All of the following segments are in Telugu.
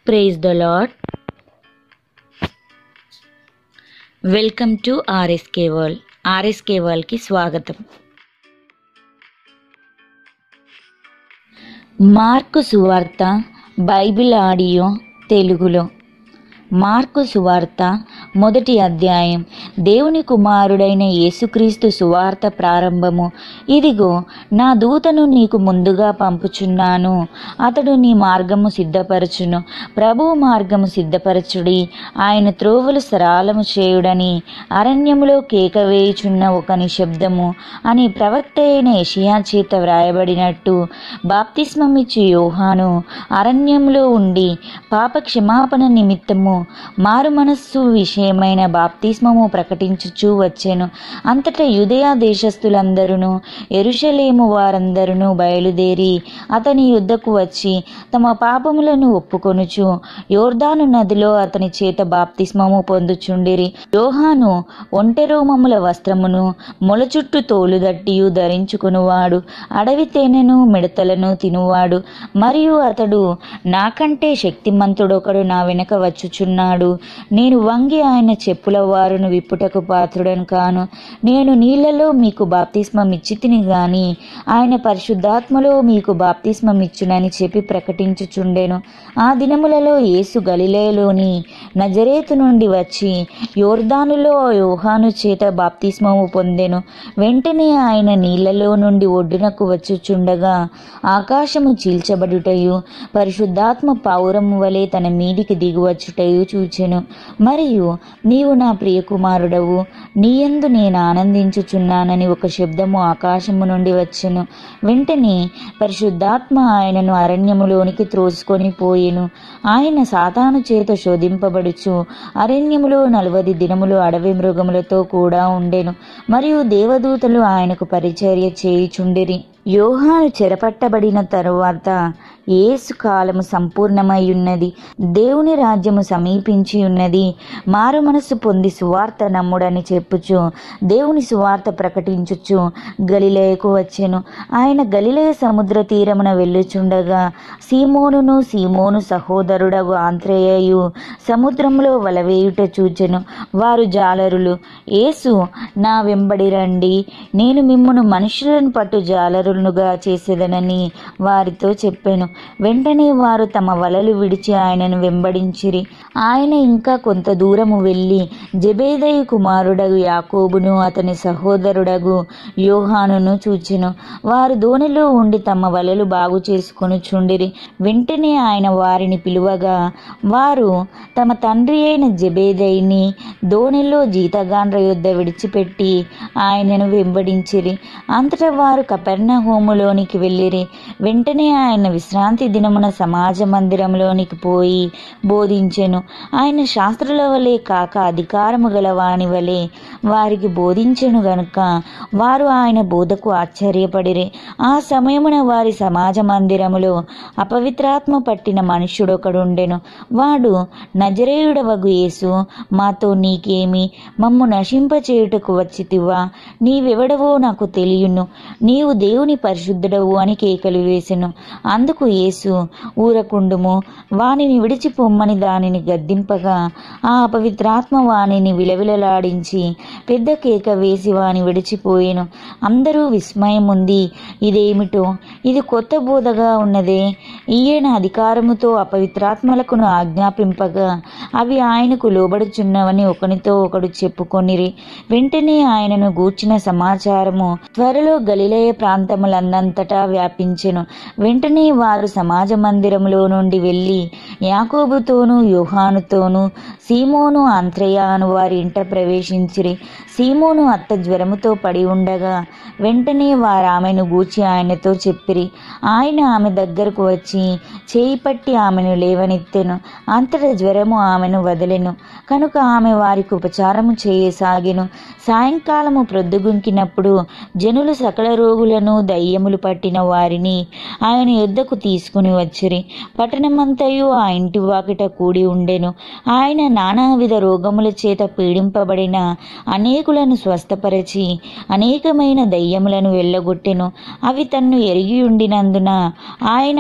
praise the lord welcome to RSK world RSK వరల్డ్కి స్వాగతం మార్కు సువార్త బైబిల్ ఆడియో తెలుగులో మార్కు సువార్త మొదటి అధ్యాయం దేవుని కుమారుడైన యేసుక్రీస్తు సువార్త ప్రారంభము ఇదిగో నా దూతను నీకు ముందుగా పంపుచున్నాను అతడు నీ మార్గము సిద్ధపరచును ప్రభు మార్గము సిద్ధపరచుడి ఆయన త్రోవలు సరాలము చేయుడని అరణ్యములో కేక వేయుచున్న ఒక నిశ్శబ్దము అని ప్రవక్త అయిన యషియా చేత వ్రాయబడినట్టు బాప్తిస్మమిచ్చు యోహాను అరణ్యంలో ఉండి పాప క్షమాపణ నిమిత్తము మారు మనస్సు విషయమైన బాప్తిస్మము ప్రకటించుచూ వచ్చెను అంతటా యుదయ దేశస్థులందరూ ఎరుషలేము వారందరూ బయలుదేరి అతని యుద్ధకు వచ్చి తమ పాపములను ఒప్పుకొనుచు యోర్దాను నదిలో అతని చేత బాప్తిస్మము పొందుచుండిరి యోహాను ఒంటెరోమముల వస్త్రమును మొల చుట్టూ తోలుదట్టియు ధరించుకునివాడు అడవి తేనెను మిడతలను తినువాడు మరియు అతడు నాకంటే శక్తిమంతుడొకడు నా వెనక వచ్చుచున్నాడు నేను వంగి ఆయన చెప్పుల వారును విప్పుటకు పాత్రుడను కాను నేను నీళ్లలో మీకు బాప్తిస్మం ఇచ్చితిని గాని ఆయన పరిశుద్ధాత్మలో మీకు బాప్తిస్మం ఇచ్చునని చెప్పి ప్రకటించుచుండెను ఆ దినములలో యేసు గలిలయలోని నజరేతు నుండి వచ్చి యోర్దానులో యోహాను చేత బాప్తిస్మము పొందెను వెంటనే ఆయన నీళ్లలో నుండి ఒడ్డునకు వచ్చుచుండగా ఆకాశము చీల్చబడుటయు పరిశుద్ధాత్మ పావురము వలె తన మీదికి దిగువచ్చుటయు చూచెను మరియు నీవు నా ప్రియ కుమారుడవు నీయందు నేను ఆనందించుచున్నానని ఒక శబ్దము ఆకాశము నుండి వచ్చెను వెంటనే పరిశుద్ధాత్మ ఆయనను అరణ్యములోనికి త్రోసుకొని పోయెను ఆయన సాతాను చేత శోధింపబడుచు అరణ్యములో నలవది దినములు అడవి మృగములతో కూడా ఉండెను మరియు దేవదూతలు ఆయనకు పరిచర్య చేయుచుండిరి యోహాను చెరపట్టబడిన తరువాత ఏసు కాలము సంపూర్ణమై ఉన్నది దేవుని రాజ్యము సమీపించి ఉన్నది మారు మనసు పొంది సువార్త నమ్ముడని చెప్పుచు దేవుని సువార్త ప్రకటించుచు గలిలయకు వచ్చెను ఆయన గలిలయ సముద్ర తీరమున వెళ్ళుచుండగా సీమోనును సీమోను సహోదరుడగు ఆంత్రేయయు సముద్రంలో వలవేయుట చూచెను వారు జాలరులు యేసు నా వెంబడి రండి నేను మిమ్మును మనుషులను పట్టు జాలరులుగా చేసేదనని వారితో చెప్పాను వెంటనే వారు తమ వలలు విడిచి ఆయనను వెంబడించిరి ఆయన ఇంకా కొంత దూరము వెళ్ళి జబేదయి కుమారుడగు యాకోబును అతని సహోదరుడగు యోహానును చూచెను వారు దోణిలో ఉండి తమ వలలు బాగు చేసుకొని చుండిరి వెంటనే ఆయన వారిని పిలువగా వారు తమ తండ్రి అయిన జబేదయిని దోణిలో జీతగాండ్ర యుద్ధ విడిచిపెట్టి ఆయనను వెంబడించిరి అంతటా వారు కపెర్ణ హోములోనికి వెళ్ళిరి వెంటనే ఆయన విశ్రాంతి దినమున సమాజ మందిరంలోనికి పోయి బోధించెను ఆయన శాస్త్రుల వలె కాక అధికారము గల వాని వలె వారికి బోధించెను గనుక వారు ఆయన బోధకు ఆశ్చర్యపడిరి ఆ సమయమున వారి సమాజ మందిరములో అపవిత్రాత్మ పట్టిన మనుష్యుడొకడుండెను వాడు నజరేయుడవగు యేసు మాతో నీకేమి మమ్ము నశింపచేయుటకు వచ్చితివా నీవెవడవో నాకు తెలియను నీవు దేవుని పరిశుద్ధుడవు అని కేకలు వేసెను అందుకు యేసు ఊరకుండుము వానిని విడిచిపొమ్మని దానిని గద్దింపగా ఆ అపవిత్రాత్మ వానిని విలవిలలాడించి పెద్ద కేక వేసి వాని విడిచిపోయెను అందరూ విస్మయం ఉంది ఇదేమిటో ఇది కొత్త బోధగా ఉన్నదే ఈయన అధికారముతో అపవిత్రాత్మలకును ఆజ్ఞాపింపగా అవి ఆయనకు లోబడుచున్నవని ఒకనితో ఒకడు చెప్పుకొనిరి వెంటనే ఆయనను గూర్చిన సమాచారము త్వరలో గలిలయ ప్రాంతములందంతటా వ్యాపించెను వెంటనే వారు సమాజ మందిరములో నుండి వెళ్ళి యాకోబుతోనూ యోహానుతోనూ సీమోను అంత్రయ అను వారి ఇంట ప్రవేశించిరి సీమోను అత్త జ్వరముతో పడి ఉండగా వెంటనే వారు ఆమెను గూర్చి ఆయనతో చెప్పిరి ఆయన ఆమె దగ్గరకు వచ్చి చేయి పట్టి ఆమెను లేవనెత్తెను అంతట జ్వరము ఆమెను వదలెను కనుక ఆమె వారికి ఉపచారము చేయసాగెను సాయంకాలము ప్రొద్దుగుంకినప్పుడు జనులు సకల రోగులను దయ్యములు పట్టిన వారిని ఆయన యుద్ధకు తీసుకుని వచ్చిరి పట్టణమంతయు ఆ ఇంటి వాకిట కూడి ఉండెను ఆయన నానావిధ రోగముల చేత పీడింపబడిన అనేకులను స్వస్థపరచి అనేకమైన దయ్యములను వెళ్ళగొట్టెను అవి తన్ను ఎరిగి ఉండినందున ఆయన ఆ దయ్య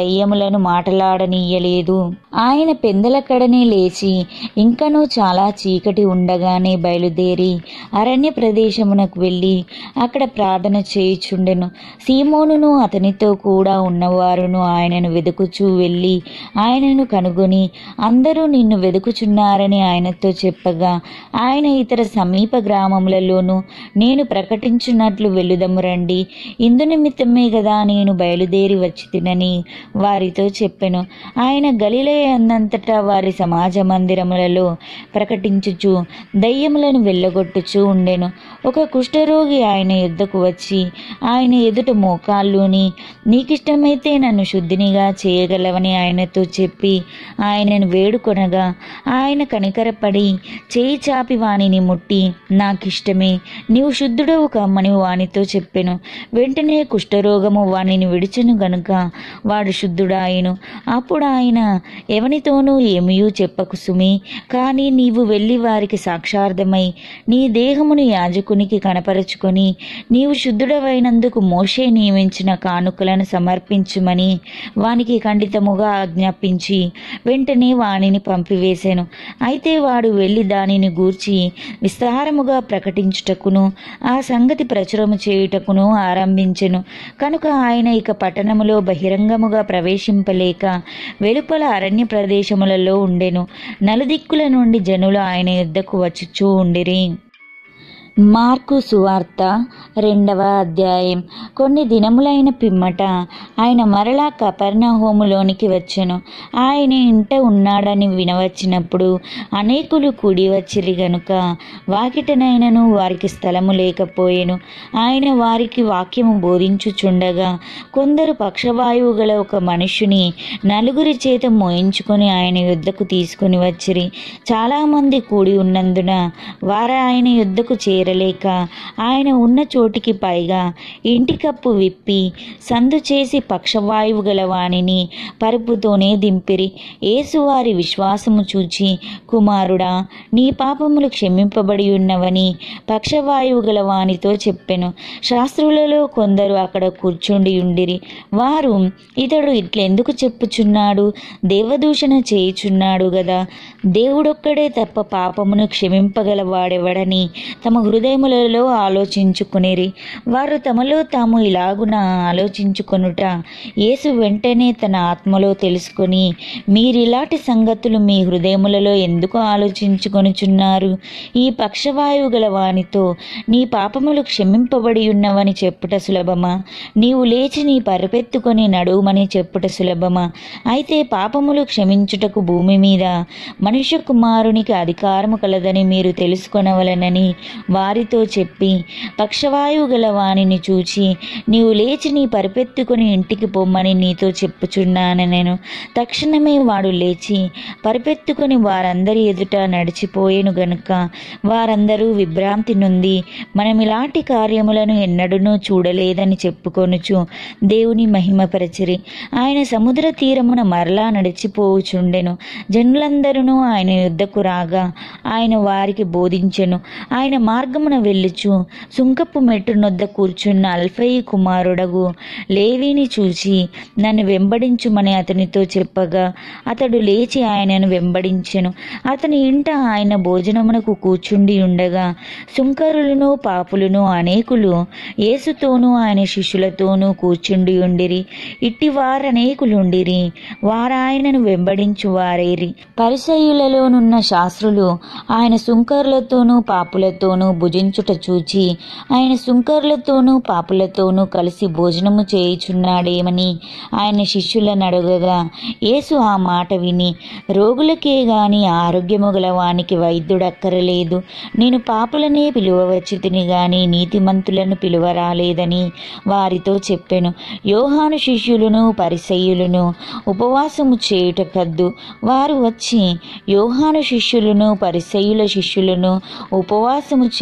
దయ్యములను మాటలాడనీయలేదు ఆయన పెందలకడనే లేచి ఇంకనూ చాలా చీకటి ఉండగానే బయలుదేరి అరణ్య ప్రదేశమునకు వెళ్ళి అక్కడ ప్రార్థన చేయుచుండెను సీమోనును అతనితో కూడా ఉన్నవారును ఆయనను వెతుకుచూ వెళ్ళి ఆయనను కనుగొని అందరూ నిన్ను వెతుకుచున్నారని ఆయనతో చెప్పగా ఆయన ఇతర సమీప గ్రామములలోనూ నేను ప్రకటించున్నట్లు వెళ్ళుదము రండి ఇందు నిమిత్తమే కదా నేను బయలుదేరి వచ్చి తినని వారితో చెప్పెను ఆయన గలిలయ అన్నంతటా వారి సమాజ మందిరములలో ప్రకటించుచు దయ్యములను వెళ్ళగొట్టుచూ ఉండెను ఒక కుష్ఠరోగి ఆయన యుద్ధకు వచ్చి ఆయన ఎదుట మోకాళ్ళుని నీకిష్టమైతే నన్ను శుద్ధినిగా చేయగలవని ఆయనతో చెప్పి ఆయనను వేడుకొనగా ఆయన కనికరపడి చేయి చాపి వానిని ముట్టి నాకిష్టమే నీవు శుద్ధుడవు కమ్మని వానితో చెప్పెను వెంటనే కుష్ఠరోగము వానిని విడిచెను గనుక వాడు శుద్ధుడాయను అప్పుడు ఆయన ఎవనితోనూ ఏమీయూ చెప్పకు సుమి కానీ నీవు వెళ్ళి వారికి సాక్షార్థమై నీ దేహమును యాజకునికి కనపరుచుకొని నీవు శుద్ధుడవైనందుకు మోషే నియమించిన కానుకలను సమర్పించుమని వానికి ఖండితముగా ఆజ్ఞాపించి వెంటనే వానిని పంపివేశాను అయితే వాడు వెళ్ళి దానిని గూర్చి విస్తారముగా ప్రకటించుటకును ఆ సంగతి ప్రచురము చేయుటకును ఆరంభించెను కనుక ఆయన ఇక పట్టణములో బహిరంగముగా ప్రవేశింపలేక వెలుపల అరణ్య ప్రదేశములలో ఉండెను నలుదిక్కుల నుండి జనులు ఆయన యుద్ధకు వచ్చుచూ ఉండిరి మార్కు సువార్త రెండవ అధ్యాయం కొన్ని దినములైన పిమ్మట ఆయన మరలా కపర్ణహోములోనికి వచ్చెను ఆయన ఇంట ఉన్నాడని వినవచ్చినప్పుడు అనేకులు కూడి వచ్చిరి గనుక వాకిటనైనను వారికి స్థలము లేకపోయెను ఆయన వారికి వాక్యము బోధించుచుండగా కొందరు పక్షవాయువు గల ఒక మనుషుని నలుగురి చేత మోయించుకొని ఆయన యుద్ధకు తీసుకుని వచ్చిరి చాలామంది కూడి ఉన్నందున వారు ఆయన యుద్ధకు చేరలేక ఆయన ఉన్న చోటికి పైగా ఇంటి కప్పు విప్పి సందు చేసి పక్షవాయువు గల వానిని పరుపుతోనే దింపిరి యేసు వారి విశ్వాసము చూచి కుమారుడా నీ పాపములు క్షమింపబడి ఉన్నవని పక్షవాయువు గల వానితో చెప్పెను శాస్త్రులలో కొందరు అక్కడ కూర్చుండి ఉండిరి వారు ఇతడు ఇట్లెందుకు చెప్పుచున్నాడు దేవదూషణ చేయుచున్నాడు గదా దేవుడొక్కడే తప్ప పాపమును క్షమింపగలవాడెవడని తమ హృదయములలో ఆలోచించుకునేరి వారు తమలో తాము ఇలాగున ఆలోచించుకొనుట యేసు వెంటనే తన ఆత్మలో తెలుసుకొని మీరిలాంటి సంగతులు మీ హృదయములలో ఎందుకు ఆలోచించుకొనుచున్నారు ఈ పక్షవాయువు గల వానితో నీ పాపములు క్షమింపబడి ఉన్నవని చెప్పుట సులభమా నీవు లేచి నీ పరుపెత్తుకొని నడువుమని చెప్పుట సులభమా అయితే పాపములు క్షమించుటకు భూమి మీద మనుష్య కుమారునికి అధికారము కలదని మీరు తెలుసుకొనవలనని వారితో చెప్పి పక్షవాయువు గల వానిని చూచి నీవు లేచి నీ పరిపెత్తుకొని ఇంటికి పొమ్మని నీతో చెప్పుచున్నాను నేను తక్షణమే వాడు లేచి పరిపెత్తుకొని వారందరి ఎదుట నడిచిపోయేను గనుక వారందరూ విభ్రాంతి నొంది మనం ఇలాంటి కార్యములను ఎన్నడూనూ చూడలేదని చెప్పుకొనుచు దేవుని మహిమపరచిరి ఆయన సముద్ర తీరమున మరలా నడిచిపోవుచుండెను జనులందరూ ఆయన యుద్ధకు రాగా ఆయన వారికి బోధించెను ఆయన మార్గమున వెళ్ళుచు సుంకపు మెట్టు నొద్ద కూర్చున్న అల్ఫయి కుమారుడగు లేవిని చూచి నన్ను వెంబడించుమని అతనితో చెప్పగా అతడు లేచి ఆయనను వెంబడించెను అతని ఇంట ఆయన భోజనమునకు కూర్చుండి ఉండగా సుంకరులను పాపులను అనేకులు యేసుతోనూ ఆయన శిష్యులతోనూ కూర్చుండి ఉండిరి ఇట్టి వారనేకులుండిరి వారాయనను వెంబడించు వారేరి పరిసయులలోనున్న శాస్త్రులు ఆయన సుంకరులతోనూ పాపులతోనూ భుజించుట చూచి ఆయన సుంకరులతోనూ పాపులతోనూ కలిసి భోజనము చేయుచున్నాడేమని ఆయన శిష్యులను అడగగా యేసు ఆ మాట విని రోగులకే గాని ఆరోగ్యము గల వానికి వైద్యుడక్కరలేదు నేను పాపులనే పిలువవచ్చు తిని గాని నీతిమంతులను పిలువరాలేదని వారితో చెప్పెను యోహాను శిష్యులను పరిసయ్యులను ఉపవాసము చేయుట కద్దు వారు వచ్చి యోహాను శిష్యులను పరిసయ్యుల శిష్యులను ఉపవాసము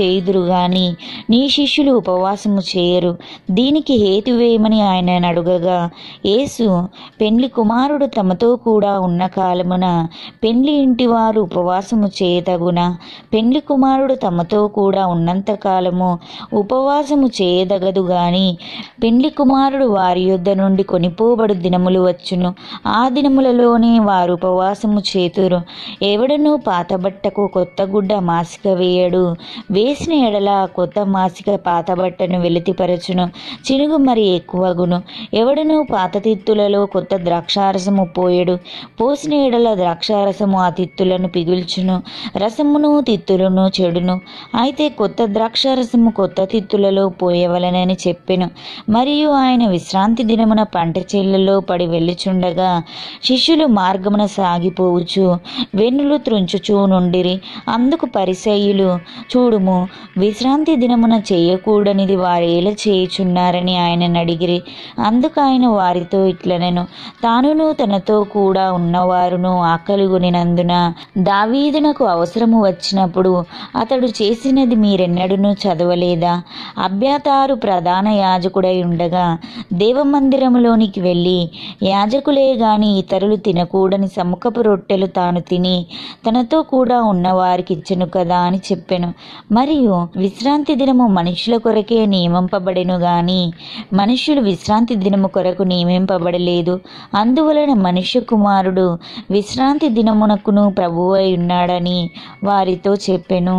చేయుదురు గాని నీ శిష్యులు ఉపవాసము చేయరు దీనికి హేతువేమని ఆయన అడుగగా యేసు పెండ్లి కుమారుడు తమతో కూడా ఉన్న కాలమున పెండ్లి ఇంటి వారు ఉపవాసము చేయతగున పెండ్లి కుమారుడు తమతో కూడా ఉన్నంత కాలము ఉపవాసము చేయదగదు గాని పెండ్లి కుమారుడు వారి యొద్ద నుండి కొనిపోబడు దినములు వచ్చును ఆ దినములలోనే వారు ఉపవాసము చేతురు ఎవడను పాత బట్టకు కొత్త గుడ్డ మాసిక వేయడు వేసిన ఎడల ఆ కొత్త మాసిక పాత బట్టను వెలితిపరచును చినుగు మరి ఎక్కువగును ఎవడను పాత తిత్తులలో కొత్త ద్రాక్షారసము పోయడు పోసిన ఎడల ద్రాక్షారసము ఆ తిత్తులను పిగుల్చును రసమును తిత్తులను చెడును అయితే కొత్త ద్రాక్షారసము కొత్త తిత్తులలో పోయవలనని చెప్పెను మరియు ఆయన విశ్రాంతి దినమున పంట చేళ్లలో పడి వెళ్ళుచుండగా శిష్యులు మార్గమున సాగిపోవచ్చు వెన్నులు త్రుంచుచూ నుండిరి అందుకు పరిసయ్యులు చూడుము విశ్రాంతి దినమున చేయకూడనిది వారేలా చేయుచున్నారని ఆయనను అడిగిరి అందుకు ఆయన వారితో ఇట్లనెను తానును తనతో కూడా ఉన్నవారును ఆకలిగొనినందున దావీదునకు అవసరము వచ్చినప్పుడు అతడు చేసినది మీరెన్నడూనూ చదవలేదా అభ్యాతారు ప్రధాన యాజకుడై ఉండగా దేవమందిరములోనికి వెళ్ళి యాజకులే గాని ఇతరులు తినకూడని సముఖపు రొట్టెలు తాను తిని తనతో కూడా ఉన్నవారికి ఇచ్చెను కదా అని చెప్పెను మరియు విశ్రాంతి దినము మనుషుల కొరకే నియమింపబడెను గాని మనుష్యులు విశ్రాంతి దినము కొరకు నియమింపబడలేదు అందువలన మనుష్య కుమారుడు విశ్రాంతి దినమునకును ప్రభువై ఉన్నాడని వారితో చెప్పెను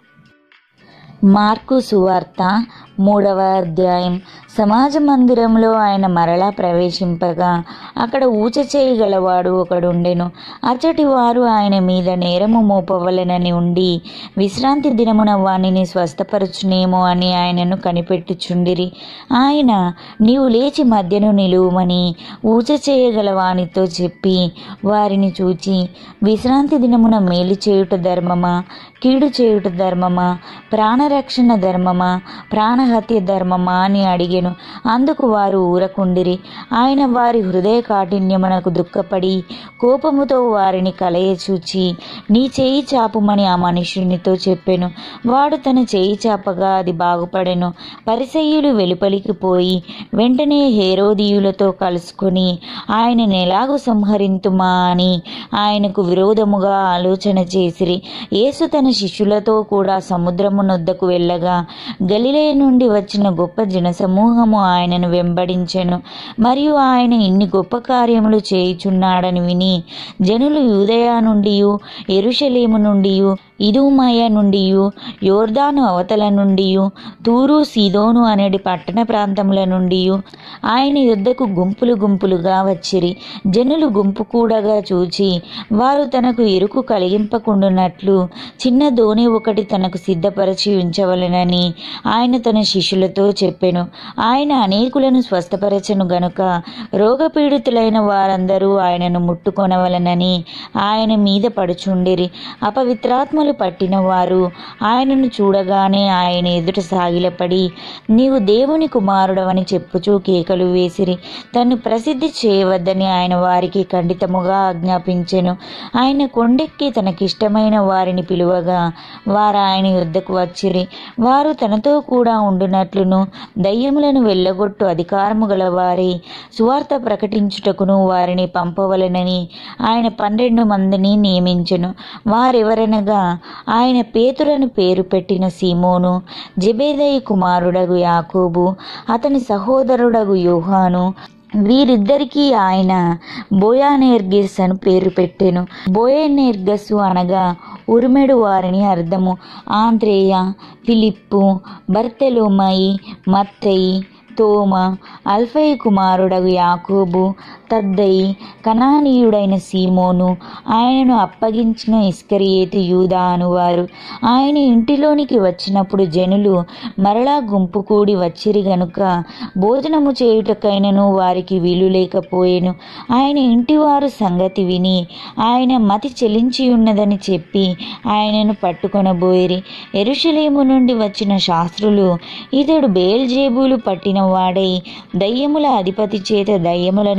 మార్కు సువార్త మూడవ అధ్యాయం సమాజ మందిరంలో ఆయన మరలా ప్రవేశింపగా అక్కడ ఊచ చేయగలవాడు ఒకడుండెను అచ్చటి వారు ఆయన మీద నేరము మోపవలనని ఉండి విశ్రాంతి దినమున వానిని స్వస్థపరచునేమో అని ఆయనను కనిపెట్టుచుండిరి ఆయన నీవు లేచి మధ్యను నిలువమని ఊచ చేయగల వానితో చెప్పి వారిని చూచి విశ్రాంతి దినమున మేలు చేయుట ధర్మమా కీడు చేయుట ధర్మమా ప్రాణరక్షణ ధర్మమా ప్రాణహత్య ధర్మమా అని అడిగెను అందుకు వారు ఊరకుండిరి ఆయన వారి హృదయ కాఠిన్యమునకు దుఃఖపడి కోపముతో వారిని కలయ చూచి నీ చేయి చాపుమని ఆ మనుషునితో చెప్పెను వాడు తన చేయి చాపగా అది బాగుపడెను పరిసయ్యులు వెలుపలికి పోయి వెంటనే హేరోదీయులతో కలుసుకొని ఆయనను ఎలాగూ సంహరింతుమా అని ఆయనకు విరోధముగా ఆలోచన చేసిరి యేసు తన శిష్యులతో కూడా సముద్రమునొద్దకు వెళ్ళగా గలిలే నుండి వచ్చిన గొప్ప జనసమూహము ఆయనను వెంబడించెను మరియు ఆయన ఇన్ని గొప్ప కార్యములు చేయుచున్నాడని విని జనులు యూదయ నుండి ఎరుషలేము నుండి ఇదుమయ నుండి యోర్దాను అవతల నుండి తూరు సీదోను అనేటి పట్టణ ప్రాంతముల నుండి ఆయన యుద్ధకు గుంపులు గుంపులుగా వచ్చిరి జనులు గుంపు కూడగా చూచి వారు తనకు ఇరుకు కలిగింపకుండునట్లు చిన్న దోణి ఒకటి తనకు సిద్ధపరచి ఉంచవలెనని ఆయన తన శిష్యులతో చెప్పెను ఆయన అనేకులను స్వస్థపరచను గనుక రోగపీడితులైన వారందరూ ఆయనను ముట్టుకొనవలనని ఆయన మీద పడుచుండిరి అపవిత్రాత్మలు పట్టిన వారు ఆయనను చూడగానే ఆయన ఎదుట సాగిలపడి నీవు దేవుని కుమారుడవని చెప్పుచూ కేకలు వేసిరి తను ప్రసిద్ధి చేయవద్దని ఆయన వారికి ఖండితముగా ఆజ్ఞాపించెను ఆయన కొండెక్కి తనకిష్టమైన వారిని పిలువగా వారు ఆయన యుద్ధకు వచ్చిరి వారు తనతో కూడా ఉండునట్లును దయ్యములను వెళ్ళగొట్టు అధికారము గల వారి సువార్త ప్రకటించుటకును వారిని పంపవలెనని ఆయన పన్నెండు మందిని నియమించెను వారెవరనగా ఆయన పేతురను పేరు పెట్టిన సీమోను జబేదయి కుమారుడగు యాకోబు అతని సహోదరుడగు యోహాను వీరిద్దరికీ ఆయన బోయానేర్గిస్ అని పేరు పెట్టెను బోయనేర్గసు అనగా ఉరిమెడు వారిని అర్థము ఆంద్రేయ ఫిలిప్పు బర్తెలోమయి మత్తయి తోమ అల్ఫై కుమారుడగు యాకోబు తద్దయి కనానీయుడైన సీమోను ఆయనను అప్పగించిన ఇస్కరియేతి యూదా అనువారు ఆయన ఇంటిలోనికి వచ్చినప్పుడు జనులు మరలా గుంపు కూడి వచ్చిరి గనుక భోజనము చేయుటకైనను వారికి వీలు లేకపోయెను ఆయన ఇంటివారు సంగతి విని ఆయన మతి చెలించి ఉన్నదని చెప్పి ఆయనను పట్టుకొనబోయిరి ఎరుషలేము నుండి వచ్చిన శాస్త్రులు ఇతడు బేల్జేబులు పట్టిన వాడై దయ్యముల అధిపతి చేత దయ్యములను వెళ్ళగొట్టి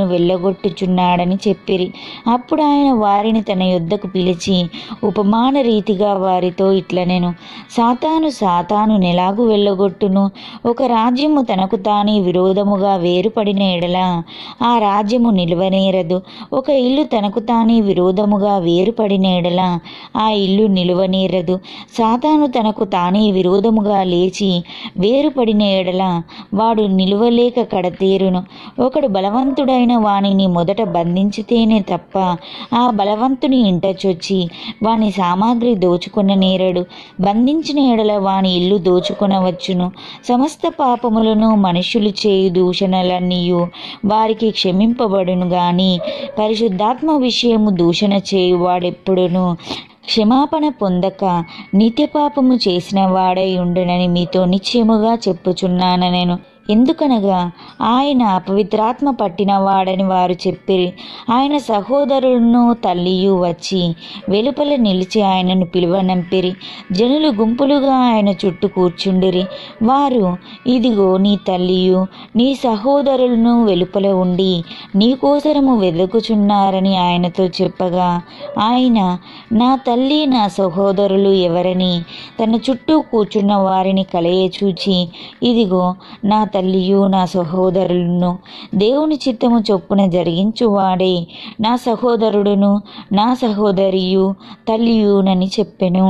వెళ్ళగొట్టుచున్నాడని చెప్పిరి అప్పుడు ఆయన వారిని తన యొద్దకు పిలిచి ఉపమాన రీతిగా వారితో ఇట్లనెను సాతాను సాతాను నెలాగు వెళ్ళగొట్టును ఒక రాజ్యము తనకు తానే విరోధముగా వేరుపడిన ఎడల ఆ రాజ్యము నిలువనేరదు ఒక ఇల్లు తనకు తానే విరోధముగా వేరుపడిన ఎడల ఆ ఇల్లు నిలువనేరదు సాతాను తనకు తానే విరోధముగా లేచి వేరుపడిన ఎడల వాడు నిలువలేక కడతేరును ఒకడు బలవంతుడైన వానిని మొదట బంధించితేనే తప్ప ఆ బలవంతుని ఇంట చొచ్చి వాని సామాగ్రి దోచుకున్న నేరడు బంధించిన ఎడల వాని ఇల్లు దోచుకొనవచ్చును సమస్త పాపములను మనుషులు చేయు దూషణలన్నీయు వారికి క్షమింపబడును గాని పరిశుద్ధాత్మ విషయము దూషణ చేయువాడెప్పుడును క్షమాపణ పొందక నిత్య పాపము చేసిన వాడై ఉండునని మీతో నిశ్చయముగా చెప్పుచున్నాను నేను ఎందుకనగా ఆయన అపవిత్రాత్మ పట్టిన వాడని వారు చెప్పిరి ఆయన సహోదరులను తల్లియు వచ్చి వెలుపల నిలిచి ఆయనను పిలువనంపిరి జనులు గుంపులుగా ఆయన చుట్టూ కూర్చుండిరి వారు ఇదిగో నీ తల్లియు నీ సహోదరులను వెలుపల ఉండి నీకోసరము వెతుకుచున్నారని ఆయనతో చెప్పగా ఆయన నా తల్లి నా సహోదరులు ఎవరని తన చుట్టూ కూర్చున్న వారిని కలయ చూచి ఇదిగో నా తల్లియు నా సహోదరులను దేవుని చిత్తము చొప్పున జరిగించువాడే నా సహోదరుడును నా సహోదరియు తల్లియునని చెప్పెను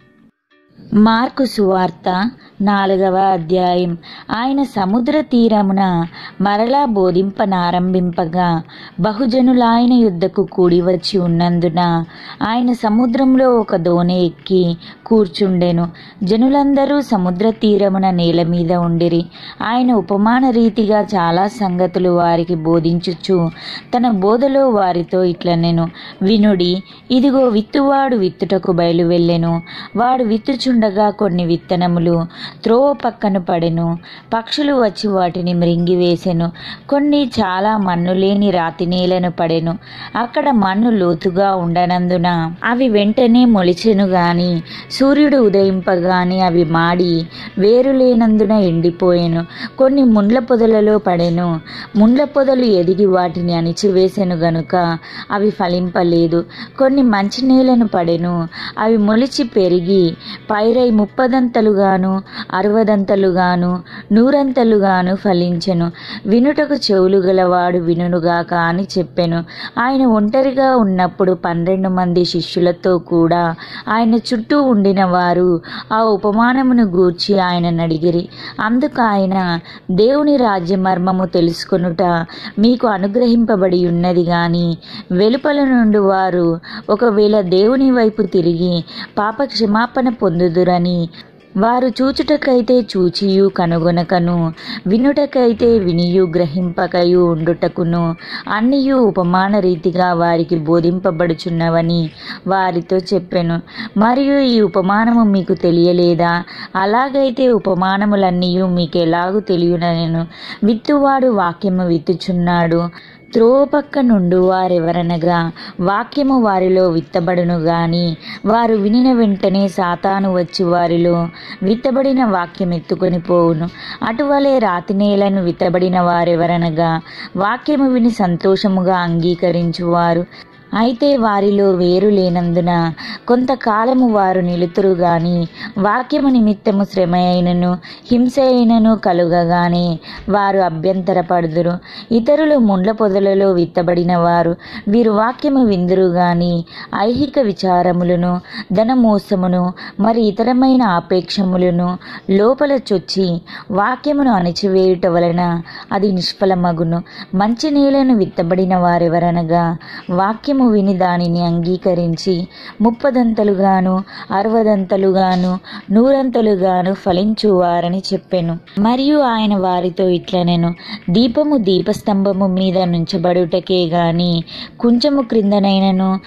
మార్కు సువార్త నాలుగవ అధ్యాయం ఆయన సముద్ర తీరమున మరలా బోధింపనారంభింపగా బహుజనులాయన యుద్ధకు కూడి వచ్చి ఉన్నందున ఆయన సముద్రంలో ఒక దోణి ఎక్కి కూర్చుండెను జనులందరూ సముద్ర తీరమున నేల మీద ఉండిరి ఆయన ఉపమాన రీతిగా చాలా సంగతులు వారికి బోధించుచు తన బోధలో వారితో ఇట్లనెను వినుడి ఇదిగో విత్తువాడు విత్తుటకు బయలు వెళ్ళెను వాడు విత్తుచుండగా కొన్ని విత్తనములు త్రోవ పక్కన పడెను పక్షులు వచ్చి వాటిని మృంగివేసెను కొన్ని చాలా మన్ను లేని రాతి నేలను పడెను అక్కడ మన్ను లోతుగా ఉండనందున అవి వెంటనే మొలిచెను గాని సూర్యుడు ఉదయింపగాని అవి మాడి వేరు లేనందున ఎండిపోయెను కొన్ని ముండ్ల పొదలలో పడెను ముండ్ల పొదలు ఎదిగి వాటిని అణిచివేసెను గనుక అవి ఫలింపలేదు కొన్ని మంచి నేలను పడెను అవి మొలిచి పెరిగి పైరై ముప్పదంతలుగాను అరవదంతలుగాను నూరంతలుగాను ఫలించెను వినుటకు చెవులు గలవాడు వినుగాక అని చెప్పెను ఆయన ఒంటరిగా ఉన్నప్పుడు పన్నెండు మంది శిష్యులతో కూడా ఆయన చుట్టూ ఉండిన వారు ఆ ఉపమానమును గూర్చి ఆయన అడిగిరి అందుకు ఆయన దేవుని రాజ్య మర్మము తెలుసుకొనుట మీకు అనుగ్రహింపబడి ఉన్నది గాని వెలుపల నుండి వారు ఒకవేళ దేవుని వైపు తిరిగి పాప క్షమాపణ పొందుదురని వారు చూచుటకైతే చూచియు కనుగొనకను వినుటకైతే వినియు గ్రహింపకయు ఉండుటకును అన్నియు ఉపమాన రీతిగా వారికి బోధింపబడుచున్నవని వారితో చెప్పెను మరియు ఈ ఉపమానము మీకు తెలియలేదా అలాగైతే ఉపమానములన్నీయు మీకు ఎలాగూ తెలియనను విత్తువాడు వాక్యము విత్తుచున్నాడు త్రోపక్క నుండు వారెవరనగా వాక్యము వారిలో విత్తబడును గాని వారు వినిన వెంటనే సాతాను వచ్చి వారిలో విత్తబడిన వాక్యం ఎత్తుకొని పోవును అటువలే రాతి నేలను విత్తబడిన వారెవరనగా వాక్యము విని సంతోషముగా అంగీకరించువారు అయితే వారిలో వేరు లేనందున కొంతకాలము వారు నిలుతురు గాని వాక్యము నిమిత్తము శ్రమ అయినను హింస అయినను కలుగగానే వారు అభ్యంతరపడుదురు ఇతరులు ముండ్ల పొదలలో విత్తబడిన వారు వీరు వాక్యము విందురు గాని ఐహిక విచారములను ధనమోసమును మరి ఇతరమైన ఆపేక్షములను లోపల చొచ్చి వాక్యమును అణిచివేయుట వలన అది నిష్ఫలమగును మంచి నేలను విత్తబడిన వారెవరనగా వాక్యము విని దానిని అంగీకరించి ముప్పదంతలుగాను అరవదంతలుగాను నూరంతలుగాను ఫలించువారని చెప్పెను మరియు ఆయన వారితో ఇట్లనెను దీపము దీపస్తంభము మీద నుంచబడుటకే గాని కుంచము క్రిందనైనను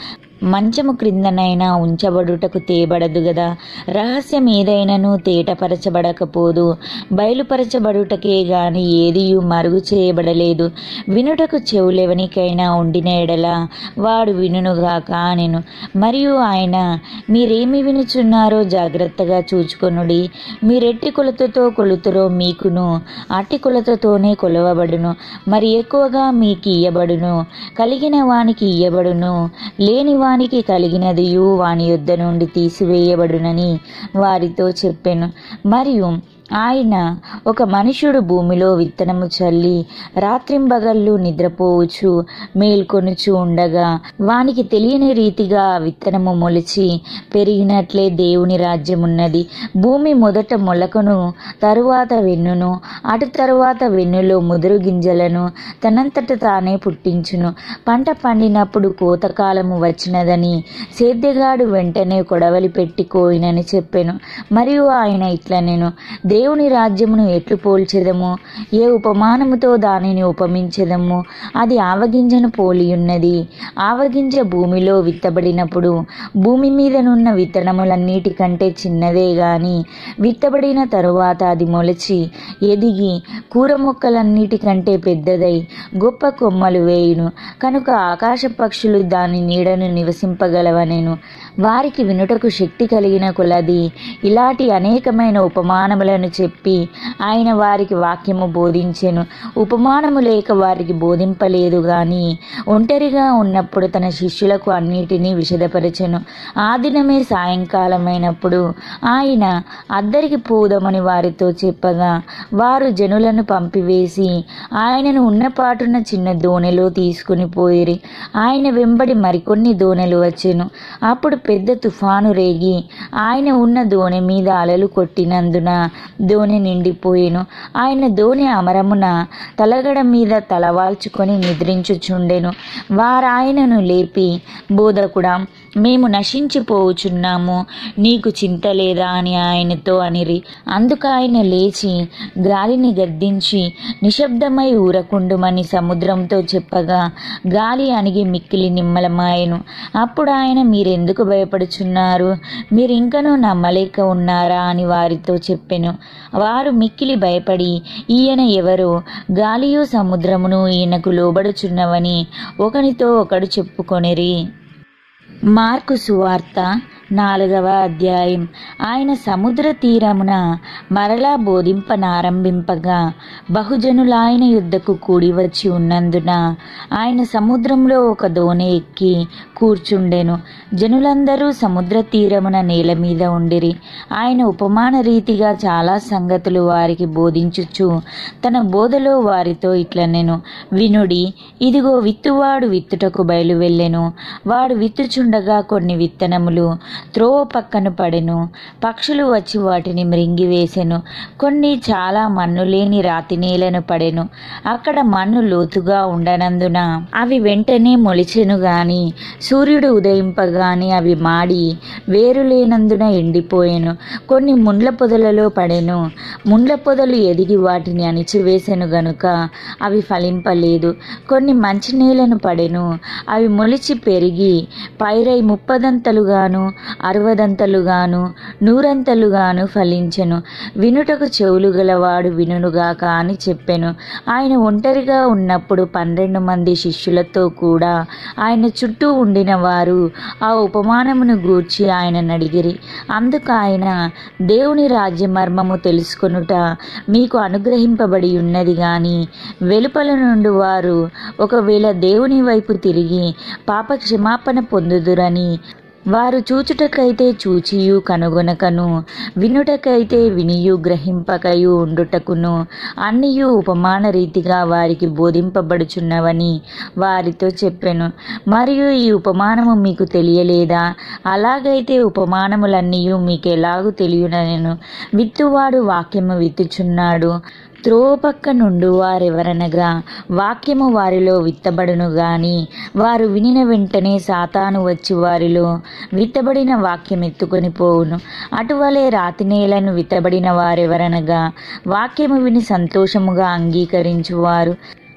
మంచము క్రిందనైనా ఉంచబడుటకు తేబడదు గదా రహస్యం ఏదైనను తేటపరచబడకపోదు బయలుపరచబడుటకే గాని ఏదియు మరుగు చేయబడలేదు వినుటకు చెవులెవనికైనా ఉండిన ఎడల వాడు వినుగాక అనెను మరియు ఆయన మీరేమి వినుచున్నారో జాగ్రత్తగా చూచుకొనుడి మీరెట్టి కొలతతో కొలుతురో మీకును అట్టి కొలతతోనే కొలవబడును మరి ఎక్కువగా మీకు ఇయ్యబడును కలిగిన వానికి ఇయ్యబడును లేని వానికి కలిగినదియు వాని యొద్ద నుండి తీసివేయబడునని వారితో చెప్పెను మరియు ఆయన ఒక మనుషుడు భూమిలో విత్తనము చల్లి రాత్రింబగళ్ళు నిద్రపోవచ్చు మేల్కొనుచు ఉండగా వానికి తెలియని రీతిగా ఆ విత్తనము మొలిచి పెరిగినట్లే దేవుని రాజ్యమున్నది భూమి మొదట మొలకను తరువాత వెన్నును అటు తరువాత వెన్నులో ముదురు గింజలను తనంతట తానే పుట్టించును పంట పండినప్పుడు కోతకాలము వచ్చినదని సేద్యగాడు వెంటనే కొడవలి పెట్టి కోయినని చెప్పెను మరియు ఆయన ఇట్లా నేను దేవుని రాజ్యమును ఎట్లు పోల్చెదము ఏ ఉపమానముతో దానిని ఉపమించెదము అది ఆవగింజను పోలియున్నది ఆవగింజ భూమిలో విత్తబడినప్పుడు భూమి మీదనున్న విత్తనములన్నిటికంటే చిన్నదే గాని విత్తబడిన తరువాత అది మొలచి ఎదిగి కూర మొక్కలన్నిటికంటే పెద్దదై గొప్ప కొమ్మలు వేయును కనుక ఆకాశ పక్షులు దాని నీడను నివసింపగలవనెను వారికి వినుటకు శక్తి కలిగిన కొలది ఇలాంటి అనేకమైన ఉపమానములను చెప్పి ఆయన వారికి వాక్యము బోధించెను ఉపమానము లేక వారికి బోధింపలేదు గాని ఒంటరిగా ఉన్నప్పుడు తన శిష్యులకు అన్నిటినీ విషదపరచెను ఆ దినమే సాయంకాలమైనప్పుడు ఆయన అద్దరికి పోదామని వారితో చెప్పగా వారు జనులను పంపివేసి ఆయనను ఉన్నపాటున చిన్న దోణిలో తీసుకుని పోయిరి ఆయన వెంబడి మరికొన్ని దోణెలు వచ్చెను అప్పుడు పెద్ద తుఫాను రేగి ఆయన ఉన్న దోణి మీద అలలు కొట్టినందున దోణి నిండిపోయెను ఆయన దోణి అమరమున తలగడ మీద తలవాల్చుకొని నిద్రించుచుండెను వారాయనను లేపి బోధకుడా మేము నశించిపోవుచున్నాము నీకు చింత లేదా అని ఆయనతో అనిరి అందుకు ఆయన లేచి గాలిని గద్దించి నిశ్శబ్దమై ఊరకుండుమని సముద్రంతో చెప్పగా గాలి అణిగి మిక్కిలి నిమ్మలమాయెను అప్పుడు ఆయన మీరెందుకు భయపడుచున్నారు మీరు ఇంకనూ నమ్మలేక ఉన్నారా అని వారితో చెప్పెను వారు మిక్కిలి భయపడి ఈయన ఎవరో గాలియు సముద్రమును ఈయనకు లోబడుచున్నవని ఒకనితో ఒకడు చెప్పుకొనిరి మార్కు సువార్త నాలుగవ అధ్యాయం ఆయన సముద్ర తీరమున మరలా బోధింపనారంభింపగా బహుజనులాయన యుద్ధకు కూడి వచ్చి ఉన్నందున ఆయన సముద్రంలో ఒక దోణి ఎక్కి కూర్చుండెను జనులందరూ సముద్ర తీరమున నేల మీద ఉండిరి ఆయన ఉపమాన రీతిగా చాలా సంగతులు వారికి బోధించుచు తన బోధలో వారితో ఇట్లనెను వినుడి ఇదిగో విత్తువాడు విత్తుటకు బయలు వెళ్ళెను వాడు విత్తుచుండగా కొన్ని విత్తనములు త్రోవ పక్కన పడెను పక్షులు వచ్చి వాటిని మృంగివేసెను కొన్ని చాలా మన్ను లేని రాతి నేలను పడెను అక్కడ మన్ను లోతుగా ఉండనందున అవి వెంటనే మొలిచెను గాని సూర్యుడు ఉదయింపగాని అవి మాడి వేరు లేనందున ఎండిపోయెను కొన్ని ముండ్ల పొదలలో పడెను ముండ్ల పొదలు ఎదిగి వాటిని అణిచివేసెను గనుక అవి ఫలింపలేదు కొన్ని మంచి నేలను పడెను అవి మొలిచి పెరిగి పైరై ముప్పదంతలుగాను అరవదంతలుగాను నూరంతలుగాను ఫలించెను వినుటకు చెవులు గలవాడు వినుగాక అని చెప్పెను ఆయన ఒంటరిగా ఉన్నప్పుడు పన్నెండు మంది శిష్యులతో కూడా ఆయన చుట్టూ ఉండిన వారు ఆ ఉపమానమును గూర్చి ఆయన అడిగిరి అందుకు ఆయన దేవుని రాజ్య మర్మము తెలుసుకొనుట మీకు అనుగ్రహింపబడి ఉన్నది గాని వెలుపల నుండి వారు ఒకవేళ దేవుని వైపు తిరిగి పాప క్షమాపణ పొందుదురని వారు చూచుటకైతే చూచియు కనుగొనకను వినుటకైతే వినియు గ్రహింపకయు ఉండుటకును అన్నియు ఉపమాన రీతిగా వారికి బోధింపబడుచున్నవని వారితో చెప్పెను మరియు ఈ ఉపమానము మీకు తెలియలేదా అలాగైతే ఉపమానములన్నీయు మీకు ఎలాగూ తెలియనను విత్తువాడు వాక్యము విత్తుచున్నాడు త్రోపక్క నుండి వారెవరనగా వాక్యము వారిలో విత్తబడును గాని వారు వినిన వెంటనే సాతాను వచ్చి వారిలో విత్తబడిన వాక్యం ఎత్తుకొని పోవును అటువలే రాతి నేలను విత్తబడిన వారెవరనగా వాక్యము విని సంతోషముగా అంగీకరించువారు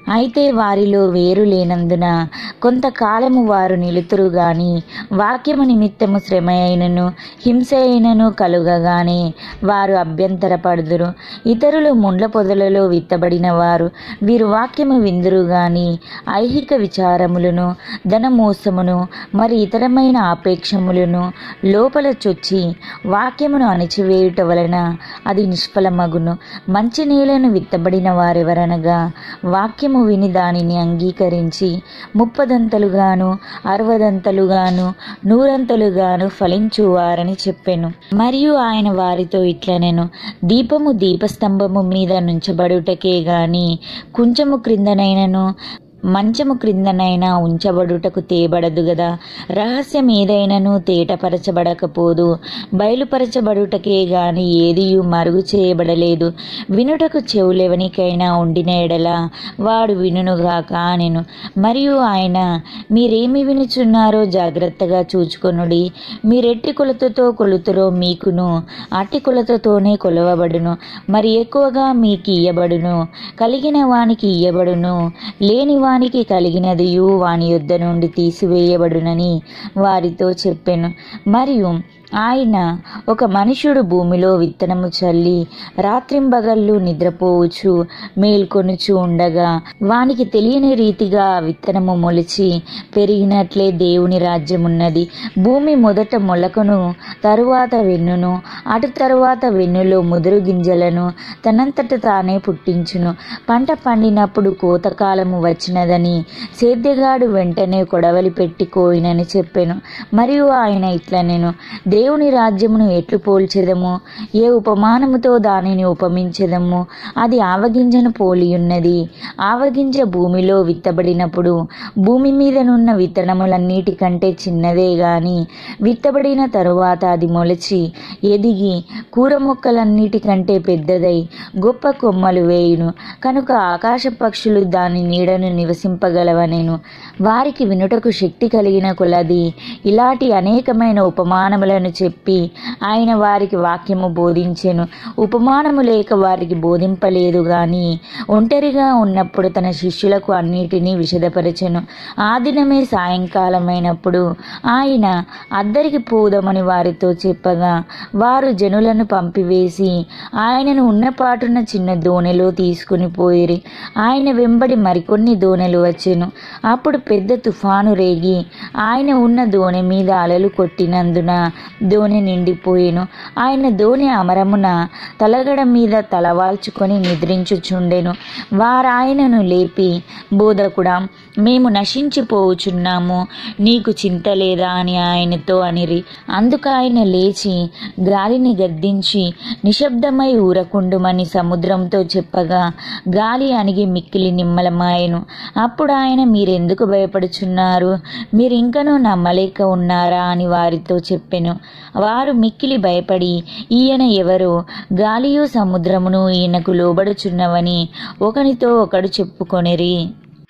అయితే వారిలో వేరు లేనందున కొంతకాలము వారు నిలుతురు గాని వాక్యము నిమిత్తము శ్రమ అయినను హింస అయినను కలుగగానే వారు అభ్యంతరపడుదురు ఇతరులు ముండ్ల పొదలలో విత్తబడిన వారు వీరు వాక్యము విందురు గాని ఐహిక విచారములను ధనమోసమును మరి ఇతరమైన ఆపేక్షములను లోపల చొచ్చి వాక్యమును అణిచివేయుట వలన అది నిష్ఫలమగును మంచి నేలను విత్తబడిన వారెవరనగా వాక్యము విని దానిని అంగీకరించి ముప్పదంతలుగాను అరవదంతలుగాను నూరంతలుగాను ఫలించువారని చెప్పెను మరియు ఆయన వారితో ఇట్లనెను దీపము దీపస్తంభము మీద నుంచబడుటకే గాని కుంచము క్రిందనైనను మంచము క్రిందనైనా ఉంచబడుటకు తేబడదు గదా రహస్యం ఏదైనను తేటపరచబడకపోదు బయలుపరచబడుటకే గాని ఏదియు మరుగు చేయబడలేదు వినుటకు చెవులెవనికైనా ఉండిన ఎడల వాడు వినుగాక అనెను మరియు ఆయన మీరేమి వినుచున్నారో జాగ్రత్తగా చూచుకొనుడి మీరెట్టి కొలతతో కొలుతురో మీకును అట్టి కొలతతోనే కొలవబడును మరి ఎక్కువగా మీకు ఇయ్యబడును కలిగిన వానికి ఇయ్యబడును లేని వానికి కలిగినదియు వాని యొద్ద నుండి తీసివేయబడునని వారితో చెప్పెను మరియు ఆయన ఒక మనుషుడు భూమిలో విత్తనము చల్లి రాత్రింబగళ్ళు నిద్రపోవచ్చు మేల్కొనుచు ఉండగా వానికి తెలియని రీతిగా ఆ విత్తనము మొలిచి పెరిగినట్లే దేవుని రాజ్యమున్నది భూమి మొదట మొలకను తరువాత వెన్నును అటు తరువాత వెన్నులో ముదురు గింజలను తనంతట తానే పుట్టించును పంట పండినప్పుడు కోతకాలము వచ్చినదని సేద్యగాడు వెంటనే కొడవలి పెట్టి కోయినని చెప్పెను మరియు ఆయన ఇట్లా నేను దేవుని రాజ్యమును ఎట్లు పోల్చెదము ఏ ఉపమానముతో దానిని ఉపమించెదము అది ఆవగింజను పోలియున్నది ఆవగింజ భూమిలో విత్తబడినప్పుడు భూమి మీదనున్న విత్తనములన్నిటికంటే చిన్నదే గాని విత్తబడిన తరువాత అది మొలచి ఎదిగి కూర మొక్కలన్నిటికంటే పెద్దదై గొప్ప కొమ్మలు వేయును కనుక ఆకాశ పక్షులు దాని నీడను నివసింపగలవనెను వారికి వినుటకు శక్తి కలిగిన కొలది ఇలాంటి అనేకమైన ఉపమానములను చెప్పి ఆయన వారికి వాక్యము బోధించెను ఉపమానము లేక వారికి బోధింపలేదు గాని ఒంటరిగా ఉన్నప్పుడు తన శిష్యులకు అన్నిటినీ విషదపరచెను ఆ దినమే సాయంకాలమైనప్పుడు ఆయన అద్దరికి పోదామని వారితో చెప్పగా వారు జనులను పంపివేసి ఆయనను ఉన్నపాటున చిన్న దోణిలో తీసుకుని పోయిరి ఆయన వెంబడి మరికొన్ని దోణెలు వచ్చెను అప్పుడు పెద్ద తుఫాను రేగి ఆయన ఉన్న దోణి మీద అలలు కొట్టినందున దోణి నిండిపోయెను ఆయన దోణి అమరమున తలగడ మీద తలవాల్చుకొని నిద్రించుచుండెను వారాయనను లేపి బోధకుడా మేము నశించిపోవుచున్నాము నీకు చింత లేదా అని ఆయనతో అనిరి అందుకు ఆయన లేచి గాలిని గద్దించి నిశ్శబ్దమై ఊరకుండుమని సముద్రంతో చెప్పగా గాలి అణిగి మిక్కిలి నిమ్మలమాయెను అప్పుడు ఆయన మీరెందుకు భయపడుచున్నారు మీరు ఇంకనూ నమ్మలేక ఉన్నారా అని వారితో చెప్పెను వారు మిక్కిలి భయపడి ఈయన ఎవరు గాలియు సముద్రమును ఈయనకు లోబడుచున్నవని ఒకనితో ఒకడు చెప్పుకొనిరి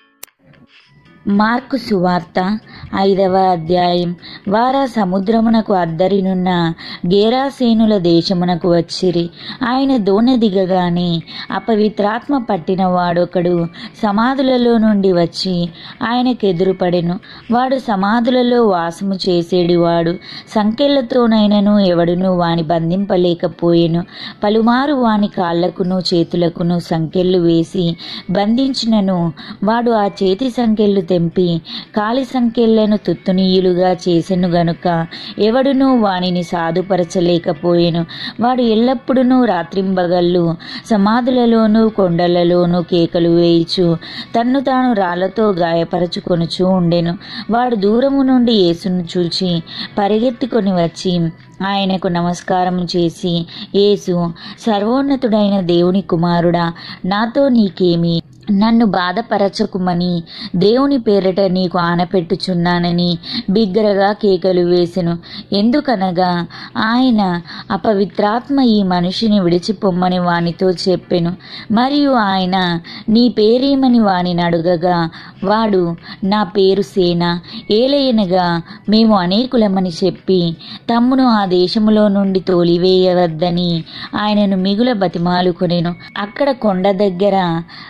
మార్కు సువార్త ఐదవ అధ్యాయం వారా సముద్రమునకు అద్దరినున్న గేరాసేనుల దేశమునకు వచ్చిరి ఆయన దోణె దిగగానే అపవిత్రాత్మ పట్టిన వాడొకడు సమాధులలో నుండి వచ్చి ఆయనకెదురుపడెను వాడు సమాధులలో వాసము చేసేడివాడు సంకెళ్లతోనైనను ఎవడును వాని బంధింపలేకపోయెను పలుమారు వాని కాళ్లకును చేతులకును సంకెళ్ళు వేసి బంధించినను వాడు ఆ చేతి సంకెళ్ళు తెంపి కాలి సంకెళ్లను తుత్తునీయులుగా చేసెను గనుక ఎవడునూ వానిని సాధుపరచలేకపోయెను వాడు ఎల్లప్పుడూ రాత్రింబగళ్ళు సమాధులలోనూ కొండలలోనూ కేకలు వేయిచు తన్ను తాను రాళ్లతో గాయపరచుకొనుచూ ఉండెను వాడు దూరము నుండి యేసును చూచి పరిగెత్తుకొని వచ్చి ఆయనకు నమస్కారం చేసి యేసు సర్వోన్నతుడైన దేవుని కుమారుడా నాతో నీకేమి నన్ను బాధపరచకుమని దేవుని పేరట నీకు ఆనపెట్టుచున్నానని బిగ్గరగా కేకలు వేసెను ఎందుకనగా ఆయన అపవిత్రాత్మ ఈ మనిషిని విడిచిపొమ్మని వానితో చెప్పెను మరియు ఆయన నీ పేరేమని వానిని అడుగగా వాడు నా పేరు సేన ఏలయనగా మేము అనేకులమని చెప్పి తమ్మును ఆ దేశములో నుండి తోలివేయవద్దని ఆయనను మిగుల బతిమాలుకొనెను అక్కడ కొండ దగ్గర పందుల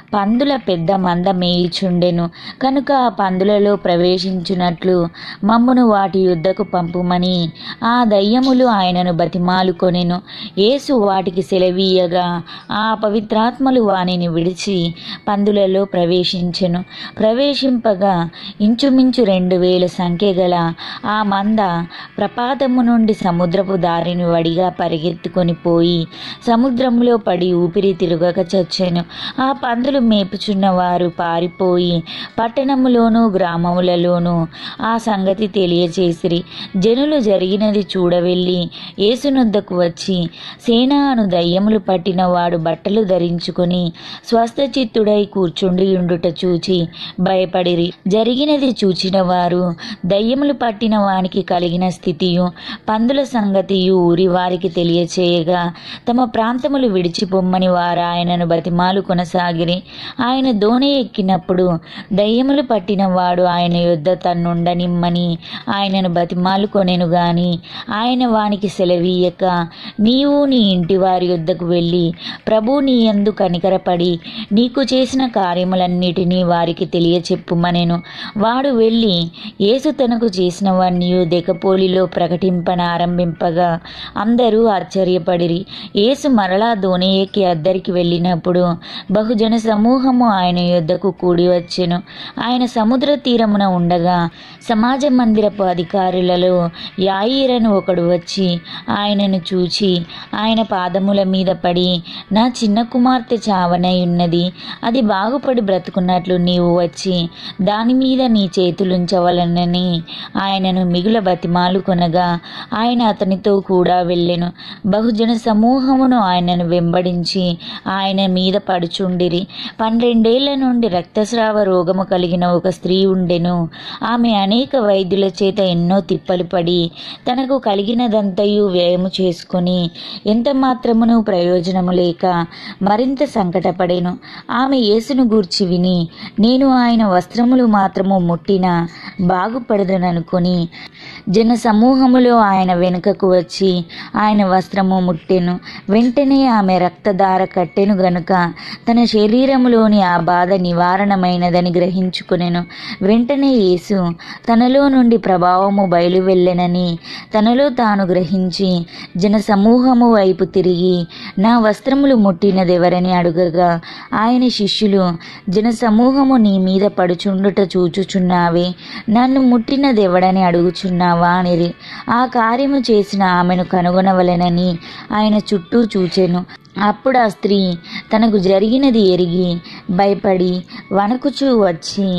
పందుల పెద్ద మంద మేయిచుండెను కనుక ఆ పందులలో ప్రవేశించున్నట్లు మమ్మును వాటి యుద్ధకు పంపుమని ఆ దయ్యములు ఆయనను బతిమాలుకొనెను యేసు వాటికి సెలవీయగా ఆ పవిత్రాత్మలు వానిని విడిచి పందులలో ప్రవేశించెను ప్రవేశింపగా ఇంచుమించు రెండు వేల సంఖ్య గల ఆ మంద ప్రపాతము నుండి సముద్రపు దారిని వడిగా పరిగెత్తుకొని పోయి సముద్రంలో పడి ఊపిరి తిరగక చచ్చెను ఆ పందులు మేపుచున్న వారు పారిపోయి పట్టణములోను గ్రామములలోను ఆ సంగతి తెలియచేసిరి జనులు జరిగినది చూడవెళ్ళి యేసునొద్దకు వచ్చి సేనాను దయ్యములు పట్టిన వాడు బట్టలు ధరించుకొని స్వస్థచిత్తుడై కూర్చుండి ఉండుట చూచి భయపడిరి జరిగినది చూచిన వారు దయ్యములు పట్టిన వానికి కలిగిన స్థితియు పందుల సంగతియు ఊరి వారికి తెలియచేయగా తమ ప్రాంతములు విడిచిపొమ్మని వారు ఆయనను బతిమాలు కొనసాగిరి ఆయన దోణి ఎక్కినప్పుడు దయ్యములు పట్టిన వాడు ఆయన యొద్ద తన్నుండనిమ్మని ఆయనను బతిమాలు కొనెను గాని ఆయన వానికి సెలవీయక నీవు నీ ఇంటి వారి యొద్దకు వెళ్ళి ప్రభు నీ యందు కనికరపడి నీకు చేసిన కార్యములన్నిటినీ వారికి తెలియచెప్పుమనెను వాడు వెళ్ళి యేసు తనకు చేసినవన్నీ దెకపోలిలో ప్రకటింపనారంభింపగా అందరూ ఆశ్చర్యపడిరి యేసు మరలా దోణి ఎక్కి అద్దరికి వెళ్ళినప్పుడు బహుజన సమూహము ఆయన యొద్దకు కూడి వచ్చెను ఆయన సముద్ర తీరమున ఉండగా సమాజ మందిరపు అధికారులలో యాయిరను ఒకడు వచ్చి ఆయనను చూచి ఆయన పాదముల మీద పడి నా చిన్న కుమార్తె చావనై ఉన్నది అది బాగుపడి బ్రతుకున్నట్లు నీవు వచ్చి దాని మీద నీ చేతులుంచవలనని ఆయనను మిగుల బతిమాలు కొనగా ఆయన అతనితో కూడా వెళ్ళెను బహుజన సమూహమును ఆయనను వెంబడించి ఆయన మీద పడుచుండిరి పన్నెండేళ్ల నుండి రక్తస్రావ రోగము కలిగిన ఒక స్త్రీ ఉండెను ఆమె అనేక వైద్యుల చేత ఎన్నో తిప్పలు పడి తనకు కలిగినదంతయు వ్యయము చేసుకుని ఎంత మాత్రమును ప్రయోజనము లేక మరింత సంకటపడెను ఆమె యేసును గూర్చి విని నేను ఆయన వస్త్రములు మాత్రము ముట్టిన బాగుపడదననుకొని జన సమూహములో ఆయన వెనుకకు వచ్చి ఆయన వస్త్రము ముట్టెను వెంటనే ఆమె రక్తధార కట్టెను గనుక తన శరీరములోని ఆ బాధ నివారణమైనదని గ్రహించుకునెను వెంటనే యేసు తనలో నుండి ప్రభావము బయలు వెళ్ళెనని తనలో తాను గ్రహించి జన సమూహము వైపు తిరిగి నా వస్త్రములు ముట్టినదెవరని అడుగగా ఆయన శిష్యులు జన సమూహము నీ మీద పడుచుండుట చూచుచున్నావే నన్ను ముట్టినదెవడని అడుగుచున్నావా అనిరి ఆ కార్యము చేసిన ఆమెను కనుగొనవలెనని ఆయన చుట్టూ చూచెను అప్పుడు ఆ స్త్రీ తనకు జరిగినది ఎరిగి భయపడి వణకుచూ వచ్చి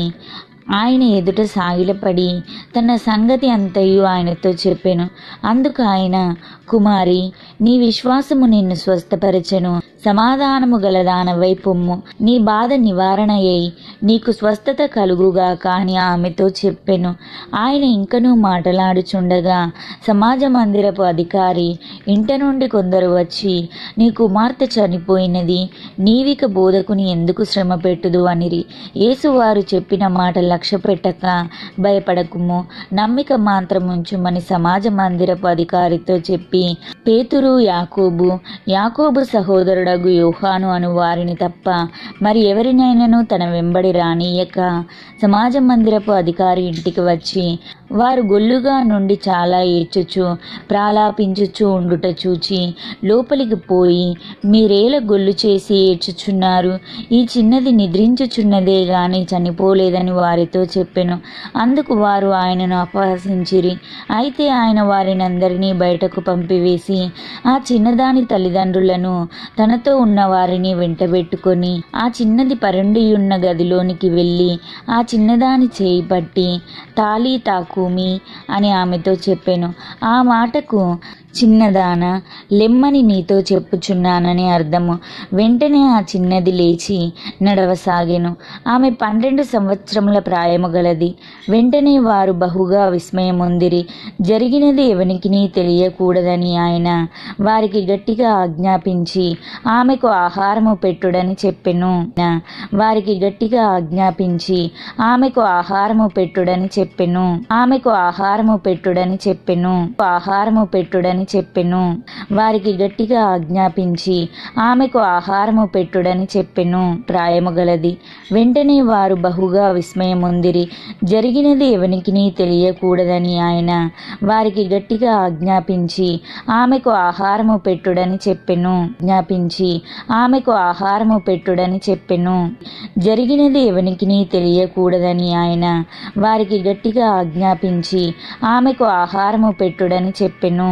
ఆయన ఎదుట సాగిలపడి తన సంగతి అంతయు ఆయనతో చెప్పెను అందుకు ఆయన కుమారి నీ విశ్వాసము నిన్ను స్వస్థపరచెను సమాధానము గలదానవై పొమ్ము నీ బాధ నివారణ అయి నీకు స్వస్థత కలుగుగా కాని ఆమెతో చెప్పెను ఆయన ఇంకనూ మాటలాడుచుండగా సమాజ మందిరపు అధికారి ఇంట నుండి కొందరు వచ్చి నీ కుమార్తె చనిపోయినది నీవిక బోధకుని ఎందుకు శ్రమ పెట్టుదు అనిరి యేసువారు చెప్పిన మాట లక్ష్య పెట్టక భయపడకుము నమ్మిక మాత్రం ఉంచుమని సమాజ మందిరపు అధికారితో చెప్పి పేతురు యాకోబు యాకోబు సహోదరుడగు యోహాను అను వారిని తప్ప మరి ఎవరినైనాను తన వెంబడి రానియక సమాజ మందిరపు అధికారి ఇంటికి వచ్చి వారు గొల్లుగా నుండి చాలా ఏడ్చుచు ప్రాలాపించుచు ఉండుట చూచి లోపలికి పోయి మీరేల గొల్లు చేసి ఏడ్చుచున్నారు ఈ చిన్నది నిద్రించుచున్నదే గాని చనిపోలేదని వారితో చెప్పెను అందుకు వారు ఆయనను అపహసించిరి అయితే ఆయన వారిని అందరినీ బయటకు పంపివేసి ఆ చిన్నదాని తల్లిదండ్రులను తనతో ఉన్న వారిని వెంటబెట్టుకొని ఆ చిన్నది పరుండియున్న గదిలోనికి వెళ్ళి ఆ చిన్నదాని చేయి పట్టి తాళీ తాకూమి అని ఆమెతో చెప్పెను ఆ మాటకు చిన్నదాన లెమ్మని నీతో చెప్పుచున్నానని అర్థము వెంటనే ఆ చిన్నది లేచి నడవసాగెను ఆమె పన్నెండు సంవత్సరముల ప్రాయము గలది వెంటనే వారు బహుగా విస్మయముందిరి జరిగినది ఎవనికి తెలియకూడదని ఆయన వారికి గట్టిగా ఆజ్ఞాపించి ఆమెకు ఆహారము పెట్టుడని చెప్పెను వారికి గట్టిగా ఆజ్ఞాపించి ఆమెకు ఆహారము పెట్టుడని చెప్పెను ఆమెకు ఆహారము పెట్టుడని చెప్పెను ఆహారము పెట్టుడని పెట్టుడని చెప్పెను వారికి గట్టిగా ఆజ్ఞాపించి ఆమెకు ఆహారము పెట్టుడని చెప్పెను ప్రాయము గలది వెంటనే వారు బహుగా విస్మయముందిరి జరిగినది ఎవనికి తెలియకూడదని ఆయన వారికి గట్టిగా ఆజ్ఞాపించి ఆమెకు ఆహారము పెట్టుడని చెప్పెను జ్ఞాపించి ఆమెకు ఆహారము పెట్టుడని చెప్పెను జరిగినది ఎవనికి తెలియకూడదని ఆయన వారికి గట్టిగా ఆజ్ఞాపించి ఆమెకు ఆహారము పెట్టుడని చెప్పెను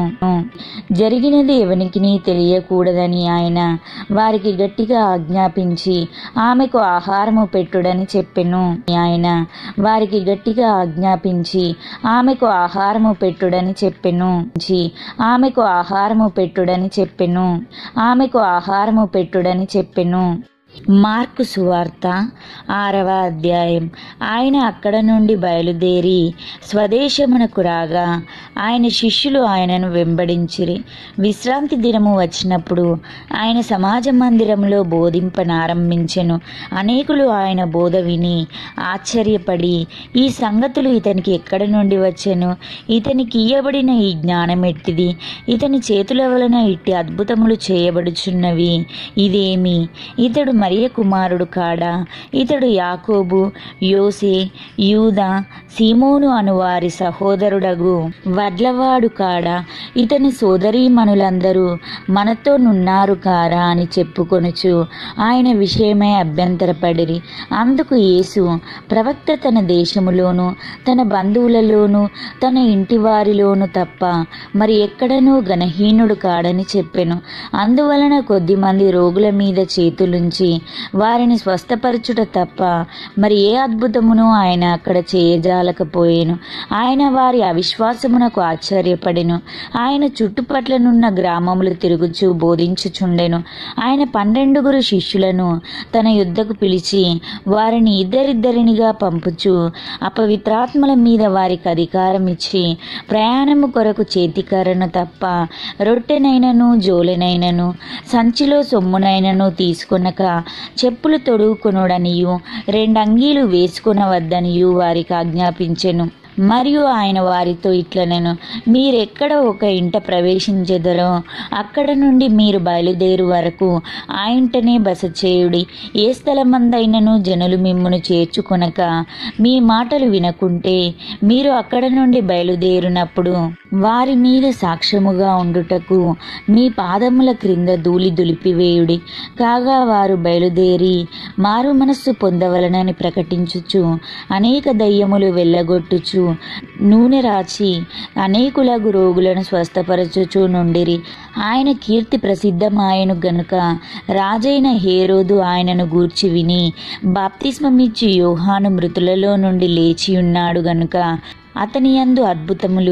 జరిగినది ఎవనికి తెలియకూడదని ఆయన వారికి గట్టిగా ఆజ్ఞాపించి ఆమెకు ఆహారము పెట్టుడని చెప్పెను ఆయన వారికి గట్టిగా ఆజ్ఞాపించి ఆమెకు ఆహారము పెట్టుడని చెప్పెను చి ఆమెకు ఆహారము పెట్టుడని చెప్పెను ఆమెకు ఆహారము పెట్టుడని చెప్పెను మార్కు సువార్త ఆరవ అధ్యాయం ఆయన అక్కడ నుండి బయలుదేరి స్వదేశమునకు రాగా ఆయన శిష్యులు ఆయనను వెంబడించిరి విశ్రాంతి దినము వచ్చినప్పుడు ఆయన సమాజ మందిరంలో బోధింపనారంభించెను అనేకులు ఆయన బోధ విని ఆశ్చర్యపడి ఈ సంగతులు ఇతనికి ఎక్కడ నుండి వచ్చెను ఇతనికి ఇయ్యబడిన ఈ జ్ఞానం ఎట్టిది ఇతని చేతుల వలన ఇట్టి అద్భుతములు చేయబడుచున్నవి ఇదేమి ఇతడు మరియ కుమారుడు కాడా ఇతడు యాకోబు యోసే యూదా సీమోను అను వారి సహోదరుడగు వడ్లవాడు కాడా ఇతని సోదరీమణులందరూ మనతో నున్నారు కారా అని చెప్పుకొనుచు ఆయన విషయమై అభ్యంతరపడిరి అందుకు యేసు ప్రవక్త తన దేశములోను తన బంధువులలోను తన ఇంటి వారిలోను తప్ప మరి ఎక్కడనూ గణహీనుడు కాడని చెప్పెను అందువలన కొద్దిమంది రోగుల మీద చేతులుంచి వారిని స్వస్థపరచుట తప్ప మరి ఏ అద్భుతమును ఆయన అక్కడ చేయజాలకపోయేను ఆయన వారి అవిశ్వాసమునకు ఆశ్చర్యపడెను ఆయన చుట్టుపట్లనున్న గ్రామములు తిరుగుచూ బోధించుచుండెను ఆయన పన్నెండుగురు శిష్యులను తన యుద్ధకు పిలిచి వారిని ఇద్దరిద్దరినిగా పంపుచు అపవిత్రాత్మల మీద వారికి అధికారం ఇచ్చి ప్రయాణము కొరకు చేతికర్రను తప్ప రొట్టెనైనను జోలెనైనను సంచిలో సొమ్మునైనను తీసుకొనక చెప్పులు తొడుగుకొనుడనియు రెండంగీలు వేసుకొనవద్దనియు వారికి ఆజ్ఞాపించెను మరియు ఆయన వారితో ఇట్లనెను మీరెక్కడ ఒక ఇంట ప్రవేశించెదరో అక్కడ నుండి మీరు బయలుదేరు వరకు ఆ ఇంటనే బస చేయుడి ఏ స్థలమందైనను జనులు మిమ్మును చేర్చుకొనక మీ మాటలు వినకుంటే మీరు అక్కడ నుండి బయలుదేరినప్పుడు వారి మీద సాక్ష్యముగా ఉండుటకు మీ పాదముల క్రింద ధూళి దులిపివేయుడి కాగా వారు బయలుదేరి మారు మనస్సు పొందవలనని ప్రకటించుచు అనేక దయ్యములు వెళ్ళగొట్టుచు నూనె రాచి అనేకులగు రోగులను స్వస్థపరచుచు నుండిరి ఆయన కీర్తి ప్రసిద్ధమాయను గనుక రాజైన హేరోదు ఆయనను గూర్చి విని బాప్తిస్మమిచ్చి యోహాను మృతులలో నుండి లేచి ఉన్నాడు గనుక అతని యందు అద్భుతములు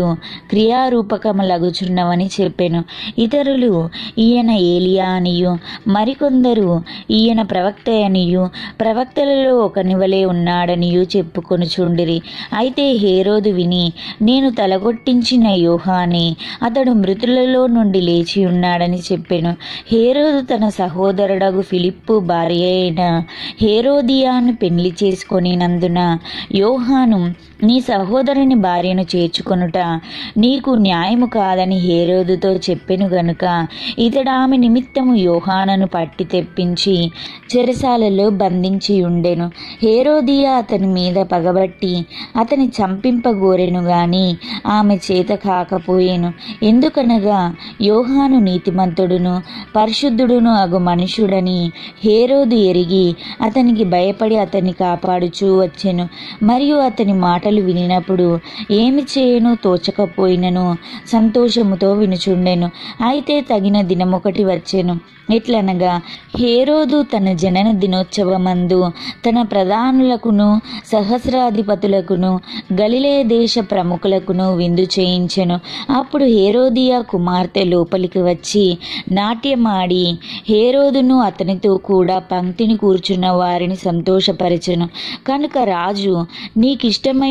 క్రియారూపకములగుచున్నవని చెప్పెను ఇతరులు ఈయన ఏలియా అనియు మరికొందరు ఈయన ప్రవక్త అనియు ప్రవక్తలలో ఒకనివలే ఉన్నాడనియు చెప్పుకొనుచుండిరి అయితే హేరోదు విని నేను తలగొట్టించిన యోహాని అతడు మృతులలో నుండి లేచి ఉన్నాడని చెప్పెను హేరోదు తన సహోదరుడగు ఫిలిప్పు భార్య అయిన హేరోదియాను పెళ్లి చేసుకొనినందున యోహాను నీ సహోదరుని భార్యను చేర్చుకొనుట నీకు న్యాయము కాదని హేరోదుతో చెప్పెను గనుక ఇతడు ఆమె నిమిత్తము యోహానను పట్టి తెప్పించి చెరసాలలో బంధించి ఉండెను హేరోదియా అతని మీద పగబట్టి అతని చంపింపగోరెను గాని ఆమె చేత కాకపోయెను ఎందుకనగా యోహాను నీతిమంతుడును పరిశుద్ధుడును అగు మనుషుడని హేరోదు ఎరిగి అతనికి భయపడి అతన్ని కాపాడుచూ వచ్చెను మరియు అతని మాటలు వినినప్పుడు ఏమి చేయను తోచకపోయినను సంతోషముతో వినుచుండెను అయితే తగిన దినమొకటి వచ్చెను ఎట్లనగా హేరోదు తన జనన దినోత్సవమందు తన ప్రధానులకును సహస్రాధిపతులకును గలిలే దేశ ప్రముఖులకును విందు చేయించెను అప్పుడు హేరోదియా కుమార్తె లోపలికి వచ్చి నాట్యమాడి హేరోదును అతనితో కూడా పంక్తిని కూర్చున్న వారిని సంతోషపరచెను కనుక రాజు నీకిష్టమైన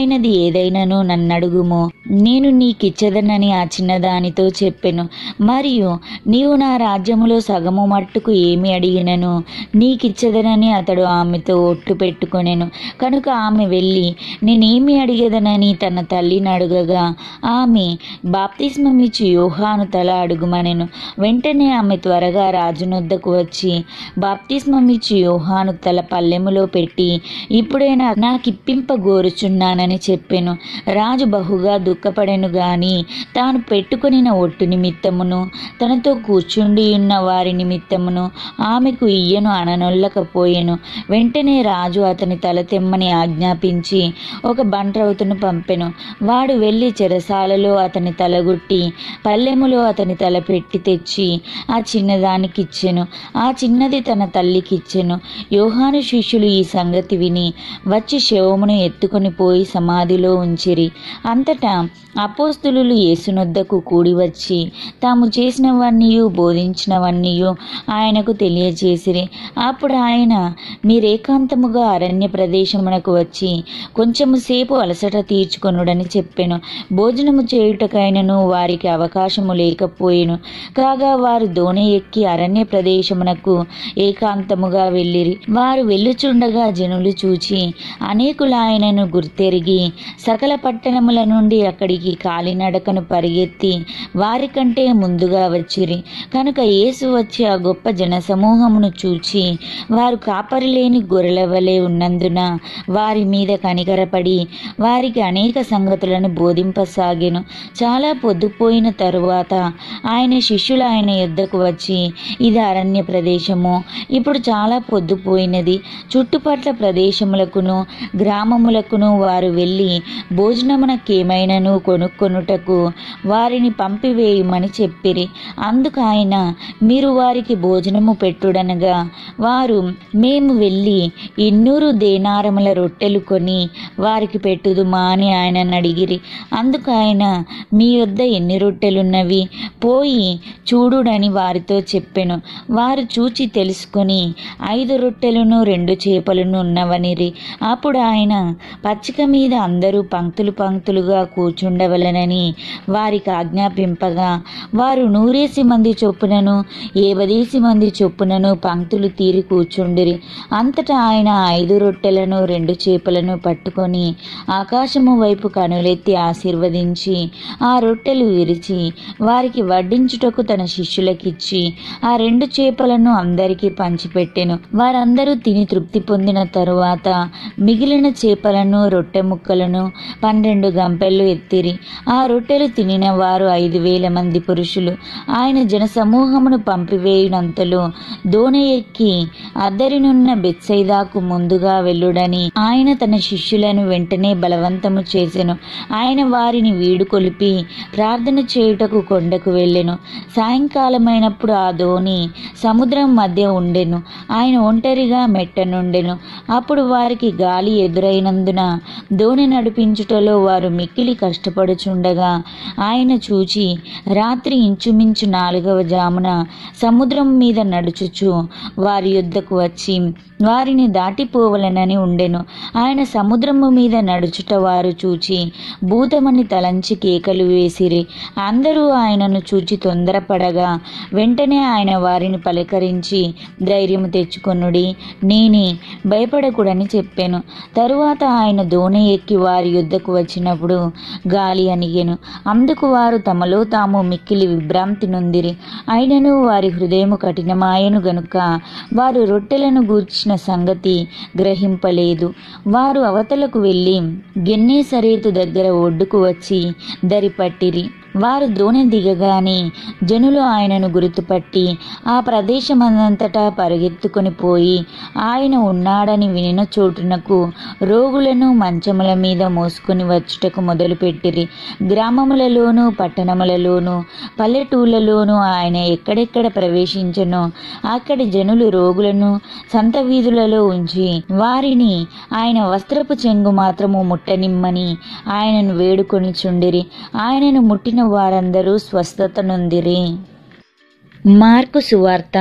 ఇష్టమైనది ఏదైనాను నన్నడుగుము నేను నీకిచ్చదనని ఆ చిన్నదానితో చెప్పెను మరియు నీవు నా రాజ్యములో సగము మట్టుకు ఏమి అడిగినను నీకిచ్చదనని అతడు ఆమెతో ఒట్టు పెట్టుకొనెను కనుక ఆమె వెళ్ళి నేనేమి అడిగేదనని తన తల్లిని అడుగగా ఆమె బాప్తిస్మమిచ్చి యోహాను తల అడుగుమనెను వెంటనే ఆమె త్వరగా రాజునొద్దకు వచ్చి బాప్తిస్మమిచ్చి యోహాను తల పల్లెములో పెట్టి ఇప్పుడైనా నాకిప్పింపగోరుచున్నానని చెప్పెను రాజు బహుగా దుఃఖపడెను గాని తాను పెట్టుకొనిన ఒట్టు నిమిత్తమును తనతో కూర్చుండి ఉన్న వారి నిమిత్తమును ఆమెకు ఇయ్యను అననొల్లకపోయెను వెంటనే రాజు అతని తల తెమ్మని ఆజ్ఞాపించి ఒక బంట్రౌతును పంపెను వాడు వెళ్ళి చెరసాలలో అతని తలగుట్టి పల్లెములో అతని తల పెట్టి తెచ్చి ఆ చిన్నదానికి ఇచ్చెను ఆ చిన్నది తన తల్లికిచ్చెను యోహాను శిష్యులు ఈ సంగతి విని వచ్చి శవమును ఎత్తుకొని పోయి సమాధిలో ఉంచిరి అంతటా అపోస్తులు యేసునొద్దకు కూడి వచ్చి తాము చేసినవన్నీ బోధించినవన్నీ ఆయనకు తెలియజేసిరి అప్పుడు ఆయన మీరేకాంతముగా అరణ్య ప్రదేశమునకు వచ్చి కొంచెము సేపు అలసట తీర్చుకొనుడని చెప్పెను భోజనము చేయుటకైనను వారికి అవకాశము లేకపోయెను కాగా వారు దోణి ఎక్కి అరణ్య ప్రదేశమునకు ఏకాంతముగా వెళ్ళిరి వారు వెళ్ళుచుండగా జనులు చూచి అనేకులు ఆయనను గుర్తెరిగి సకల పట్టణముల నుండి అక్కడికి కాలినడకను పరిగెత్తి వారికంటే ముందుగా వచ్చిరి కనుక యేసు వచ్చి ఆ గొప్ప జనసమూహమును చూచి వారు కాపరి లేని గొర్రెల వలె ఉన్నందున వారి మీద కనికరపడి వారికి అనేక సంగతులను బోధింపసాగెను చాలా పొద్దుపోయిన తరువాత ఆయన శిష్యులు ఆయన యొద్దకు వచ్చి ఇది అరణ్య ప్రదేశము ఇప్పుడు చాలా పొద్దుపోయినది చుట్టుపట్ల ప్రదేశములకును గ్రామములకును వారు వెళ్ళి భోజనమునకేమైనను కొనుక్కొనుటకు వారిని పంపివేయమని చెప్పిరి అందుకు ఆయన మీరు వారికి భోజనము పెట్టుడనగా వారు మేము వెళ్ళి ఇన్నూరు దేనారముల రొట్టెలు కొని వారికి పెట్టుదుమా అని ఆయనను అడిగిరి అందుకు ఆయన మీ యొద్ద ఎన్ని రొట్టెలున్నవి పోయి చూడుడని వారితో చెప్పెను వారు చూచి తెలుసుకొని ఐదు రొట్టెలను రెండు చేపలను ఉన్నవనిరి అప్పుడు ఆయన పచ్చిక మీద అందరూ పంక్తులు పంక్తులుగా కూర్చుండవలనని వారికి ఆజ్ఞాపింపగా వారు నూరేసి మంది చొప్పునను ఏబదేసి మంది చొప్పునను పంక్తులు తీరి కూర్చుండిరి అంతటా ఆయన ఐదు రొట్టెలను రెండు చేపలను పట్టుకొని ఆకాశము వైపు కనులెత్తి ఆశీర్వదించి ఆ రొట్టెలు విరిచి వారికి వడ్డించుటకు తన శిష్యులకిచ్చి ఆ రెండు చేపలను అందరికీ పంచిపెట్టెను వారందరూ తిని తృప్తి పొందిన తరువాత మిగిలిన చేపలను రొట్టె ముక్కలను పన్నెండు గంపెళ్ళు ఎత్తిరి ఆ రొట్టెలు తినిన వారు ఐదు వేల మంది పురుషులు ఆయన జనసమూహమును పంపివేయునంతలో దోణి ఎక్కి అద్దరినున్న బెత్సైదాకు ముందుగా వెళ్ళుడని ఆయన తన శిష్యులను వెంటనే బలవంతము చేసెను ఆయన వారిని వీడుకొలిపి ప్రార్థన చేయుటకు కొండకు వెళ్ళెను సాయంకాలమైనప్పుడు ఆ దోణి సముద్రం మధ్య ఉండెను ఆయన ఒంటరిగా మెట్టనుండెను అప్పుడు వారికి గాలి ఎదురైనందున దోణి నడిపించుటలో వారు మిక్కిలి కష్టపడుచుండగా ఆయన చూచి రాత్రి ఇంచుమించు నాలుగవ జామున సముద్రం మీద నడుచుచు వారి యొద్దకు వచ్చి వారిని దాటిపోవలనని ఉండెను ఆయన సముద్రము మీద నడుచుట వారు చూచి భూతమని తలంచి కేకలు వేసిరి అందరూ ఆయనను చూచి తొందరపడగా వెంటనే ఆయన వారిని పలకరించి ధైర్యము తెచ్చుకొనుడి నేనే భయపడకూడని చెప్పాను తరువాత ఆయన దోణి ఎక్కి వారి యుద్ధకు వచ్చినప్పుడు గాలి అనిగెను అందుకు వారు తమలో తాము మిక్కిలి విభ్రాంతి నొందిరి అయినను వారి హృదయము కఠినమాయను గనుక వారు రొట్టెలను గూర్చిన సంగతి గ్రహింపలేదు వారు అవతలకు వెళ్ళి గెన్నే సరేతు దగ్గర ఒడ్డుకు వచ్చి దరిపట్టిరి వారు దోణి దిగగానే జనులు ఆయనను గుర్తుపట్టి ఆ ప్రదేశమంతటా పరిగెత్తుకొని పోయి ఆయన ఉన్నాడని వినిన చోటునకు రోగులను మంచముల మీద మోసుకొని వచ్చుటకు మొదలుపెట్టిరి గ్రామములలోనూ పట్టణములలోనూ పల్లెటూళ్ళలోనూ ఆయన ఎక్కడెక్కడ ప్రవేశించనో అక్కడి జనులు రోగులను సంత వీధులలో ఉంచి వారిని ఆయన వస్త్రపు చెంగు మాత్రము ముట్టనిమ్మని ఆయనను వేడుకొని చుండిరి ఆయనను ముట్టిన వారందరూ స్వస్థత నొందిరి మార్కు సువార్త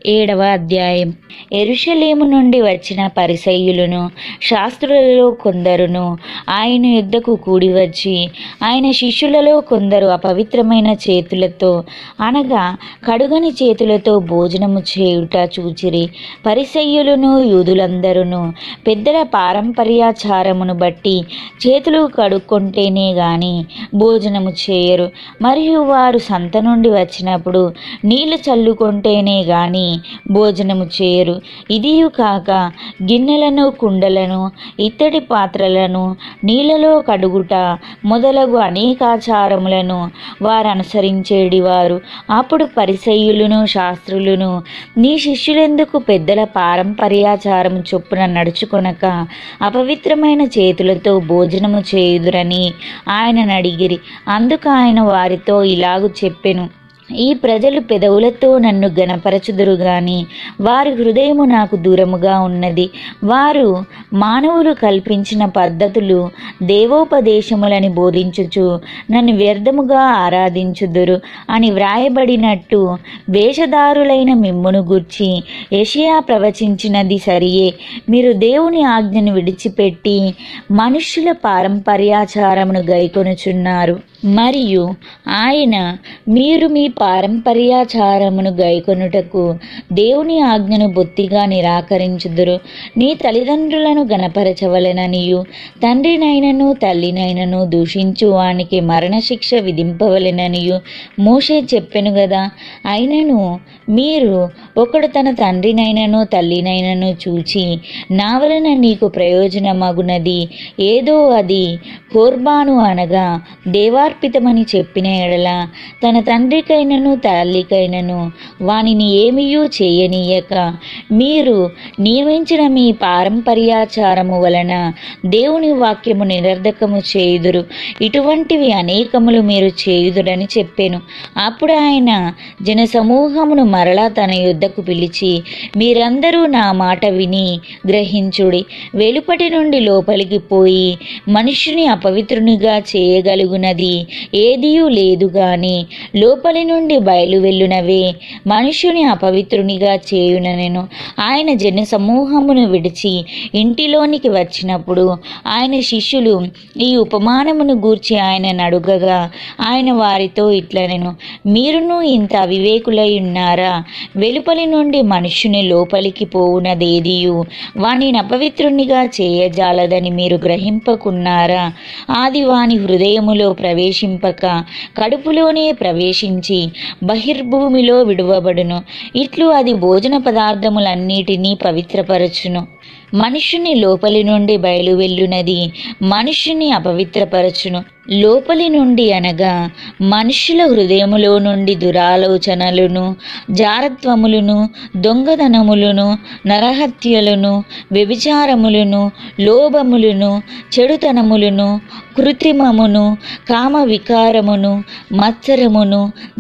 ఏడవ అధ్యాయం ఎరుషలేము నుండి వచ్చిన పరిసయ్యులను శాస్త్రులలో కొందరును ఆయన యుద్ధకు కూడి వచ్చి ఆయన శిష్యులలో కొందరు అపవిత్రమైన చేతులతో అనగా కడుగని చేతులతో భోజనము చేయుట చూచిరి పరిసయ్యులను యూదులందరూ పెద్దల పారంపర్యాచారమును బట్టి చేతులు కడుక్కుంటేనే గాని భోజనము చేయరు మరియు వారు సంత నుండి వచ్చినప్పుడు నీళ్లు చల్లుకుంటేనే గాని భోజనము చేయరు ఇదియు కాక గిన్నెలను కుండలను ఇత్తడి పాత్రలను నీళ్ళలో కడుగుట మొదలగు అనేకాచారములను వారు అనుసరించేడి వారు అప్పుడు పరిసయ్యులను శాస్త్రులను నీ శిష్యులెందుకు పెద్దల పారంపర్యాచారము చొప్పున నడుచుకొనక అపవిత్రమైన చేతులతో భోజనము చేయుదురని ఆయనను అడిగిరి అందుకు ఆయన వారితో ఇలాగు చెప్పెను ఈ ప్రజలు పెదవులతో నన్ను గణపరచుదురు గాని వారి హృదయము నాకు దూరముగా ఉన్నది వారు మానవులు కల్పించిన పద్ధతులు దేవోపదేశములని బోధించుచు నన్ను వ్యర్థముగా ఆరాధించుదురు అని వ్రాయబడినట్టు వేషధారులైన మిమ్మును గూర్చి యెషయా ప్రవచించినది సరియే మీరు దేవుని ఆజ్ఞను విడిచిపెట్టి మనుష్యుల పారంపర్యాచారమును గైకొనుచున్నారు మరియు ఆయన మీరు మీ పారంపర్యాచారమును గైకొనుటకు దేవుని ఆజ్ఞను బొత్తిగా నిరాకరించుదురు నీ తల్లిదండ్రులను గణపరచవలెననియు తండ్రినైనను తల్లినైనను దూషించు వానికి మరణశిక్ష విధింపవలెననియు మోషే చెప్పెను గదా అయినను మీరు ఒకడు తన తండ్రినైనను తల్లినైనను చూచి నా వలన నీకు ప్రయోజనమగునది ఏదో అది కోర్బాను అనగా దేవార్పితమని చెప్పిన ఎడల తన తండ్రికైనను తల్లికైనను వానిని ఏమీయూ చేయనీయక మీరు నియమించిన మీ పారంపర్యాచారము వలన దేవుని వాక్యము నిరర్ధకము చేయుదురు ఇటువంటివి అనేకములు మీరు చేయుదురని చెప్పాను అప్పుడు ఆయన జనసమూహమును మరలా తన యుద్ధకు పిలిచి మీరందరూ నా మాట విని గ్రహించుడి వెలుపటి నుండి లోపలికి పోయి మనుష్యుని అపవిత్రునిగా చేయగలుగునది ఏదియూ లేదు గాని లోపలి నుండి బయలు వెళ్ళునవే మనుష్యుని అపవిత్రునిగా చేయుననెను ఆయన జన సమూహమును విడిచి ఇంటిలోనికి వచ్చినప్పుడు ఆయన శిష్యులు ఈ ఉపమానమును గూర్చి ఆయన అడుగగా ఆయన వారితో ఇట్లనెను మీరును ఇంత అవివేకులై ఉన్నారా వెలుపలి నుండి మనుష్యుని లోపలికి పోవునదేదియు వానిని అపవిత్రునిగా చేయజాలదని మీరు గ్రహింపకున్నారా ఆది వాని హృదయములో ప్రవేశింపక కడుపులోనే ప్రవేశించి బహిర్భూమిలో విడువబడును ఇట్లు అది భోజన పదార్థములన్నిటినీ పవిత్రపరచును మనుష్యుని లోపలి నుండి బయలు వెళ్ళునది మనుష్యుని అపవిత్రపరచును లోపలి నుండి అనగా మనుష్యుల హృదయములో నుండి దురాలోచనలను జారత్వములను దొంగదనములను నరహత్యలను వ్యభిచారములను లోభములను చెడుతనములను కృత్రిమమును కామ వికారమును మత్సరమును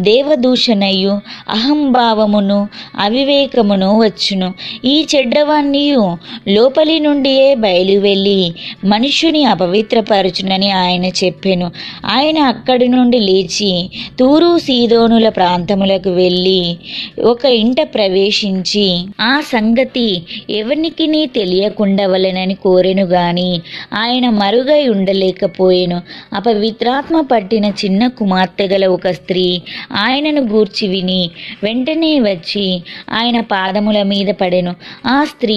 దేవదూషణయు అహంభావమును అవివేకమును వచ్చును ఈ చెడ్డవన్నీ లోపలి నుండియే బయలు వెళ్ళి మనుష్యుని అపవిత్రపరచునని ఆయన చెప్పెను ఆయన అక్కడి నుండి లేచి తూరు సీదోనుల ప్రాంతములకు వెళ్ళి ఒక ఇంట ప్రవేశించి ఆ సంగతి ఎవరికి తెలియకుండవలెనని కోరెను గాని ఆయన మరుగై ఉండలేకపోయెను అపవిత్రాత్మ పట్టిన చిన్న కుమార్తె గల ఒక స్త్రీ ఆయనను గూర్చి విని వెంటనే వచ్చి ఆయన పాదముల మీద పడెను ఆ స్త్రీ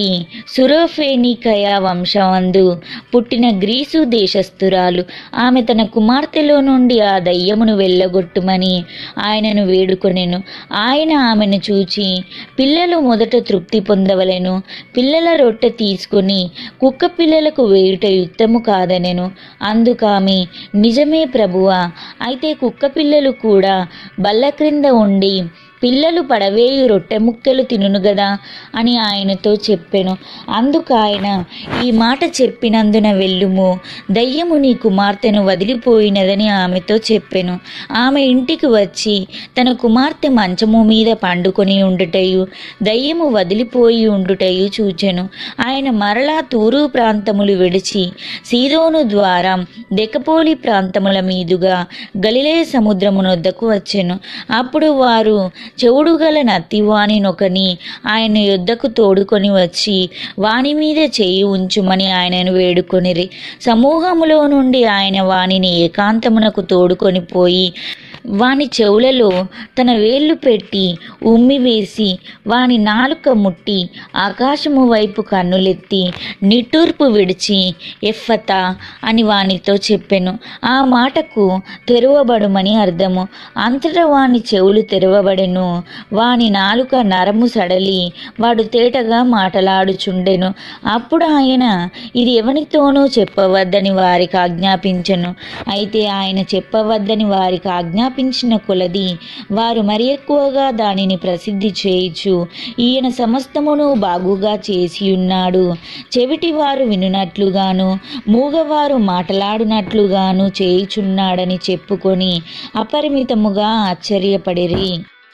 సురోఫేనికయ వంశమందు పుట్టిన గ్రీసు దేశస్థురాలు ఆమె తన కుమార్తెలో నుండి ఆ దయ్యమును వెళ్ళగొట్టుమని ఆయనను వేడుకొనెను ఆయన ఆమెను చూచి పిల్లలు మొదట తృప్తి పొందవలెను పిల్లల రొట్టె తీసుకుని కుక్క పిల్లలకు వేయుట యుక్తము కాదనెను అందుకామె నిజమే ప్రభువా అయితే కుక్క పిల్లలు కూడా బల్ల క్రింద ఉండి పిల్లలు పడవేయు రొట్టె ముక్కలు తినును గదా అని ఆయనతో చెప్పెను అందుకు ఆయన ఈ మాట చెప్పినందున వెళ్ళుము దయ్యము నీ కుమార్తెను వదిలిపోయినదని ఆమెతో చెప్పెను ఆమె ఇంటికి వచ్చి తన కుమార్తె మంచము మీద పండుకొని ఉండుటయు దయ్యము వదిలిపోయి ఉండుటయు చూచెను ఆయన మరలా తూరు ప్రాంతములు విడిచి సీదోను ద్వారా దెకపోలి ప్రాంతముల మీదుగా గలిలే సముద్రమునొద్దకు వచ్చెను అప్పుడు వారు చెవుడు గల నత్తివాణినొకని ఆయన యుద్ధకు తోడుకొని వచ్చి వాని మీద చేయి ఉంచుమని ఆయనను వేడుకొనిరి సమూహములో నుండి ఆయన వానిని ఏకాంతమునకు తోడుకొని పోయి వాని చెవులలో తన వేళ్ళు పెట్టి ఉమ్మి వేసి వాని నాలుక ముట్టి ఆకాశము వైపు కన్నులెత్తి నిట్టూర్పు విడిచి ఎఫ్ఫతా అని వానితో చెప్పెను ఆ మాటకు తెరవబడుమని అర్థము అంతటా వాని చెవులు తెరవబడెను వాని నాలుక నరము సడలి వాడు తేటగా మాటలాడుచుండెను అప్పుడు ఆయన ఇది ఎవనితోనూ చెప్పవద్దని వారికి ఆజ్ఞాపించెను అయితే ఆయన చెప్పవద్దని వారికి ఆజ్ఞాపించిన కొలది వారు మరి ఎక్కువగా దానిని ప్రసిద్ధి చేయుచు ఈయన సమస్తమును బాగుగా చేసి ఉన్నాడు చెవిటి వారు వినునట్లుగాను మూగవారు మాటలాడునట్లుగాను చేయుచున్నాడని చెప్పుకొని అపరిమితముగా ఆశ్చర్యపడిరి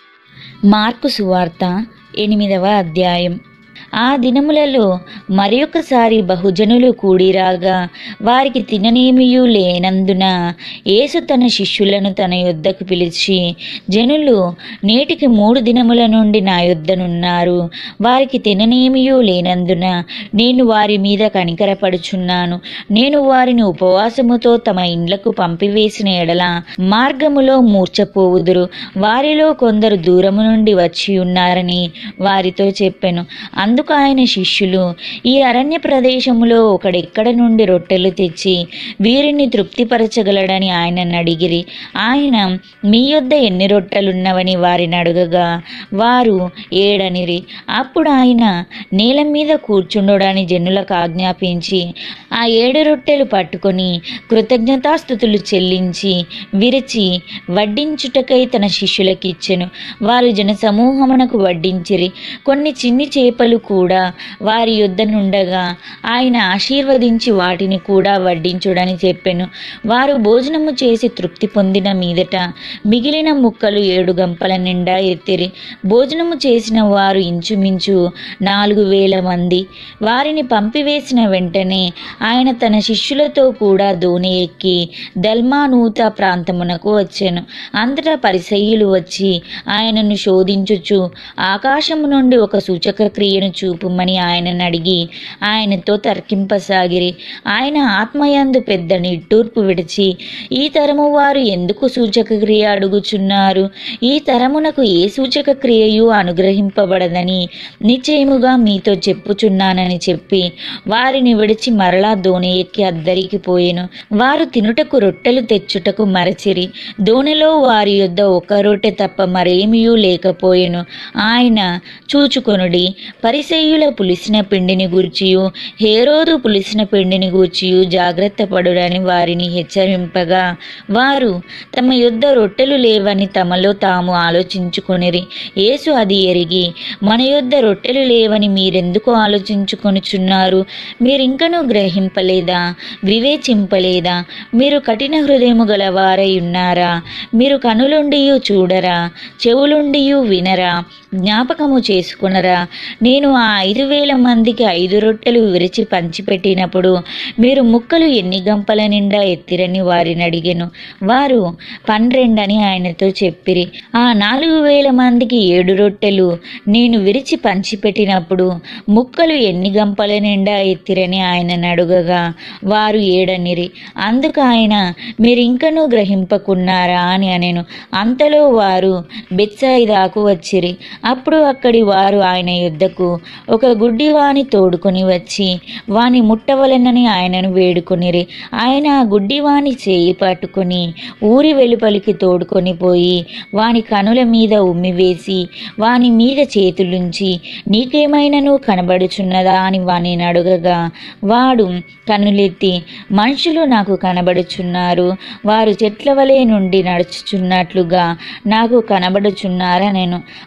మార్కు సువార్త ఎనిమిదవ అధ్యాయం ఆ దినములలో మరొకసారి బహుజనులు కూడిరాగా వారికి తిననేమియూ లేనందున యేసు తన శిష్యులను తన యొద్దకు పిలిచి జనులు నేటికి మూడు దినముల నుండి నా యొద్దనున్నారు వారికి తిననేమియూ లేనందున నేను వారి మీద కనికరపడుచున్నాను నేను వారిని ఉపవాసముతో తమ ఇండ్లకు పంపివేసిన ఎడల మార్గములో మూర్చపోవుదురు వారిలో కొందరు దూరము నుండి వచ్చి ఉన్నారని వారితో చెప్పెను అందుకు ఆయన శిష్యులు ఈ అరణ్య ప్రదేశములో ఒకడెక్కడ నుండి రొట్టెలు తెచ్చి వీరిని తృప్తిపరచగలడని ఆయనను అడిగిరి ఆయన మీ యొద్ద ఎన్ని రొట్టెలున్నవని వారిని అడగగా వారు ఏడనిరి అప్పుడు ఆయన నేల మీద కూర్చుండడని జనులకు ఆజ్ఞాపించి ఆ ఏడు రొట్టెలు పట్టుకొని కృతజ్ఞతాస్థుతులు చెల్లించి విరిచి వడ్డించుటకై తన శిష్యులకు ఇచ్చెను వారు జనసమూహమునకు వడ్డించిరి కొన్ని చిన్ని చేపలు కూడా వారి యొద్ద నుండగా ఆయన ఆశీర్వదించి వాటిని కూడా వడ్డించుడని చెప్పెను వారు భోజనము చేసి తృప్తి పొందిన మీదట మిగిలిన ముక్కలు ఏడు గంపల నిండా ఎత్తిరి భోజనము చేసిన వారు ఇంచుమించు నాలుగు వేల మంది వారిని పంపివేసిన వెంటనే ఆయన తన శిష్యులతో కూడా దోణి ఎక్కి దల్మానూత ప్రాంతమునకు వచ్చెను అంతటా పరిసయ్యులు వచ్చి ఆయనను శోధించుచు ఆకాశము నుండి ఒక సూచక క్రియను చూపుమని ఆయనను అడిగి ఆయనతో తర్కింపసాగిరి ఆయన ఆత్మయందు పెద్ద నిట్టూర్పు విడిచి ఈ తరము వారు ఎందుకు సూచక క్రియ అడుగుచున్నారు ఈ తరమునకు ఏ సూచక క్రియయు అనుగ్రహింపబడదని నిశ్చయముగా మీతో చెప్పుచున్నానని చెప్పి వారిని విడిచి మరలా దోణి ఎక్కి అద్దరికి పోయెను వారు తినుటకు రొట్టెలు తెచ్చుటకు మరచిరి దోణిలో వారి యొద్ద ఒక రొట్టె తప్ప మరేమియూ లేకపోయెను ఆయన చూచుకొనుడి పరిసెయ్యుల పులిసిన పిండిని గూర్చియు హేరోదు పులిసిన పిండిని గూర్చియు జాగ్రత్త పడుడని వారిని హెచ్చరింపగా వారు తమ యొద్ద రొట్టెలు లేవని తమలో తాము ఆలోచించుకొనిరి యేసు అది ఎరిగి మన యొద్ద రొట్టెలు లేవని మీరెందుకు ఆలోచించుకొనుచున్నారు మీరింకనూ గ్రహింపలేదా వివేచింపలేదా మీరు కఠిన హృదయము గల వారై ఉన్నారా మీరు కనులుండియు చూడరా చెవులుండియు వినరా జ్ఞాపకము చేసుకునరా నేను ఆ ఐదు వేల మందికి ఐదు రొట్టెలు విరిచి పంచిపెట్టినప్పుడు మీరు ముక్కలు ఎన్ని గంపల నిండా ఎత్తిరని వారిని అడిగెను వారు పన్నెండని ఆయనతో చెప్పిరి ఆ నాలుగు వేల మందికి ఏడు రొట్టెలు నేను విరిచి పంచిపెట్టినప్పుడు ముక్కలు ఎన్ని గంపల నిండా ఎత్తిరని ఆయనను అడుగగా వారు ఏడనిరి అందుకు ఆయన మీరింకనూ గ్రహింపకున్నారా అని అనెను అంతలో వారు బెత్సాయిదాకు వచ్చిరి అప్పుడు అక్కడి వారు ఆయన యుద్ధకు ఒక గుడ్డివాని తోడుకొని వచ్చి వాని ముట్టవలెనని ఆయనను వేడుకొనిరి ఆయన ఆ గుడ్డివాని చేయి పట్టుకొని ఊరి వెలుపలికి తోడుకొని పోయి వాని కనుల మీద ఉమ్మివేసి వాని మీద చేతులుంచి నీకేమైనను కనబడుచున్నదా అని వాని అడుగగా వాడు కన్నులెత్తి మనుషులు నాకు కనబడుచున్నారు వారు చెట్ల వలె నుండి నడుచుచున్నట్లుగా నాకు కనబడుచున్నారా నేను అంతటా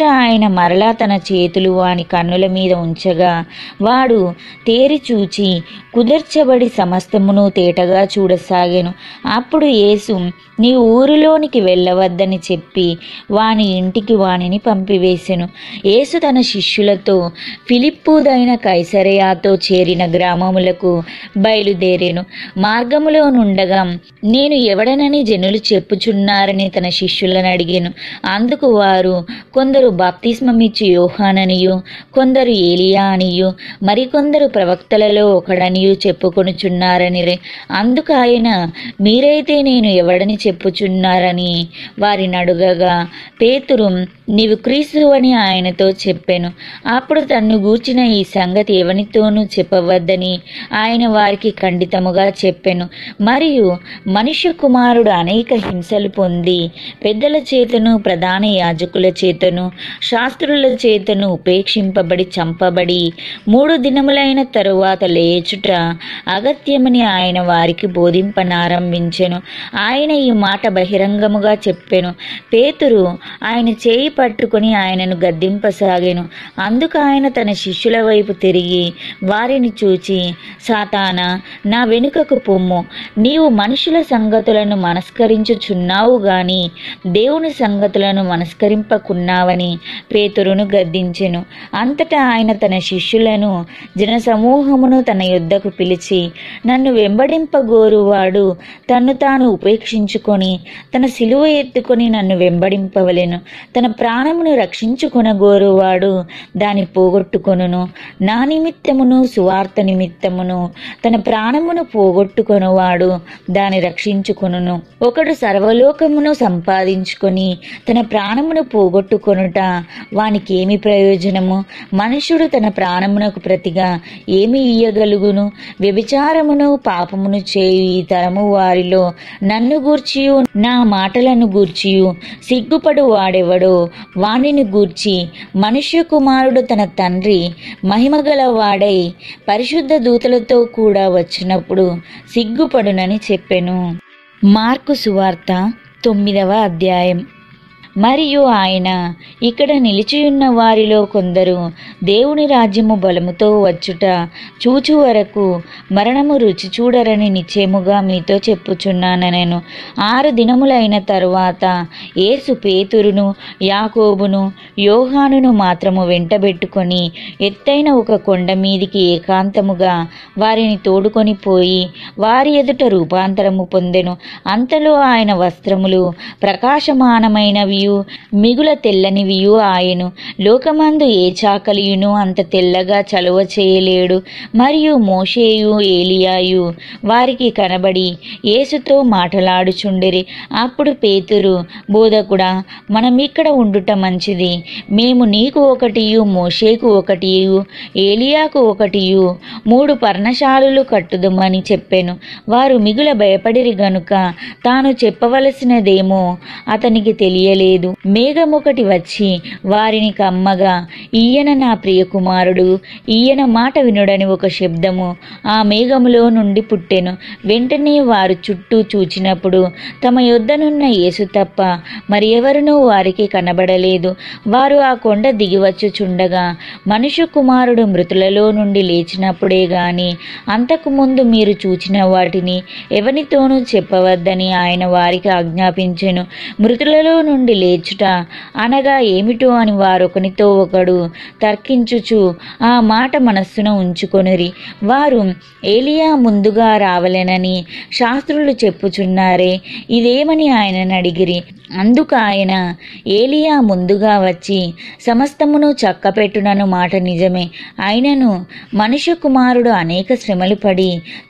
అంతటా ఆయన మరలా తన చేతులు వాని కన్నుల మీద ఉంచగా వాడు తేరి చూచి కుదర్చబడి సమస్తమును తేటగా చూడసాగాను అప్పుడు యేసు నీ ఊరిలోనికి వెళ్ళవద్దని చెప్పి వాని ఇంటికి వానిని పంపివేశెను యేసు తన శిష్యులతో ఫిలిప్పుదైన కైసరయాతో చేరిన గ్రామములకు బయలుదేరెను మార్గములో నుండగా నేను ఎవడనని జనులు చెప్పుచున్నారని తన శిష్యులను అడిగాను అందుకు వారు కొందరు బాప్తిస్మమిచ్చి యోహాననియు కొందరు ఏలియా అనియు మరికొందరు ప్రవక్తలలో ఒకడనియు చెప్పుకొనుచున్నారని అందుకు ఆయన మీరైతే నేను ఎవడని చెప్పుచున్నారని వారిని అడుగగా పేతురు నీవు క్రీస్తు అని ఆయనతో చెప్పాను అప్పుడు తన్ను గూర్చిన ఈ సంగతి ఎవనితోనూ చెప్పవద్దని ఆయన వారికి ఖండితముగా చెప్పెను మరియు మనుష్య కుమారుడు అనేక హింసలు పొంది పెద్దల చేతను ప్రధాన యాజకుల చేతను శాస్త్రుల చేతను ఉపేక్షింపబడి చంపబడి మూడు దినములైన తరువాత లేచుట అగత్యమని ఆయన వారికి బోధింపనారంభించెను ఆయన ఈ మాట బహిరంగముగా చెప్పెను పేతురు ఆయన చేయి పట్టుకుని ఆయనను గద్దింపసాగెను అందుకు ఆయన తన శిష్యుల వైపు తిరిగి వారిని చూచి సాతానా నా వెనుకకు పొమ్ము నీవు మనుషుల సంగతులను మనస్కరించుచున్నావు గాని దేవుని సంగతులను మనస్కరింపకున్నావని పేతురును గద్దించెను అంతటా ఆయన తన శిష్యులను జనసమూహమును తన యుద్ధకు పిలిచి నన్ను వెంబడింపగోరువాడు తన్ను తాను ఉపేక్షించుకొని తన సిలువ ఎత్తుకొని నన్ను వెంబడింపవలెను తన ప్రాణమును రక్షించుకొనగోరువాడు దాని పోగొట్టుకొనును నా నిమిత్తమును సువార్త నిమిత్తమును తన ప్రాణమును పోగొట్టుకొనువాడు దాని రక్షించుకొనును ఒకడు సర్వలోకమును సంపాదించుకొని తన ప్రాణమును పోగొట్టుకొనుట వానికి ఏమి ప్రయోజనము మనుషుడు తన ప్రాణమునకు ప్రతిగా ఏమి ఇయ్యగలుగును వ్యభిచారమును పాపమును చేయు ఈ తరము వారిలో నన్ను గూర్చియు నా మాటలను గూర్చియు సిగ్గుపడు వాడెవడో వానిని గూర్చి మనుష్య కుమారుడు తన తండ్రి మహిమగల వాడై పరిశుద్ధ దూతలతో కూడా వచ్చినప్పుడు సిగ్గుపడునని చెప్పెను మార్కు సువార్త తొమ్మిదవ అధ్యాయం మరియు ఆయన ఇక్కడ నిలిచియున్న వారిలో కొందరు దేవుని రాజ్యము బలముతో వచ్చుట చూచు వరకు మరణము రుచి చూడరని నిశ్చయముగా మీతో చెప్పుచున్నాను నేను ఆరు దినములైన తరువాత యేసు పేతురును యాకోబును యోహానును మాత్రము వెంటబెట్టుకొని ఎత్తైన ఒక కొండ మీదికి ఏకాంతముగా వారిని తోడుకొని పోయి వారి ఎదుట రూపాంతరము పొందెను అంతలో ఆయన వస్త్రములు ప్రకాశమానమైనవియు మిగుల తెల్లనివియు ఆయను లోకమందు ఏ చాకలియును అంత తెల్లగా చలువ చేయలేడు మరియు మోషేయు ఏలియాయు వారికి కనబడి యేసుతో మాటలాడుచుండిరి అప్పుడు పేతురు బోధకుడా మనం ఇక్కడ ఉండుట మంచిది మేము నీకు ఒకటియు మోషేకు ఒకటియు ఏలియాకు ఒకటియు మూడు పర్ణశాలలు కట్టుదమని చెప్పెను వారు మిగుల భయపడిరి గనుక తాను చెప్పవలసినదేమో అతనికి తెలియలేదు మేఘమొకటి వచ్చి వారిని కమ్మగా ఈయన నా ప్రియకుమారుడు ఈయన మాట వినుడని ఒక శబ్దము ఆ మేఘములో నుండి పుట్టెను వెంటనే వారు చుట్టూ చూచినప్పుడు తమ యొద్దనున్న యేసు తప్ప మరి ఎవరునూ వారికి కనబడలేదు వారు ఆ కొండ దిగివచ్చుచుండగా మనుష్య కుమారుడు మృతులలో నుండి లేచినప్పుడే గాని అంతకుముందు మీరు చూచిన వాటిని ఎవనితోనూ చెప్పవద్దని ఆయన వారికి ఆజ్ఞాపించెను మృతులలో నుండి లేచుట అనగా ఏమిటో అని వారొకనితో ఒకడు తర్కించుచు ఆ మాట మనస్సున ఉంచుకొనిరి వారు ఏలియా ముందుగా రావలెనని శాస్త్రులు చెప్పుచున్నారే ఇదేమని ఆయనను అడిగిరి అందుకు ఆయన ఏలియా ముందుగా వచ్చి సమస్తమును చక్కపెట్టునను మాట నిజమే అయినను మనుష్య కుమారుడు అనేక శ్రమలు పడి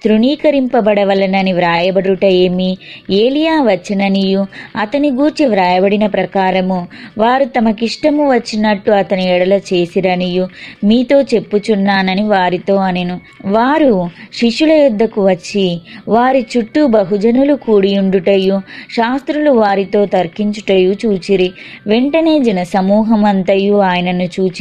తృణీకరింపబడవలనని వ్రాయబడుట ఏమి ఏలియా వచ్చిననియు అతని గూర్చి వ్రాయబడిన ప్రకారము వారు తమకిష్టము వచ్చినట్టు అతని ఎడల చేసిరనియు మీతో చెప్పుచున్నానని వారితో అనెను వారు శిష్యుల యొద్దకు వచ్చి వారి చుట్టూ బహుజనులు కూడియుండుటయు శాస్త్రులు వారితో తర్కించుటయు చూచిరి వెంటనే జన సమూహమంతయు ఆయనను చూచి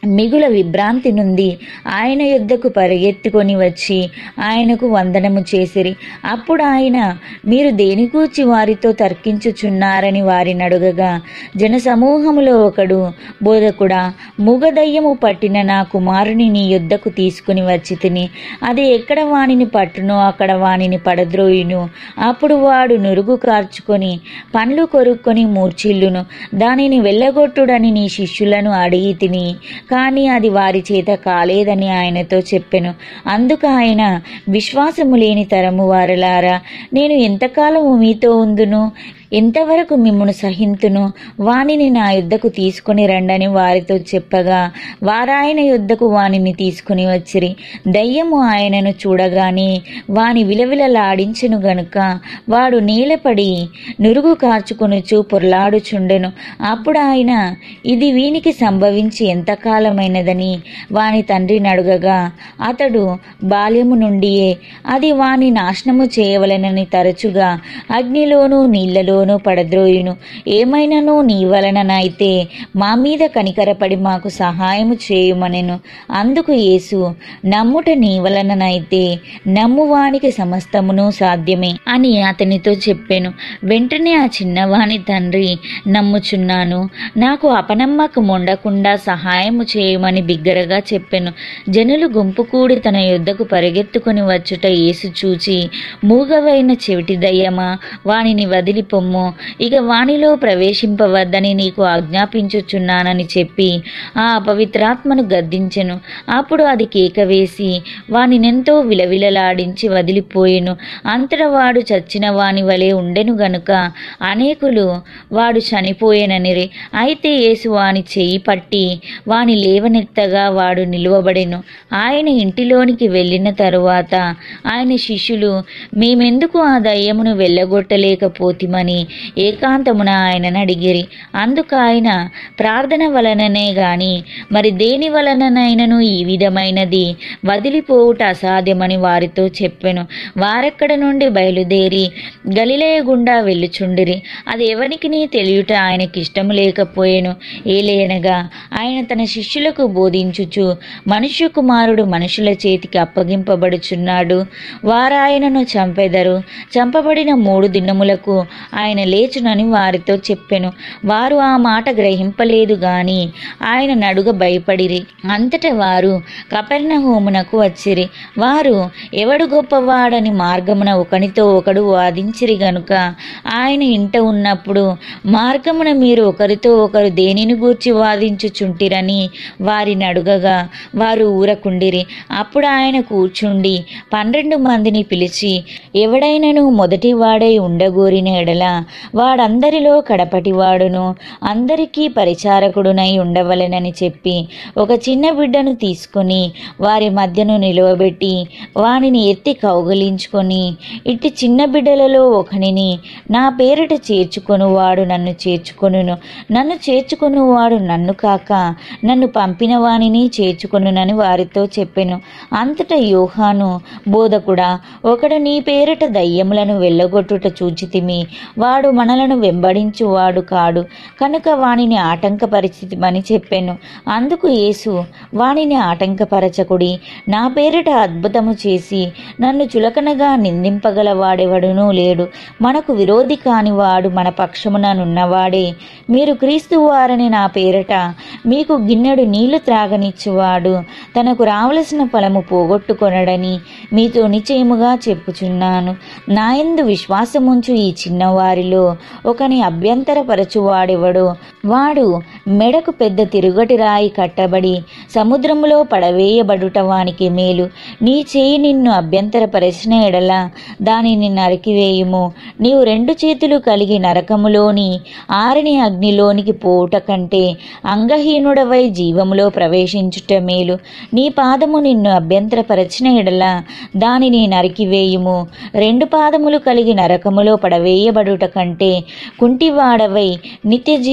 మిగుల విభ్రాంతి నుండి ఆయన యుద్ధకు పరిగెత్తుకొని వచ్చి ఆయనకు వందనము చేసిరి అప్పుడు ఆయన మీరు దేని గూర్చి వారితో తర్కించుచున్నారని వారిని అడుగగా జనసమూహములో ఒకడు బోధకుడా మూగదయ్యము పట్టిన నా కుమారుని నీ యుద్ధకు తీసుకుని వచ్చి తిని అది ఎక్కడ వానిని పట్టునో అక్కడ వానిని పడద్రోయును అప్పుడు వాడు నురుగు కార్చుకొని పండ్లు కొరుక్కొని మూర్చిల్లును దానిని వెళ్ళగొట్టుడని నీ శిష్యులను అడిగి తిని కానీ అది వారి చేత కాలేదని ఆయనతో చెప్పెను అందుకు ఆయన విశ్వాసము లేని తరము వారలారా నేను ఎంతకాలము మీతో ఉందును ఎంతవరకు మిమ్మును సహింతును వానిని నా యుద్ధకు తీసుకుని రండని వారితో చెప్పగా వారాయన యుద్ధకు వానిని తీసుకుని వచ్చిరి దయ్యము ఆయనను చూడగానే వాని విలవిలలాడించెను గనుక వాడు నీలపడి నురుగు కార్చుకొనుచు పొర్లాడుచుండెను అప్పుడు ఆయన ఇది వీనికి సంభవించి ఎంతకాలమైనదని వాని తండ్రిని అడుగగా అతడు బాల్యము నుండియే అది వాని నాశనము చేయవలెనని తరచుగా అగ్నిలోనూ నీళ్లలోనూ పడద్రోయును ఏమైనాను నీ వలననైతే మా మీద కనికరపడి మాకు సహాయము చేయుమనెను అందుకు యేసు నమ్ముట నీ వలననైతే నమ్మువానికి సమస్తమును సాధ్యమే అని అతనితో చెప్పాను వెంటనే ఆ చిన్నవాని తండ్రి నమ్ముచున్నాను నాకు అపనమ్మకం ఉండకుండా సహాయము చేయమని బిగ్గరగా చెప్పాను జనులు గుంపు కూడి తన యుద్ధకు పరిగెత్తుకుని వచ్చుట యేసు చూచి మూగవైన చెవిటి దయ్యమా వానిని వదిలిపొమ్ము ఇక వానిలో ప్రవేశింపవద్దని నీకు ఆజ్ఞాపించుచున్నానని చెప్పి ఆ అపవిత్రాత్మను గద్దించెను అప్పుడు అది కేక వేసి వానినెంతో విలవిలలాడించి వదిలిపోయెను అంతటా వాడు చచ్చిన వాని వలె ఉండెను గనుక అనేకులు వాడు చనిపోయేననిరి అయితే యేసు వాని చెయ్యి పట్టి వాని లేవనెత్తగా వాడు నిలువబడెను ఆయన ఇంటిలోనికి వెళ్ళిన తరువాత ఆయన శిష్యులు మేమెందుకు ఆ దయ్యమును వెళ్ళగొట్టలేకపోతిమని ఏకాంతమున ఆయనను అడిగిరి అందుకు ఆయన ప్రార్థన వలననే గాని మరి దేని వలననైనను ఈ విధమైనది వదిలిపోవుట అసాధ్యమని వారితో చెప్పెను వారెక్కడ నుండి బయలుదేరి గలిలయ గుండా వెళ్ళుచుండిరి అది ఎవరికి నీ తెలియుట ఆయనకి ఇష్టము లేకపోయెను ఏలేనగా ఆయన తన శిష్యులకు బోధించుచు మనుష్య కుమారుడు మనుషుల చేతికి అప్పగింపబడుచున్నాడు వారాయనను చంపెదరు చంపబడిన మూడు దినములకు ఆయన లేచునని వారితో చెప్పెను వారు ఆ మాట గ్రహింపలేదు గాని ఆయన నడుగ భయపడిరి అంతట వారు కపెర్ణహోమునకు వచ్చిరి వారు ఎవడు గొప్పవాడని మార్గమున ఒకనితో ఒకడు వాదించిరి గనుక ఆయన ఇంట ఉన్నప్పుడు మార్గమున మీరు ఒకరితో ఒకరు దేనిని గూర్చి వాదించుచుంటిరని వారిని అడుగగా వారు ఊరకుండిరి అప్పుడు ఆయన కూర్చుండి పన్నెండు మందిని పిలిచి ఎవడైనను మొదటి వాడై ఉండగోరిన ఎడల వాడందరిలో కడపటివాడును అందరికీ పరిచారకుడునై ఉండవలెనని చెప్పి ఒక చిన్న బిడ్డను తీసుకొని వారి మధ్యను నిలువబెట్టి వానిని ఎత్తి కౌగలించుకొని ఇట్టి చిన్న బిడ్డలలో ఒకనిని నా పేరిట చేర్చుకొనువాడు నన్ను చేర్చుకొనును నన్ను చేర్చుకొనువాడు నన్ను కాక నన్ను పంపిన వానిని చేర్చుకొనునని వారితో చెప్పెను అంతటా యోహాను బోధకుడా ఒకడు నీ పేరిట దయ్యములను వెళ్ళగొట్టుట చూచితిమి వాడు మనలను వెంబడించువాడు కాడు కనుక వానిని ఆటంకపరిచితిమని చెప్పెను అందుకు యేసు వానిని ఆటంకపరచకుడి నా పేరిట అద్భుతము చేసి నన్ను చులకనగా నిందింపగల వాడెవడునూ లేడు మనకు విరోధి కాని వాడు మన పక్షముననున్నవాడే మీరు క్రీస్తు వారని నా పేరట మీకు గిన్నెడు నీళ్లు త్రాగనిచ్చువాడు తనకు రావలసిన ఫలము పోగొట్టుకొనడని మీతో నిశ్చయముగా చెప్పుచున్నాను నాయందు విశ్వాసముంచు ఈ చిన్నవారిలో ఒకని అభ్యంతరపరచువాడెవడో వాడు మెడకు పెద్ద తిరుగటి రాయి కట్టబడి సముద్రములో పడవేయబడుట వానికి మేలు నీ చేయి నిన్ను అభ్యంతరపరిచిన ఎడల దానిని నరికివేయుము నీవు రెండు చేతులు కలిగి నరకములోని ఆరని అగ్నిలోనికి పోవుట కంటే అంగహీనుడవై జీవములో ప్రవేశించుట మేలు నీ పాదము నిన్ను అభ్యంతరపరచిన ఎడల దానిని నరికివేయుము రెండు పాదములు కలిగి నరకములో పడవేయబడుట కంటే కుంటివాడవై నిత్య జీవములో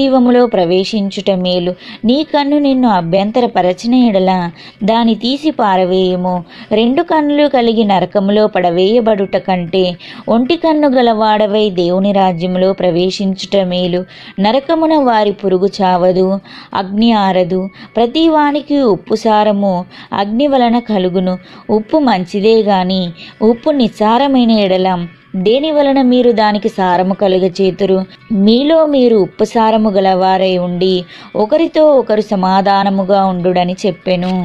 ప్రవేశించుట మేలు నీ కన్ను నిన్ను అభ్యంతరపరచిన ఎడల దాని తీసి పారవేయము రెండు కన్నులు కలిగి నరకములో పడవేయబడుట కంటే ఒంటి కన్ను గలవాడవై దేవుని రాజ్యములో ప్రవేశించుట మేలు నరకమున వారి పురుగు చావదు అగ్ని ఆరదు ప్రతి వానికి ఉప్పు సారము అగ్ని వలన కలుగును ఉప్పు మంచిదే గాని ఉప్పు నిస్సారమైన ఎడలం దేని వలన మీరు దానికి సారము కలుగచేతురు మీలో మీరు ఉప్పు సారము గలవారై ఉండి ఒకరితో ఒకరు సమాధానముగా ఉండుడని చెప్పెను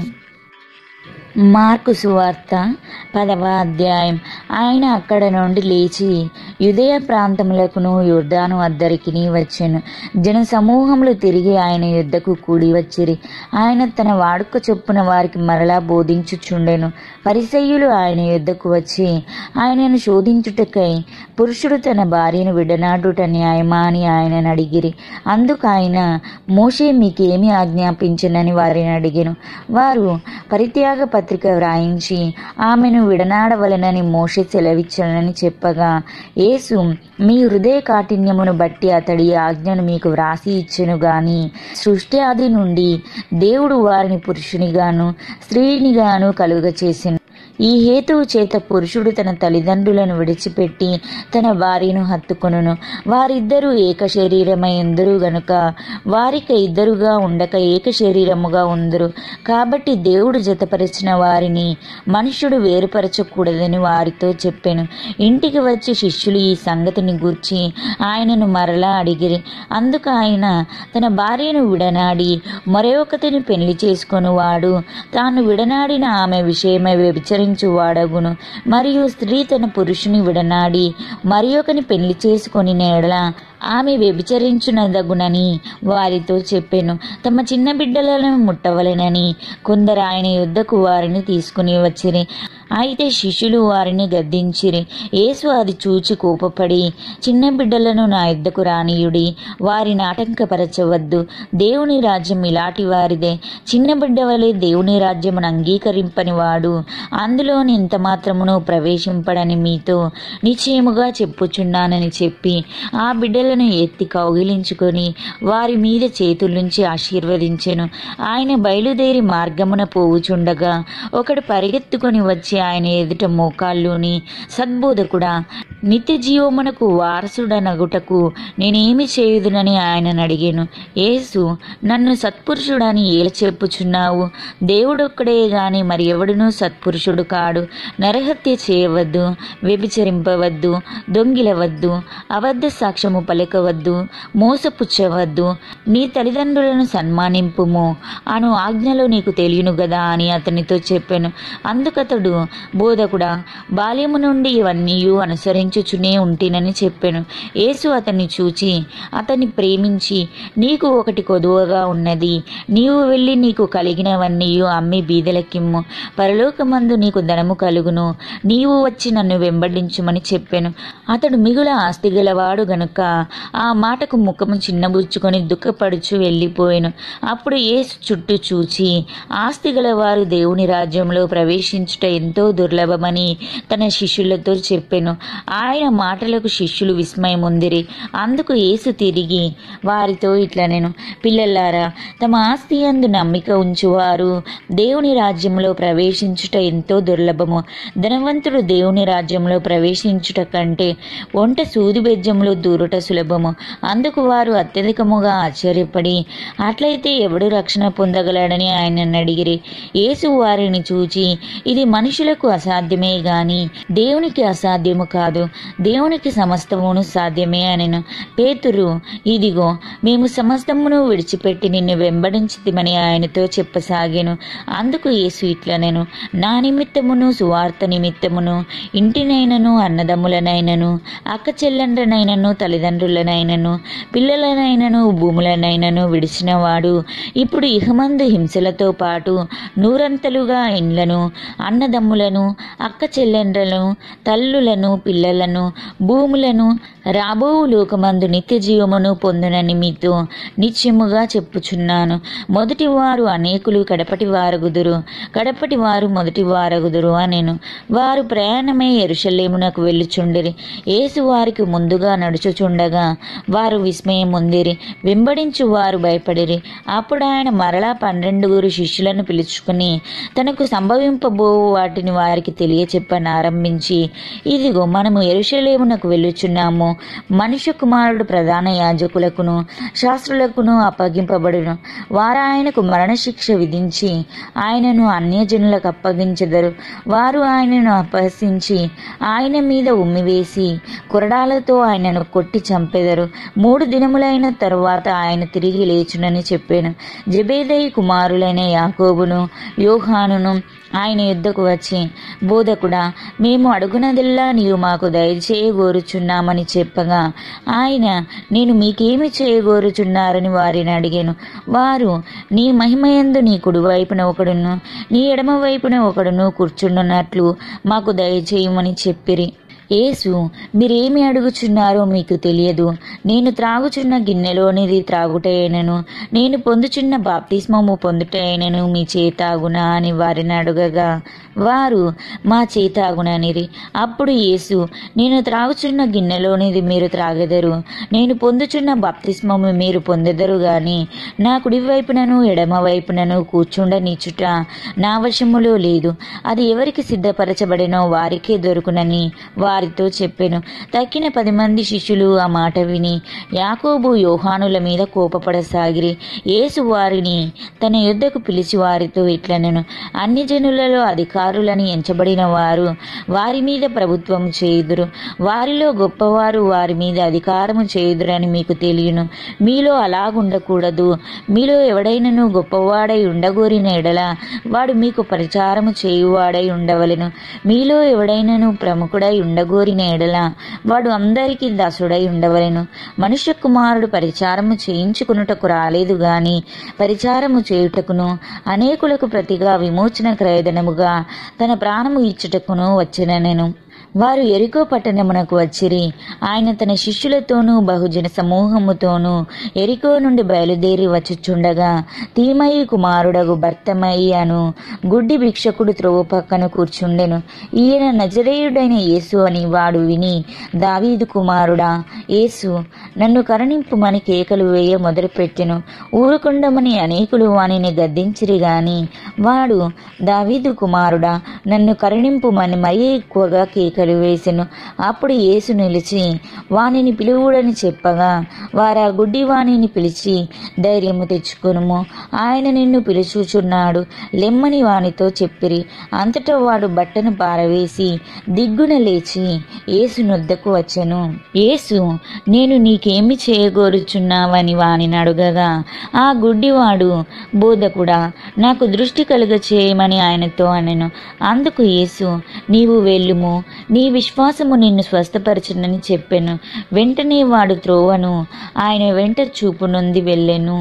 మార్కు సువార్త పదవ అధ్యాయం ఆయన అక్కడ నుండి లేచి యుదయ ప్రాంతములకును యుర్దాను అద్దరికి వచ్చెను జన సమూహములు తిరిగి ఆయన యుద్ధకు కూడి వచ్చిరి ఆయన తన వాడుక చొప్పున వారికి మరలా బోధించుచుండెను పరిసయ్యులు ఆయన యుద్ధకు వచ్చి ఆయనను శోధించుటకై పురుషుడు తన భార్యను విడనాడుట న్యాయమా అని ఆయనను అడిగిరి అందుకు ఆయన మోషే మీకేమి ఆజ్ఞాపించనని వారిని అడిగాను వారు పరిత్యాగ పత్రిక వ్రాయించి ఆమెను విడనాడవలనని మోషే సెలవిచ్చనని చెప్పగా యేసు మీ హృదయ కాఠిన్యమును బట్టి అతడి ఆజ్ఞను మీకు వ్రాసి ఇచ్చెను గాని సృష్టి ఆది నుండి దేవుడు వారిని పురుషునిగాను స్త్రీనిగాను కలుగ చేసిన ఈ హేతువు చేత పురుషుడు తన తల్లిదండ్రులను విడిచిపెట్టి తన భార్యను హత్తుకొనును వారిద్దరూ ఏక శరీరమై ఉందరు గనుక వారిక ఇద్దరుగా ఉండక ఏక శరీరముగా ఉందరు కాబట్టి దేవుడు జతపరిచిన వారిని మనుష్యుడు వేరుపరచకూడదని వారితో చెప్పాను ఇంటికి వచ్చి శిష్యులు ఈ సంగతిని గూర్చి ఆయనను మరలా అడిగిరి అందుకు ఆయన తన భార్యను విడనాడి మరొకతిని పెళ్లి చేసుకొని వాడు తాను విడనాడిన ఆమె విషయమై వ్యభిచరించు వాడగును మరియు స్త్రీ తన పురుషుని విడనాడి మరి ఒకని పెళ్లి చేసుకొని నేడల ఆమె వ్యభిచరించునదగునని వారితో చెప్పాను తమ చిన్న బిడ్డలను ముట్టవలెనని కొందరు ఆయన యుద్ధకు వారిని తీసుకుని వచ్చిరి అయితే శిష్యులు వారిని గద్దించిరి యేసు అది చూచి కోపపడి చిన్న బిడ్డలను నా యుద్ధకు రానియుడి వారిని ఆటంకపరచవద్దు దేవుని రాజ్యం ఇలాంటి వారిదే చిన్న బిడ్డ వలె దేవుని రాజ్యమును అంగీకరింపని వాడు అందులోని ఇంత మాత్రమును ప్రవేశింపడని మీతో నిశ్చయముగా చెప్పుచున్నానని చెప్పి ఆ బిడ్డలను ఎత్తి కౌగిలించుకొని వారి మీద చేతులుంచి ఆశీర్వదించెను ఆయన బయలుదేరి మార్గమున పోవుచుండగా ఒకడు పరిగెత్తుకొని వచ్చి ఆయన ఎదుట మోకాళ్ళుని సద్బోధకుడా నిత్య జీవమునకు వారసుడనగుటకు నేనేమి చేయుదునని ఆయనను అడిగాను యేసు నన్ను సత్పురుషుడని ఏల చెప్పుచున్నావు దేవుడొక్కడే గాని మరి ఎవడునూ సత్పురుషుడు కాడు నరహత్య చేయవద్దు వ్యభిచరింపవద్దు దొంగిలవద్దు అబద్ధ సాక్ష్యము పలకవద్దు మోసపుచ్చవద్దు నీ తల్లిదండ్రులను సన్మానింపుము అను ఆజ్ఞలో నీకు తెలియను గదా అని అతనితో చెప్పాను అందుకతడు బోధకుడా బాల్యము నుండి ఇవన్నీ అనుసరించుచునే ఉంటినని చెప్పాను యేసు అతన్ని చూచి అతన్ని ప్రేమించి నీకు ఒకటి కొదువగా ఉన్నది నీవు వెళ్ళి నీకు కలిగినవన్నీ అమ్మి బీదలకిమ్ము పరలోకమందు నీకు ధనము కలుగును నీవు వచ్చి నన్ను వెంబడించుమని చెప్పాను అతడు మిగుల ఆస్తి గలవాడు గనుక ఆ మాటకు ముఖము చిన్నబుచ్చుకొని దుఃఖపడుచు వెళ్ళిపోయాను అప్పుడు యేసు చుట్టూ చూచి ఆస్తి గలవారు దేవుని రాజ్యంలో ప్రవేశించుట ఎంతో దుర్లభమని తన శిష్యులతో చెప్పాను ఆయన మాటలకు శిష్యులు విస్మయముందిరి అందుకు యేసు తిరిగి వారితో ఇట్లా నేను పిల్లలారా తమ ఆస్తి అందు నమ్మిక ఉంచువారు దేవుని రాజ్యంలో ప్రవేశించుట ఎంతో దుర్లభము ధనవంతుడు దేవుని రాజ్యంలో ప్రవేశించుట కంటే ఒంట సూది బెజ్జంలో దూరుట సులభము అందుకు వారు అత్యధికముగా ఆశ్చర్యపడి అట్లయితే ఎవడు రక్షణ పొందగలడని ఆయనను అడిగిరి యేసు వారిని చూచి ఇది మనుషులకు అసాధ్యమే గాని దేవునికి అసాధ్యము కాదు దేవునికి సమస్తమును సాధ్యమే అనెను పేతురు ఇదిగో మేము సమస్తమును విడిచిపెట్టి నిన్ను వెంబడించితిమని ఆయనతో చెప్పసాగాను అందుకు యేసు ఇట్లనెను నా నిమిత్తమును సువార్త నిమిత్తమును ఇంటినైనను అన్నదమ్ములనైనను అక్క చెల్లెండ్రనైనను తల్లిదండ్రులనైనను పిల్లలనైనను భూములనైనను విడిచినవాడు ఇప్పుడు ఇహమందు హింసలతో పాటు నూరంతలుగా ఇండ్లను అన్నదమ్ములను అక్క చెల్లెండ్రలను తల్లులను పిల్లలను భూములను రాబో లోకమందు నిత్య జీవమును పొందునని మీతో నిత్యముగా చెప్పుచున్నాను మొదటి వారు అనేకులు కడపటి వారుగుదురు కడపటి వారు మొదటి వారు జరుగుదురు అనెను వారు ప్రయాణమే ఎరుషలేమునకు వెళ్ళుచుండిరి యేసు వారికి ముందుగా నడుచుచుండగా వారు విస్మయం పొందిరి వెంబడించు వారు భయపడిరి అప్పుడు ఆయన మరలా పన్నెండుగురు శిష్యులను పిలుచుకుని తనకు సంభవింపబో వాటిని వారికి తెలియచెప్పని ఆరంభించి ఇదిగో మనము ఎరుషలేమునకు వెళ్ళుచున్నాము మనుష్య కుమారుడు ప్రధాన యాజకులకును శాస్త్రులకును అప్పగింపబడును వారు ఆయనకు మరణశిక్ష విధించి ఆయనను అన్యజనులకు అప్పగించెదరు వారు ఆయనను అపహసించి ఆయన మీద ఉమ్మివేసి కొరడాలతో ఆయనను కొట్టి చంపెదరు మూడు దినములైన తరువాత ఆయన తిరిగి లేచునని చెప్పాను జబేదయి కుమారులైన యాకోబును యోహానును ఆయన యుద్ధకు వచ్చి బోధకుడా మేము అడుగునదిల్లా నీవు మాకు దయచేయగోరుచున్నామని చెప్పగా ఆయన నేను మీకేమి చేయగోరుచున్నారని వారిని అడిగాను వారు నీ మహిమయందు నీ కుడివైపున ఒకడును నీ ఎడమ వైపున ఒకడును కూర్చుండున్నట్లు మాకు దయచేయమని చెప్పిరి యేసు మీరేమి అడుగుచున్నారో మీకు తెలియదు నేను త్రాగుచున్న గిన్నెలోనిది త్రాగుటైనను నేను పొందుచున్న బాప్తిస్మము పొందుటైనను మీ చేతాగునా అని వారిని అడుగగా వారు మా చేతాగుననిరి అప్పుడు యేసు నేను త్రాగుచున్న గిన్నెలోనిది మీరు త్రాగెదరు నేను పొందుచున్న బాప్తిస్మము మీరు పొందెదరు గాని నా కుడి వైపునను ఎడమ వైపునను కూర్చుండనిచ్చుట నా వశములో లేదు అది ఎవరికి సిద్ధపరచబడినో వారికే దొరుకునని వారితో చెప్పెను తక్కిన పది మంది శిష్యులు ఆ మాట విని యాకోబు యోహానుల మీద కోపపడసాగిరి యేసు వారిని తన యుద్ధకు పిలిచి వారితో ఇట్లనెను అన్ని జనులలో అధికారులని ఎంచబడిన వారు వారి మీద ప్రభుత్వం చేయుదురు వారిలో గొప్పవారు వారి మీద అధికారము చేయుదురని మీకు తెలియను మీలో అలాగుండకూడదు మీలో ఎవడైనను గొప్పవాడై ఉండగోరిన ఎడల వాడు మీకు పరిచారము చేయువాడై ఉండవలెను మీలో ఎవడైనను ప్రముఖుడై ఉండగోరిన ఎడల వాడు అందరికీ దాసుడై ఉండవలెను మనుష్య కుమారుడు పరిచారము చేయించుకునుటకు రాలేదు గాని పరిచారము చేయుటకును అనేకులకు ప్రతిగా విమోచన క్రయదనముగా తన ప్రాణము ఇచ్చుటకును వచ్చిననెను వారు ఎరికో పట్టణమునకు వచ్చిరి ఆయన తన శిష్యులతోనూ బహుజన సమూహముతోనూ ఎరికో నుండి బయలుదేరి వచ్చుచుండగా తీమయి కుమారుడగు భర్తమయి అను గుడ్డి భిక్షకుడు త్రోవ పక్కన కూర్చుండెను ఈయన నజరేయుడైన యేసు అని వాడు విని దావీదు కుమారుడా యేసు నన్ను కరుణింపుమని కేకలు వేయ మొదలుపెట్టెను ఊరుకుండమని అనేకులు వానిని గద్దించిరి గాని వాడు దావీదు కుమారుడా నన్ను కరుణింపుమని మరీ ఎక్కువగా కేకలు వేసెను అప్పుడు యేసు నిలిచి వానిని పిలువుడని చెప్పగా వారు ఆ గుడ్డి వాణిని పిలిచి ధైర్యము తెచ్చుకొనుము ఆయన నిన్ను పిలుచుచున్నాడు లెమ్మని వానితో చెప్పిరి అంతటా వాడు బట్టను పారవేసి దిగ్గున లేచి యేసు నొద్దకు వచ్చెను యేసు నేను నీకేమి చేయగోరుచున్నావని వానిని అడుగగా ఆ గుడ్డివాడు బోధకుడా నాకు దృష్టి కలుగ చేయమని ఆయనతో అనెను అందుకు యేసు నీవు వెళ్ళుము నీ విశ్వాసము నిన్ను స్వస్థపరచునని చెప్పెను వెంటనే వాడు త్రోవను ఆయన వెంట చూపు నొంది వెళ్ళెను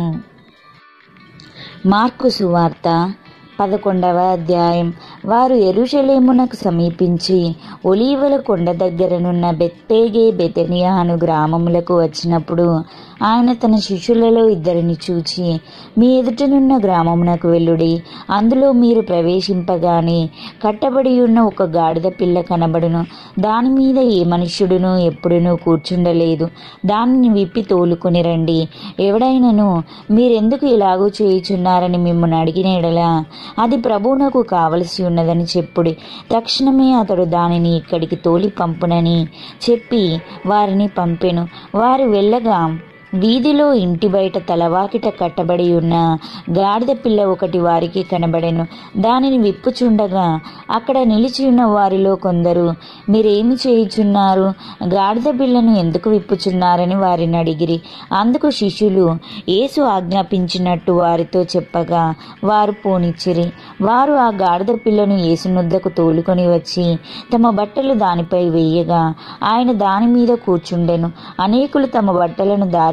మార్కు సువార్త పదకొండవ అధ్యాయం వారు ఎరుషలేమునకు సమీపించి ఒలీవల కొండ దగ్గరనున్న బెత్తేగే బెతనియా అను గ్రామములకు వచ్చినప్పుడు ఆయన తన శిష్యులలో ఇద్దరిని చూచి మీ ఎదుటనున్న గ్రామమునకు వెళ్ళుడి అందులో మీరు ప్రవేశింపగానే కట్టబడి ఉన్న ఒక గాడిద పిల్ల కనబడును దాని మీద ఏ మనుష్యుడును ఎప్పుడునూ కూర్చుండలేదు దానిని విప్పి తోలుకొని రండి ఎవడైనను మీరెందుకు ఇలాగూ చేయుచున్నారని మిమ్మల్ని అడిగిన ఎడలా అది ప్రభువునకు కావలసి ఉన్నదని చెప్పుడి తక్షణమే అతడు దానిని ఇక్కడికి తోలి పంపునని చెప్పి వారిని పంపెను వారు వెళ్ళగా వీధిలో ఇంటి బయట తలవాకిట కట్టబడి ఉన్న గాడిద పిల్ల ఒకటి వారికి కనబడెను దానిని విప్పుచుండగా అక్కడ నిలిచి ఉన్న వారిలో కొందరు మీరేమి చేయుచున్నారు గాడిద పిల్లను ఎందుకు విప్పుచున్నారని వారిని అడిగిరి అందుకు శిష్యులు యేసు ఆజ్ఞాపించినట్టు వారితో చెప్పగా వారు పోనిచ్చిరి వారు ఆ గాడిద పిల్లను యేసునుద్దకు తోలుకొని వచ్చి తమ బట్టలు దానిపై వేయగా ఆయన దాని మీద కూర్చుండెను అనేకులు తమ బట్టలను దారి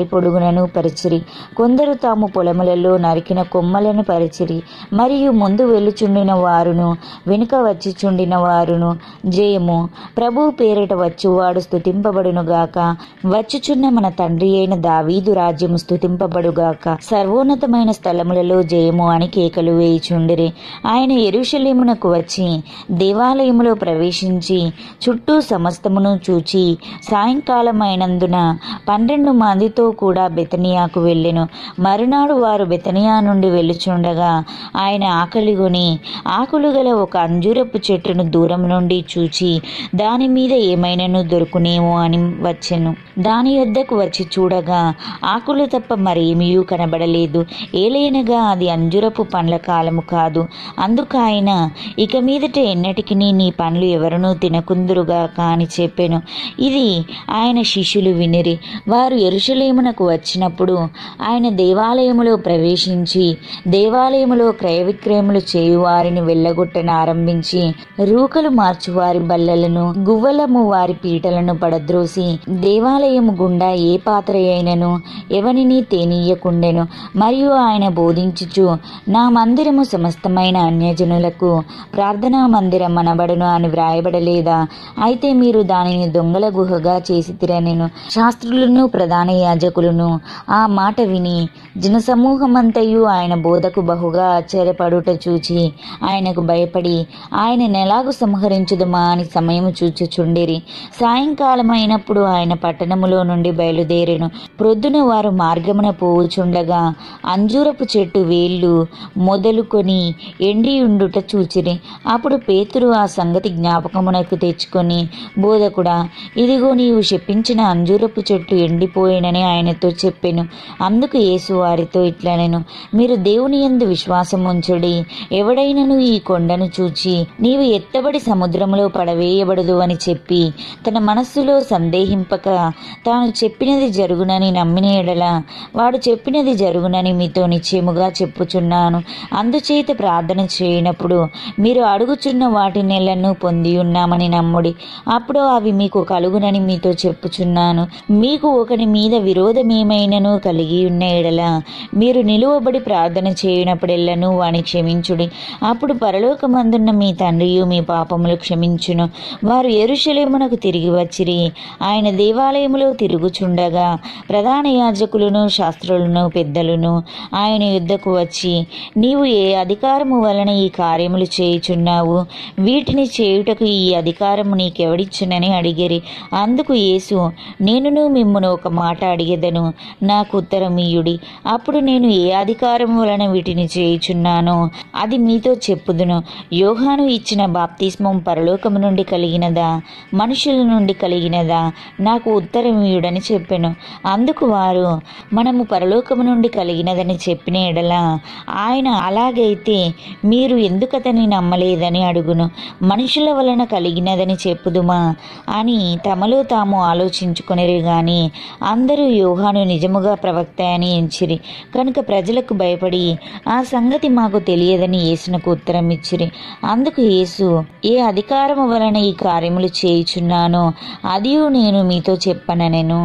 దారి పొడుగునను పరిచిరి కొందరు తాము పొలములలో నరికిన కొమ్మలను పరిచిరి మరియు ముందు వెళ్ళుచుండిన వారును వెనుక వచ్చిచుండిన వారును జయము ప్రభు పేరిట వచ్చువాడు స్థుతింపబడునుగాక వచ్చుచున్న మన తండ్రి అయిన దావీదు రాజ్యము స్థుతింపబడుగాక సర్వోన్నతమైన స్థలములలో జయము అని కేకలు వేయుచుండిరి ఆయన ఎరుషలేమునకు వచ్చి దేవాలయములో ప్రవేశించి చుట్టూ సమస్తమును చూచి సాయంకాలమైనందున పన్నెండు మందితో కూడా బెతనియాకు వెళ్ళెను మరునాడు వారు బెతనియా నుండి వెళ్ళుచుండగా ఆయన ఆకలిగొని ఆకులు గల ఒక అంజూరపు చెట్టును దూరం నుండి చూచి దాని మీద ఏమైనాను దొరుకునేమో అని వచ్చెను దాని యొద్దకు వచ్చి చూడగా ఆకులు తప్ప మరేమీ కనబడలేదు ఏలైనగా అది అంజురపు పండ్ల కాలము కాదు అందుకు ఆయన ఇక మీదట ఎన్నటికి నీ పండ్లు ఎవరునూ తినకుందురుగాక అని చెప్పెను ఇది ఆయన శిష్యులు వినిరి వారు ఎరుషలేమునకు వచ్చినప్పుడు ఆయన దేవాలయములో ప్రవేశించి దేవాలయములో క్రయ విక్రయములు చేయు వారిని వెళ్ళగొట్టన ఆరంభించి రూకలు మార్చువారి బల్లలను గువ్వలము వారి పీటలను పడద్రోసి దేవాలయము గుండా ఏ పాత్ర అయినను ఎవనిని తేనీయకుండెను మరియు ఆయన బోధించుచు నా మందిరము సమస్తమైన అన్యజనులకు ప్రార్థనా మందిరం అనబడును అని వ్రాయబడలేదా అయితే మీరు దానిని దొంగల గుహగా చేసి తిరనెను శాస్త్రులను ప్రధాన యాజకులను ఆ మాట విని జనసమూహమంతయు ఆయన బోధకు బహుగా ఆశ్చర్యపడుట చూచి ఆయనకు భయపడి ఆయన నెలాగు సంహరించుదుమా అని సమయము చూచుచుండిరి సాయంకాలం అయినప్పుడు ఆయన పట్టణములో నుండి బయలుదేరెను ప్రొద్దున వారు మార్గమున పోవుచుండగా అంజూరపు చెట్టు వేళ్ళు మొదలుకొని ఎండి ఉండుట చూచిరి అప్పుడు పేతురు ఆ సంగతి జ్ఞాపకమునకు తెచ్చుకొని బోధకుడా ఇదిగో నీవు శపించిన అంజూరపు చెట్టు ఎండిపోయినని ఆయనతో చెప్పెను అందుకు యేసు వారితో ఇట్లనెను మీరు దేవుని యందు విశ్వాసం ఉంచుడి ఎవడైనను ఈ కొండను చూచి నీవు ఎత్తబడి సముద్రములో పడవేయబడదు అని చెప్పి తన మనస్సులో సందేహింపక తాను చెప్పినది జరుగునని నమ్మిన ఎడల వాడు చెప్పినది జరుగునని మీతో నిశ్చయముగా చెప్పుచున్నాను అందుచేత ప్రార్థన చేయనప్పుడు మీరు అడుగుచున్న వాటి నెలను పొంది ఉన్నామని నమ్ముడి అప్పుడు అవి మీకు కలుగునని మీతో చెప్పుచున్నాను మీకు ఒకని మీద విరోధమేమైనను కలిగి ఉన్న ఎడల మీరు నిలువబడి ప్రార్థన చేయనప్పుడెల్లను వాని క్షమించుడి అప్పుడు పరలోకమందున్న మీ తండ్రియు మీ పాపములు క్షమించును వారు ఎరుషలేమునకు తిరిగి వచ్చిరి ఆయన దేవాలయములో తిరుగుచుండగా ప్రధాన యాజకులను శాస్త్రులను పెద్దలను ఆయన యుద్ధకు వచ్చి నీవు ఏ అధికారము వలన ఈ కార్యములు చేయుచున్నావు వీటిని చేయుటకు ఈ అధికారము నీకెవడిచ్చునని అడిగిరి అందుకు యేసు నేనును మిమ్మును ఒక మాట అడిగెదను నాకు ఉత్తరమీయుడి అప్పుడు నేను ఏ అధికారము వలన వీటిని చేయుచున్నానో అది మీతో చెప్పుదును యోహాను ఇచ్చిన బాప్తిస్మం పరలోకము నుండి కలిగినదా మనుషుల నుండి కలిగినదా నాకు ఉత్తరమీయుడని చెప్పెను అందుకు వారు మనము పరలోకము నుండి కలిగినదని చెప్పిన ఎడల ఆయన అలాగైతే మీరు ఎందుకతని నమ్మలేదని అడుగును మనుషుల వలన కలిగినదని చెప్పుదుమా అని తమలో తాము ఆలోచించుకొనిరి గాని అందరూ యోహాను నిజముగా ప్రవక్త అని ఎంచిరి కనుక ప్రజలకు భయపడి ఆ సంగతి మాకు తెలియదని యేసునకు ఉత్తరం ఇచ్చిరి అందుకు యేసు ఏ అధికారము వలన ఈ కార్యములు చేయుచున్నానో అదియు నేను మీతో చెప్పననెను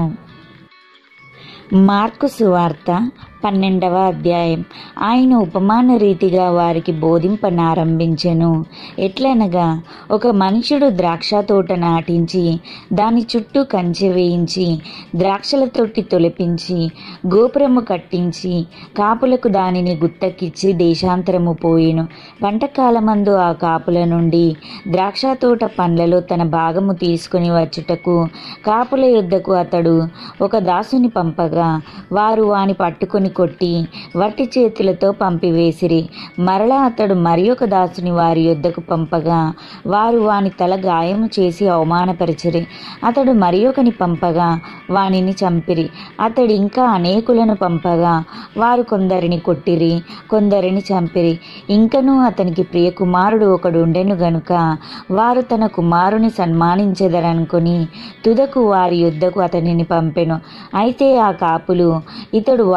మార్కు సువార్త పన్నెండవ అధ్యాయం ఆయన ఉపమాన రీతిగా వారికి బోధింపనారంభించెను ఎట్లనగా ఒక మనుషుడు ద్రాక్ష తోట నాటించి దాని చుట్టూ కంచె వేయించి ద్రాక్షల తొట్టి తొలిపించి గోపురము కట్టించి కాపులకు దానిని గుత్తకిచ్చి దేశాంతరము పోయెను పంటకాలమందు ఆ కాపుల నుండి ద్రాక్ష తోట పండ్లలో తన భాగము తీసుకుని వచ్చుటకు కాపుల యుద్ధకు అతడు ఒక దాసుని పంపగా వారు వాని పట్టుకొని కొట్టి వట్టి చేతులతో పంపివేసిరి మరలా అతడు మరి ఒక దాసుని వారి యొద్దకు పంపగా వారు వాని తల గాయము చేసి అవమానపరిచిరి అతడు మరి ఒకని పంపగా వానిని చంపిరి అతడు ఇంకా అనేకులను పంపగా వారు కొందరిని కొట్టిరి కొందరిని చంపిరి ఇంకనూ అతనికి ప్రియ కుమారుడు ఒకడు ఉండెను గనుక వారు తన కుమారుని సన్మానించెదరనుకొని తుదకు వారి యుద్ధకు అతనిని పంపెను అయితే ఆ కాపులు ఇతడు వారసుడు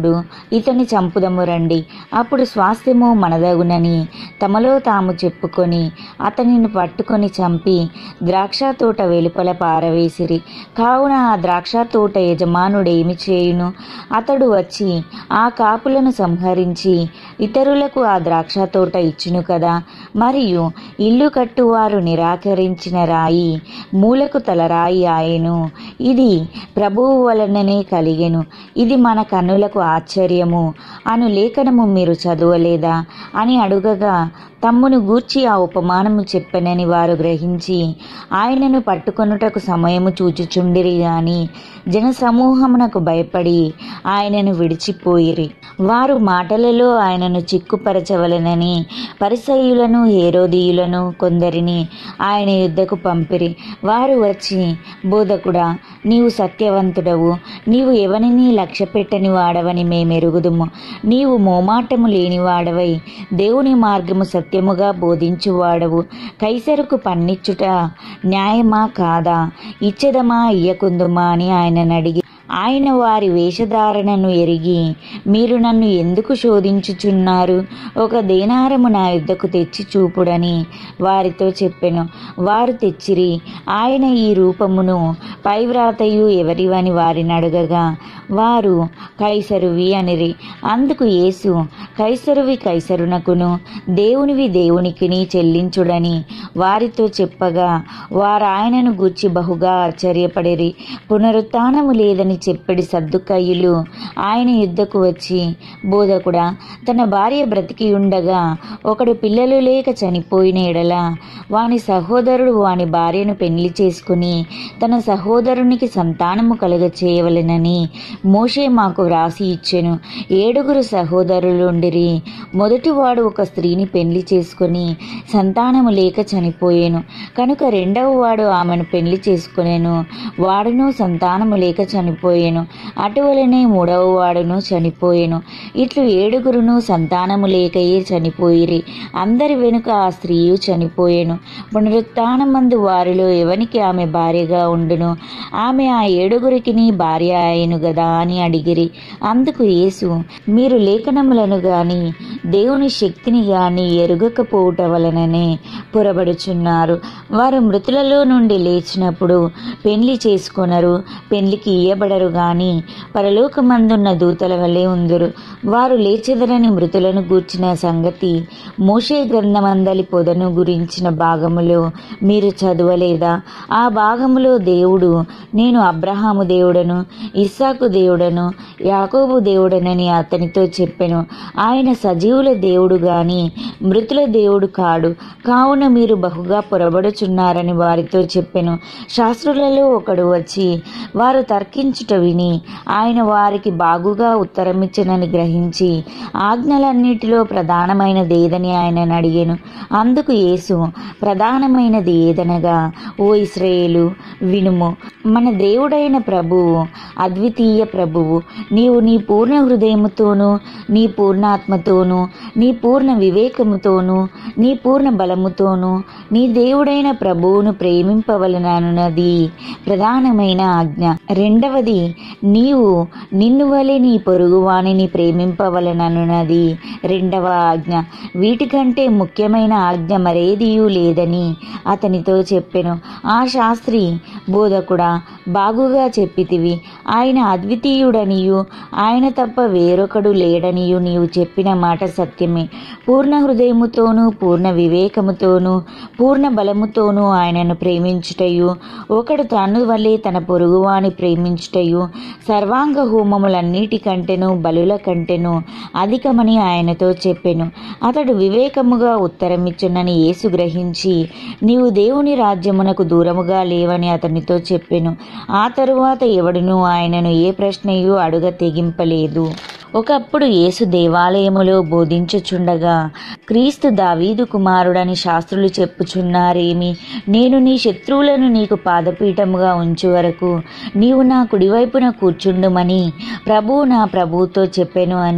అతడు ఇతని చంపుదము రండి అప్పుడు స్వాస్థ్యము మనదగునని తమలో తాము చెప్పుకొని అతనిని పట్టుకొని చంపి ద్రాక్ష తోట వెలుపల పారవేసిరి కావున ఆ ద్రాక్ష తోట యజమానుడేమి చేయును అతడు వచ్చి ఆ కాపులను సంహరించి ఇతరులకు ఆ ద్రాక్ష తోట ఇచ్చును కదా మరియు ఇల్లు కట్టువారు నిరాకరించిన రాయి మూలకు తలరాయి ఆయను ఇది ప్రభువు వలననే కలిగెను ఇది మన కన్నులకు ఆశ్చర్యము అను లేఖనము మీరు చదవలేదా అని అడుగగా తమ్మును గూర్చి ఆ ఉపమానము చెప్పనని వారు గ్రహించి ఆయనను పట్టుకొనుటకు సమయము చూచుచుండిరి గాని జనసమూహమునకు భయపడి ఆయనను విడిచిపోయిరి వారు మాటలలో ఆయనను చిక్కుపరచవలనని పరిసయులను హేరోదీయులను కొందరిని ఆయన యుద్ధకు పంపిరి వారు వచ్చి బోధకుడా నీవు సత్యవంతుడవు నీవు ఎవరిని లక్ష్య పెట్టని వాడవని మేమెరుగుదుము నీవు మోమాటము లేనివాడవై దేవుని మార్గము సత్యముగా బోధించువాడవు కైసరుకు పన్నిచ్చుట న్యాయమా కాదా ఇచ్చెదమా ఇయ్యకుందుమా అని ఆయనను అడిగి ఆయన వారి వేషధారణను ఎరిగి మీరు నన్ను ఎందుకు శోధించుచున్నారు ఒక దేనారము నా యుద్ధకు తెచ్చి చూపుడని వారితో చెప్పెను వారు తెచ్చిరి ఆయన ఈ రూపమును పైవ్రాతయు ఎవరివని వారిని అడగగా వారు కైసరువి అనిరి అందుకు యేసు కైసరువి కైసరునకును దేవునివి దేవునికిని చెల్లించుడని వారితో చెప్పగా వారు ఆయనను గూర్చి బహుగా ఆశ్చర్యపడిరి పునరుత్నము లేదని చెప్పడి సర్దుకయ్యులు ఆయన యుద్ధకు వచ్చి బోధకుడా తన భార్య బ్రతికి ఉండగా ఒకడు పిల్లలు లేక చనిపోయిన ఎడల వాని సహోదరుడు వాని భార్యను పెళ్లి చేసుకుని తన సహోదరునికి సంతానము కలుగ చేయవలెనని మోషే మాకు వ్రాసి ఇచ్చెను ఏడుగురు సహోదరులుండిరి మొదటివాడు ఒక స్త్రీని పెళ్లి చేసుకుని సంతానము లేక చనిపోయేను కనుక రెండవ వాడు ఆమెను పెళ్లి చేసుకునేను వాడును సంతానము లేక చనిపోయేను అటువలనే మూడవ వాడును చనిపోయేను ఇట్లు ఏడుగురును సంతానము లేకయే చనిపోయిరి అందరి వెనుక ఆ స్త్రీయు చనిపోయేను పునరుత్నమందు వారిలో ఎవనికి ఆమె భార్యగా ఉండును ఆమె ఆ ఏడుగురికి భార్య ఆయను గదా అని అడిగిరి అందుకు యేసు మీరు లేఖనములను గాని దేవుని శక్తిని గాని ఎరుగకపోవుట వలననే పొరబడుచున్నారు వారు మృతులలో నుండి లేచినప్పుడు పెళ్లి చేసుకొనరు పెళ్లికి ఇయ్యబడరు గాని పరలోకమందున్న దూతల వలె ఉందురు వారు లేచెదరని మృతులను గూర్చిన సంగతి మోషే గ్రంథమందలి పొదను గురించిన భాగములో మీరు చదవలేదా ఆ భాగములో దేవుడు నేను అబ్రహాము దేవుడను ఇస్సాకు దేవుడను యాకోబు దేవుడనని అతనితో చెప్పెను ఆయన సజీవుల దేవుడు గాని మృతుల దేవుడు కాడు కావున మీరు బహుగా పొరబడుచున్నారని వారితో చెప్పెను శాస్త్రులలో ఒకడు వచ్చి వారు తర్కించుట విని ఆయన వారికి బాగుగా ఉత్తరమిచ్చనని గ్రహించి ఆజ్ఞలన్నిటిలో ప్రధానమైనది ఏదని ఆయనను అడిగాను అందుకు యేసు ప్రధానమైనది ఏదనగా ఓ ఇస్రాయేలు వినుము మన దేవుడైన ప్రభువు అద్వితీయ ప్రభువు నీవు నీ పూర్ణ హృదయముతోనూ నీ పూర్ణాత్మతోనూ నీ పూర్ణ వివేకముతోనూ నీ పూర్ణ బలముతోనూ నీ దేవుడైన ప్రభువును ప్రేమింపవలనన్నది ప్రధానమైన ఆజ్ఞ రెండవది నీవు నిన్ను వలె నీ పొరుగువాణిని ప్రేమింపవలనన్నది రెండవ ఆజ్ఞ వీటికంటే ముఖ్యమైన ఆజ్ఞ మరేదియూ లేదని అతనితో చెప్పెను ఆ శాస్త్రి బోధకుడా బాగుగా చెప్పితివి ఆయన అద్వితీయుడనియు ఆయన తప్ప వేరొకడు లేడనియు నీవు చెప్పిన మాట సత్యమే పూర్ణ హృదయముతోనూ పూర్ణ వివేకముతోనూ పూర్ణ బలముతోనూ ఆయనను ప్రేమించుటయు ఒకడు తను వలె తన పొరుగువాని ప్రేమించుటయు సర్వాంగ హోమములన్నిటికంటెను బలుల కంటెను అధికమని ఆయనతో చెప్పెను అతడు వివేకముగా ఉత్తరమిచ్చునని యేసు గ్రహించి నీవు దేవుని రాజ్యమునకు దూరముగా లేవని అతనితో చెప్పెను ఆ తరువాత ఎవడునూ ఆయనను ఏ ప్రశ్నయు అడుగ తెగింపలేదు ఒకప్పుడు యేసు దేవాలయములో బోధించుచుండగా క్రీస్తు దావీదు కుమారుడని శాస్త్రులు చెప్పుచున్నారేమి నేను నీ శత్రువులను నీకు పాదపీఠముగా ఉంచు వరకు నీవు నా కుడివైపున కూర్చుండుమని ప్రభువు నా ప్రభువుతో చెప్పెను అని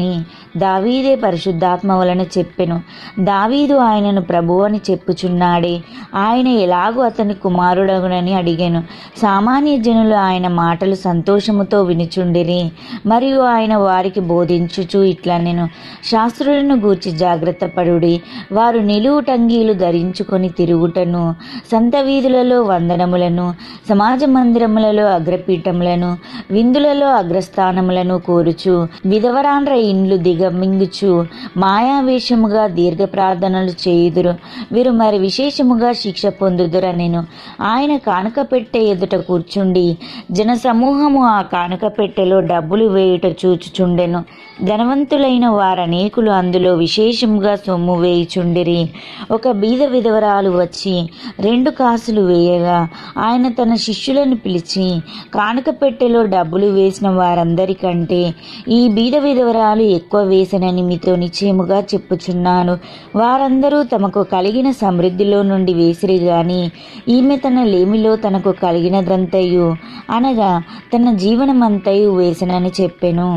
దావీదే పరిశుద్ధాత్మ వలన చెప్పెను దావీదు ఆయనను ప్రభు అని చెప్పుచున్నాడే ఆయన ఎలాగూ అతని కుమారుడగునని అడిగాను సామాన్య జనులు ఆయన మాటలు సంతోషముతో వినుచుండిరి మరియు ఆయన వారికి బోధించుచు ఇట్లా నేను శాస్త్రులను గూర్చి జాగ్రత్త పడుడి వారు నిలువు టంగీలు ధరించుకొని తిరుగుటను సంత వీధులలో వందనములను సమాజ మందిరములలో అగ్రపీఠములను విందులలో అగ్రస్థానములను కోరుచు విధవరాండ్ర ఇండ్లు దిగమింగుచు మాయావేషముగా దీర్ఘ ప్రార్థనలు చేయుదురు వీరు మరి విశేషముగా శిక్ష పొందుదుర నేను ఆయన కానుక పెట్టె ఎదుట కూర్చుండి జన సమూహము ఆ కానుక పెట్టెలో డబ్బులు వేయుట చూచుచుండెను ధనవంతులైన వారనేకులు అందులో విశేషముగా సొమ్ము వేయుచుండిరి ఒక బీద విధవరాలు వచ్చి రెండు కాసులు వేయగా ఆయన తన శిష్యులను పిలిచి కానుక పెట్టెలో డబ్బులు వేసిన వారందరికంటే ఈ బీద విధవరాలు ఎక్కువ వేసనని మీతో నిశ్చయముగా చెప్పుచున్నాను వారందరూ తమకు కలిగిన సమృద్ధిలో నుండి వేసిరి గాని ఈమె తన లేమిలో తనకు కలిగినదంతయు అనగా తన జీవనమంతయు వేసనని చెప్పెను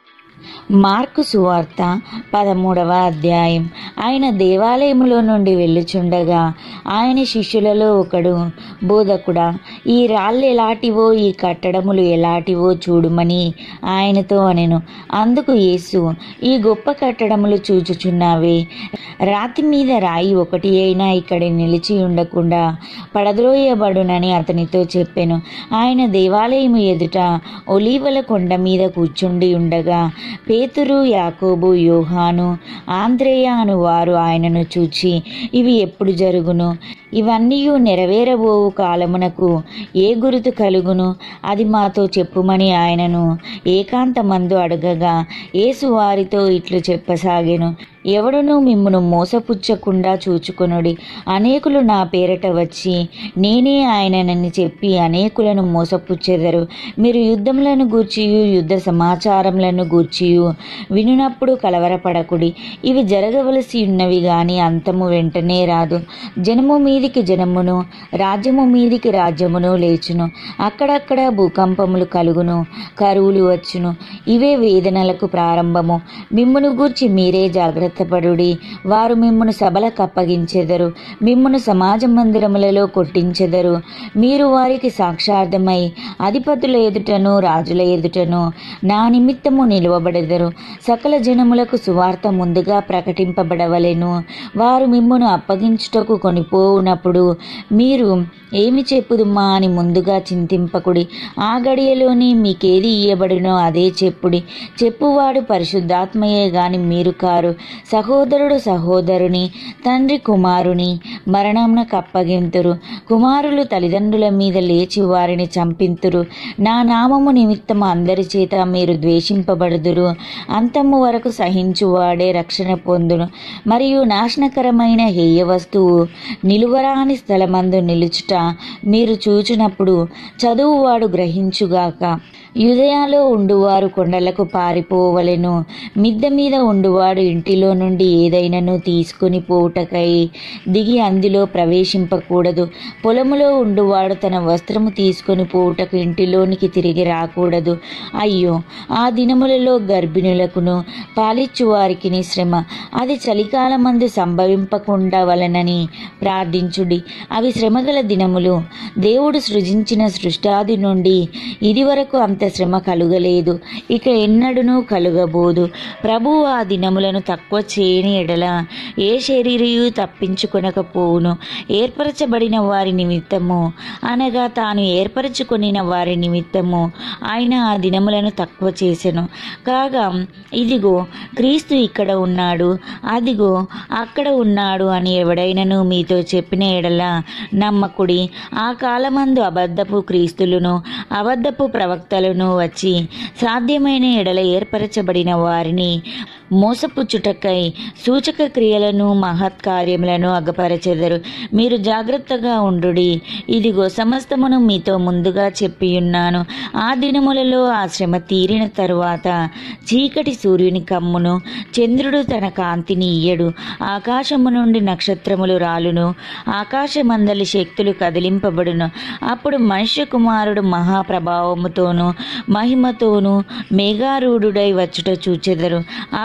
మార్కు సువార్త పదమూడవ అధ్యాయం ఆయన దేవాలయములో నుండి వెళ్ళుచుండగా ఆయన శిష్యులలో ఒకడు బోధకుడా ఈ రాళ్ళు ఎలాంటివో ఈ కట్టడములు ఎలాంటివో చూడుమని ఆయనతో అనెను అందుకు యేసు ఈ గొప్ప కట్టడములు చూచుచున్నావే రాతి మీద రాయి ఒకటి అయినా ఇక్కడ నిలిచి ఉండకుండా పడద్రోయబడునని అతనితో చెప్పెను ఆయన దేవాలయము ఎదుట ఒలీవల కొండ మీద కూర్చుండి ఉండగా పేతురు యాకోబు యోహాను ఆంద్రేయ అను వారు ఆయనను చూచి ఇవి ఎప్పుడు జరుగును ఇవన్నీ నెరవేరబోవు కాలమునకు ఏ గురుతు కలుగును అది మాతో చెప్పుమని ఆయనను ఏకాంతమందు అడగగా యేసు వారితో ఇట్లు చెప్పసాగెను ఎవడును మిమ్మును మోసపుచ్చకుండా చూచుకొనుడి అనేకులు నా పేరట వచ్చి నేనే ఆయననని చెప్పి అనేకులను మోసపుచ్చెదరు మీరు యుద్ధములను గూర్చియు యుద్ధ సమాచారములను గూర్చియు వినునప్పుడు కలవరపడకుడి ఇవి జరగవలసి ఉన్నవి గాని అంతము వెంటనే రాదు జనము మీదికి జనమును రాజ్యము మీదికి రాజ్యమును లేచును అక్కడక్కడ భూకంపములు కలుగును కరువులు వచ్చును ఇవే వేదనలకు ప్రారంభము మిమ్మును గూర్చి మీరే జాగ్రత్త జాగ్రత్తపడుడి వారు మిమ్మును సభలకు అప్పగించెదరు మిమ్మును సమాజ మందిరములలో కొట్టించెదరు మీరు వారికి సాక్షార్థమై అధిపతుల ఎదుటను రాజుల ఎదుటను నా నిమిత్తము నిలువబడెదరు సకల జనములకు సువార్త ముందుగా ప్రకటింపబడవలెను వారు మిమ్మును అప్పగించుటకు కొనిపోవునప్పుడు మీరు ఏమి చెప్పుదుమా అని ముందుగా చింతింపకుడి ఆ గడియలోని మీకేది ఇయ్యబడినో అదే చెప్పుడి చెప్పువాడు పరిశుద్ధాత్మయే గాని మీరు కారు సహోదరుడు సహోదరుని తండ్రి కుమారుని మరణంనకు అప్పగింతురు కుమారులు తల్లిదండ్రుల మీద లేచి వారిని చంపింతురు నా నామము నిమిత్తం అందరి చేత మీరు ద్వేషింపబడుదురు అంతము వరకు సహించువాడే రక్షణ పొందును మరియు నాశనకరమైన హేయ వస్తువు నిలువరాని స్థలమందు నిలుచుట మీరు చూచినప్పుడు చదువువాడు గ్రహించుగాక యుదయాలో ఉండువారు కొండలకు పారిపోవలెను మిద్దె మీద ఉండువాడు ఇంటిలో నుండి ఏదైనాను తీసుకుని పోవుటకై దిగి అందులో ప్రవేశింపకూడదు పొలములో ఉండువాడు తన వస్త్రము తీసుకొని పోవుటకు ఇంటిలోనికి తిరిగి రాకూడదు అయ్యో ఆ దినములలో గర్భిణులకును పాలిచ్చు వారికి శ్రమ అది చలికాలమందు సంభవింపకుండా వలనని ప్రార్థించుడి అవి శ్రమగల దినములు దేవుడు సృజించిన సృష్టాది నుండి ఇదివరకు అంత శ్రమ కలుగలేదు ఇక ఎన్నడూనూ కలుగబోదు ప్రభువు ఆ దినములను తక్కువ చేయని ఎడల ఏ శరీరియు తప్పించుకొనకపోవును ఏర్పరచబడిన వారి నిమిత్తము అనగా తాను ఏర్పరచుకొనిన వారి నిమిత్తము ఆయన ఆ దినములను తక్కువ చేసెను కాగా ఇదిగో క్రీస్తు ఇక్కడ ఉన్నాడు అదిగో అక్కడ ఉన్నాడు అని ఎవడైనను మీతో చెప్పిన ఎడల నమ్మకుడి ఆ కాలమందు అబద్ధపు క్రీస్తులను అబద్ధపు ప్రవక్తలను వచ్చి సాధ్యమైన ఎడల ఏర్పరచబడిన వారిని మోసపుచ్చుటకై సూచక క్రియలను మహత్కార్యములను అగపరచెదరు మీరు జాగ్రత్తగా ఉండుడి ఇదిగో సమస్తమును మీతో ముందుగా చెప్పియున్నాను ఆ దినములలో ఆ శ్రమ తీరిన తరువాత చీకటి సూర్యుని కమ్మును చంద్రుడు తన కాంతిని ఇయ్యడు ఆకాశము నుండి నక్షత్రములు రాలును ఆకాశమందలి శక్తులు కదిలింపబడును అప్పుడు మనుష్య కుమారుడు మహాప్రభావముతోనూ మహిమతోనూ మేఘారూఢుడై వచ్చుట చూచెదరు అప్పుడు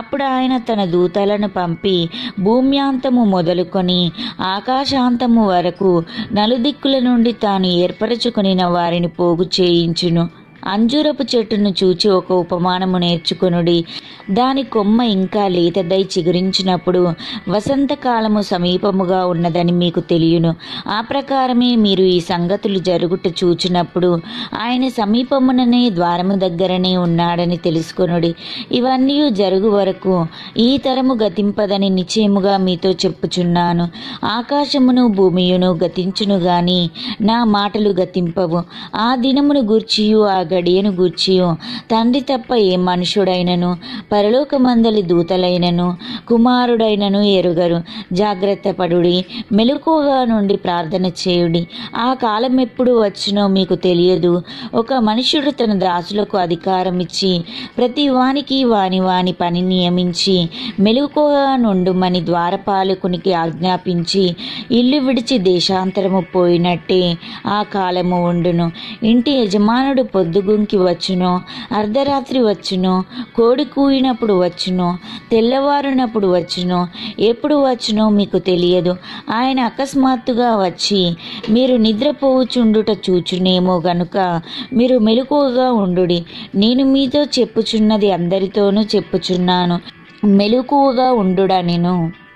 అప్పుడు ఆయన తన దూతలను పంపి భూమ్యాంతము మొదలుకొని ఆకాశాంతము వరకు నలుదిక్కుల నుండి తాను ఏర్పరచుకొనిన వారిని పోగు చేయించును అంజూరపు చెట్టును చూచి ఒక ఉపమానము నేర్చుకొనుడి దాని కొమ్మ ఇంకా లేతదై చిగురించినప్పుడు వసంతకాలము సమీపముగా ఉన్నదని మీకు తెలియను ఆ ప్రకారమే మీరు ఈ సంగతులు జరుగుట చూచినప్పుడు ఆయన సమీపముననే ద్వారము దగ్గరనే ఉన్నాడని తెలుసుకొనుడి ఇవన్నీ జరుగు వరకు ఈ తరము గతింపదని నిశ్చయముగా మీతో చెప్పుచున్నాను ఆకాశమును భూమియును గతించును గాని నా మాటలు గతింపవు ఆ దినమును గూర్చియు ఆ గడియను గూర్చియు తండ్రి తప్ప ఏ మనుషుడైనను పరలోకమందలి దూతలైనను కుమారుడైనను ఎరుగరు జాగ్రత్త పడుడి మెలకుగా నుండి ప్రార్థన చేయుడి ఆ కాలం ఎప్పుడు వచ్చునో మీకు తెలియదు ఒక మనుషుడు తన దాసులకు అధికారం ఇచ్చి ప్రతి వానికి వాని వాని పని నియమించి మెలకుగా నుండుమని ద్వారపాలకునికి ఆజ్ఞాపించి ఇల్లు విడిచి దేశాంతరము పోయినట్టే ఆ కాలము ఉండును ఇంటి యజమానుడు పొద్దుగుంకి వచ్చును అర్ధరాత్రి వచ్చును కోడి కూయినప్పుడు వచ్చును తెల్లవారునప్పుడు వచ్చును ఎప్పుడు వచ్చునో మీకు తెలియదు ఆయన అకస్మాత్తుగా వచ్చి మీరు నిద్రపోవుచుండుట చూచునేమో గనుక మీరు మెలకువగా ఉండుడి నేను మీతో చెప్పుచున్నది అందరితోనూ చెప్పుచున్నాను మెలకువగా ఉండుడా నేను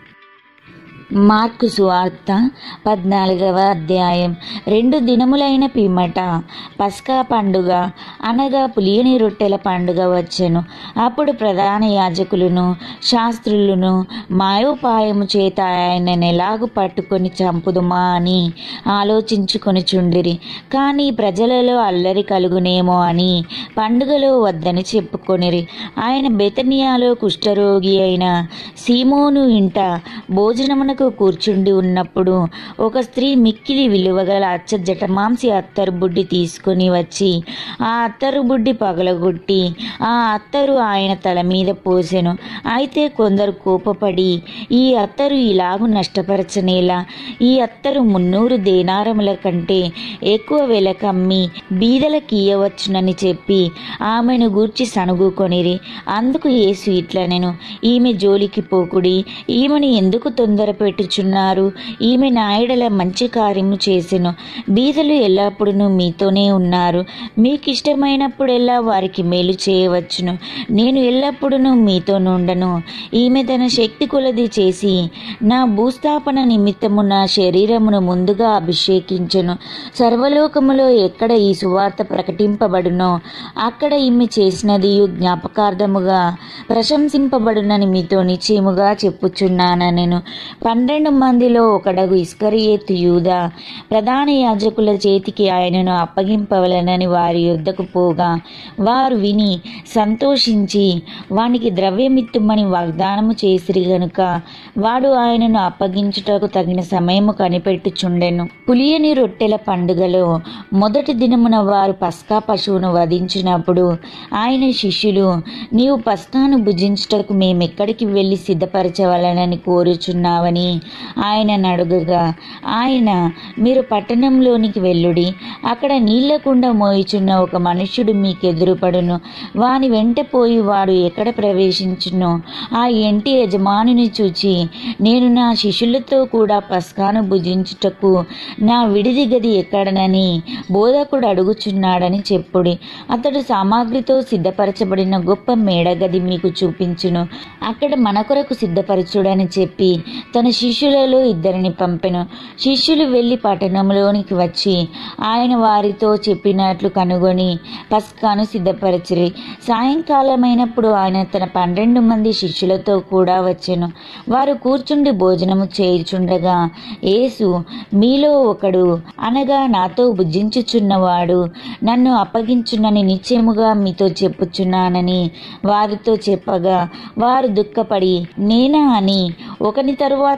మార్కు సువార్త పద్నాలుగవ అధ్యాయం రెండు దినములైన పిమ్మట పస్కా పండుగ అనగా పులియని రొట్టెల పండుగ వచ్చెను అప్పుడు ప్రధాన యాజకులను శాస్త్రులను మాయోపాయము చేత ఆయనను ఎలాగు పట్టుకొని చంపుదుమా అని ఆలోచించుకొని చుండిరి కానీ ప్రజలలో అల్లరి కలుగునేమో అని పండుగలో వద్దని చెప్పుకొనిరి ఆయన బెతనియాలో కుష్ఠరోగి అయిన సీమోను ఇంట భోజనమునకు కూర్చుండి ఉన్నప్పుడు ఒక స్త్రీ మిక్కిలి విలువగల అచ్చ జటమాంసి అత్తరు బుడ్డి తీసుకొని వచ్చి ఆ అత్తరు బుడ్డి పగలగొట్టి ఆ అత్తరు ఆయన తల మీద పోసెను అయితే కొందరు కోపపడి ఈ అత్తరు ఇలాగు నష్టపరచనేలా ఈ అత్తరు మున్నూరు దేనారముల కంటే ఎక్కువ వెలకమ్మి బీదలకి ఇయ్యవచ్చునని చెప్పి ఆమెను గూర్చి సనుగుకొనిరి అందుకు యేసు ఇట్లనెను ఈమె జోలికి పోకుడి ఈమెను ఎందుకు తొందర పెట్టుచున్నారు ఈమె నాయడల మంచి కార్యము చేసెను బీదలు ఎల్లప్పుడూ మీతోనే ఉన్నారు మీకు ఇష్టమైనప్పుడెల్లా వారికి మేలు చేయవచ్చును నేను ఎల్లప్పుడూ మీతో నుండను ఈమె తన శక్తి కొలది చేసి నా భూస్థాపన నిమిత్తము నా శరీరమును ముందుగా అభిషేకించెను సర్వలోకములో ఎక్కడ ఈ సువార్త ప్రకటింపబడునో అక్కడ ఈమె చేసినది జ్ఞాపకార్థముగా ప్రశంసింపబడునని మీతో నిశ్చయముగా చెప్పుచున్నాను నేను పన్నెండు మందిలో ఒకడగు ఇస్కరియేతు యూద ప్రధాన యాజకుల చేతికి ఆయనను అప్పగింపవలనని వారి యుద్ధకు పోగా వారు విని సంతోషించి వానికి ద్రవ్యమిత్తుమని వాగ్దానము చేసిరి గనుక వాడు ఆయనను అప్పగించుటకు తగిన సమయము కనిపెట్టుచుండెను పులియని రొట్టెల పండుగలో మొదటి దినమున వారు పస్కా పశువును వధించినప్పుడు ఆయన శిష్యులు నీవు పస్కాను భుజించుటకు మేమెక్కడికి వెళ్ళి సిద్ధపరచవలనని కోరుచున్నావని ఆయన అడుగగా ఆయన మీరు పట్టణంలోనికి వెళ్ళుడి అక్కడ నీళ్లకుండా మోయిచున్న ఒక మనుష్యుడు మీకు ఎదురుపడును వాని వెంట పోయి వాడు ఎక్కడ ప్రవేశించునో ఆ ఇంటి యజమానుని చూచి నేను నా శిష్యులతో కూడా పస్కాను భుజించుటకు నా విడిది గది ఎక్కడనని బోధకుడు అడుగుచున్నాడని చెప్పుడి అతడు సామాగ్రితో సిద్ధపరచబడిన గొప్ప మేడగది మీకు చూపించును అక్కడ మన కొరకు సిద్ధపరచుడని చెప్పి తన శిష్యులలో ఇద్దరిని పంపెను శిష్యులు వెళ్ళి పట్టణంలోనికి వచ్చి ఆయన వారితో చెప్పినట్లు కనుగొని పస్కాను సిద్ధపరచిరి సాయంకాలమైనప్పుడు ఆయన తన పన్నెండు మంది శిష్యులతో కూడా వచ్చెను వారు కూర్చుండి భోజనము చేయుచుండగా యేసు మీలో ఒకడు అనగా నాతో భుజించుచున్నవాడు నన్ను అప్పగించునని నిశ్చయముగా మీతో చెప్పుచున్నానని వారితో చెప్పగా వారు దుఃఖపడి నేనా అని ఒకని తరువాత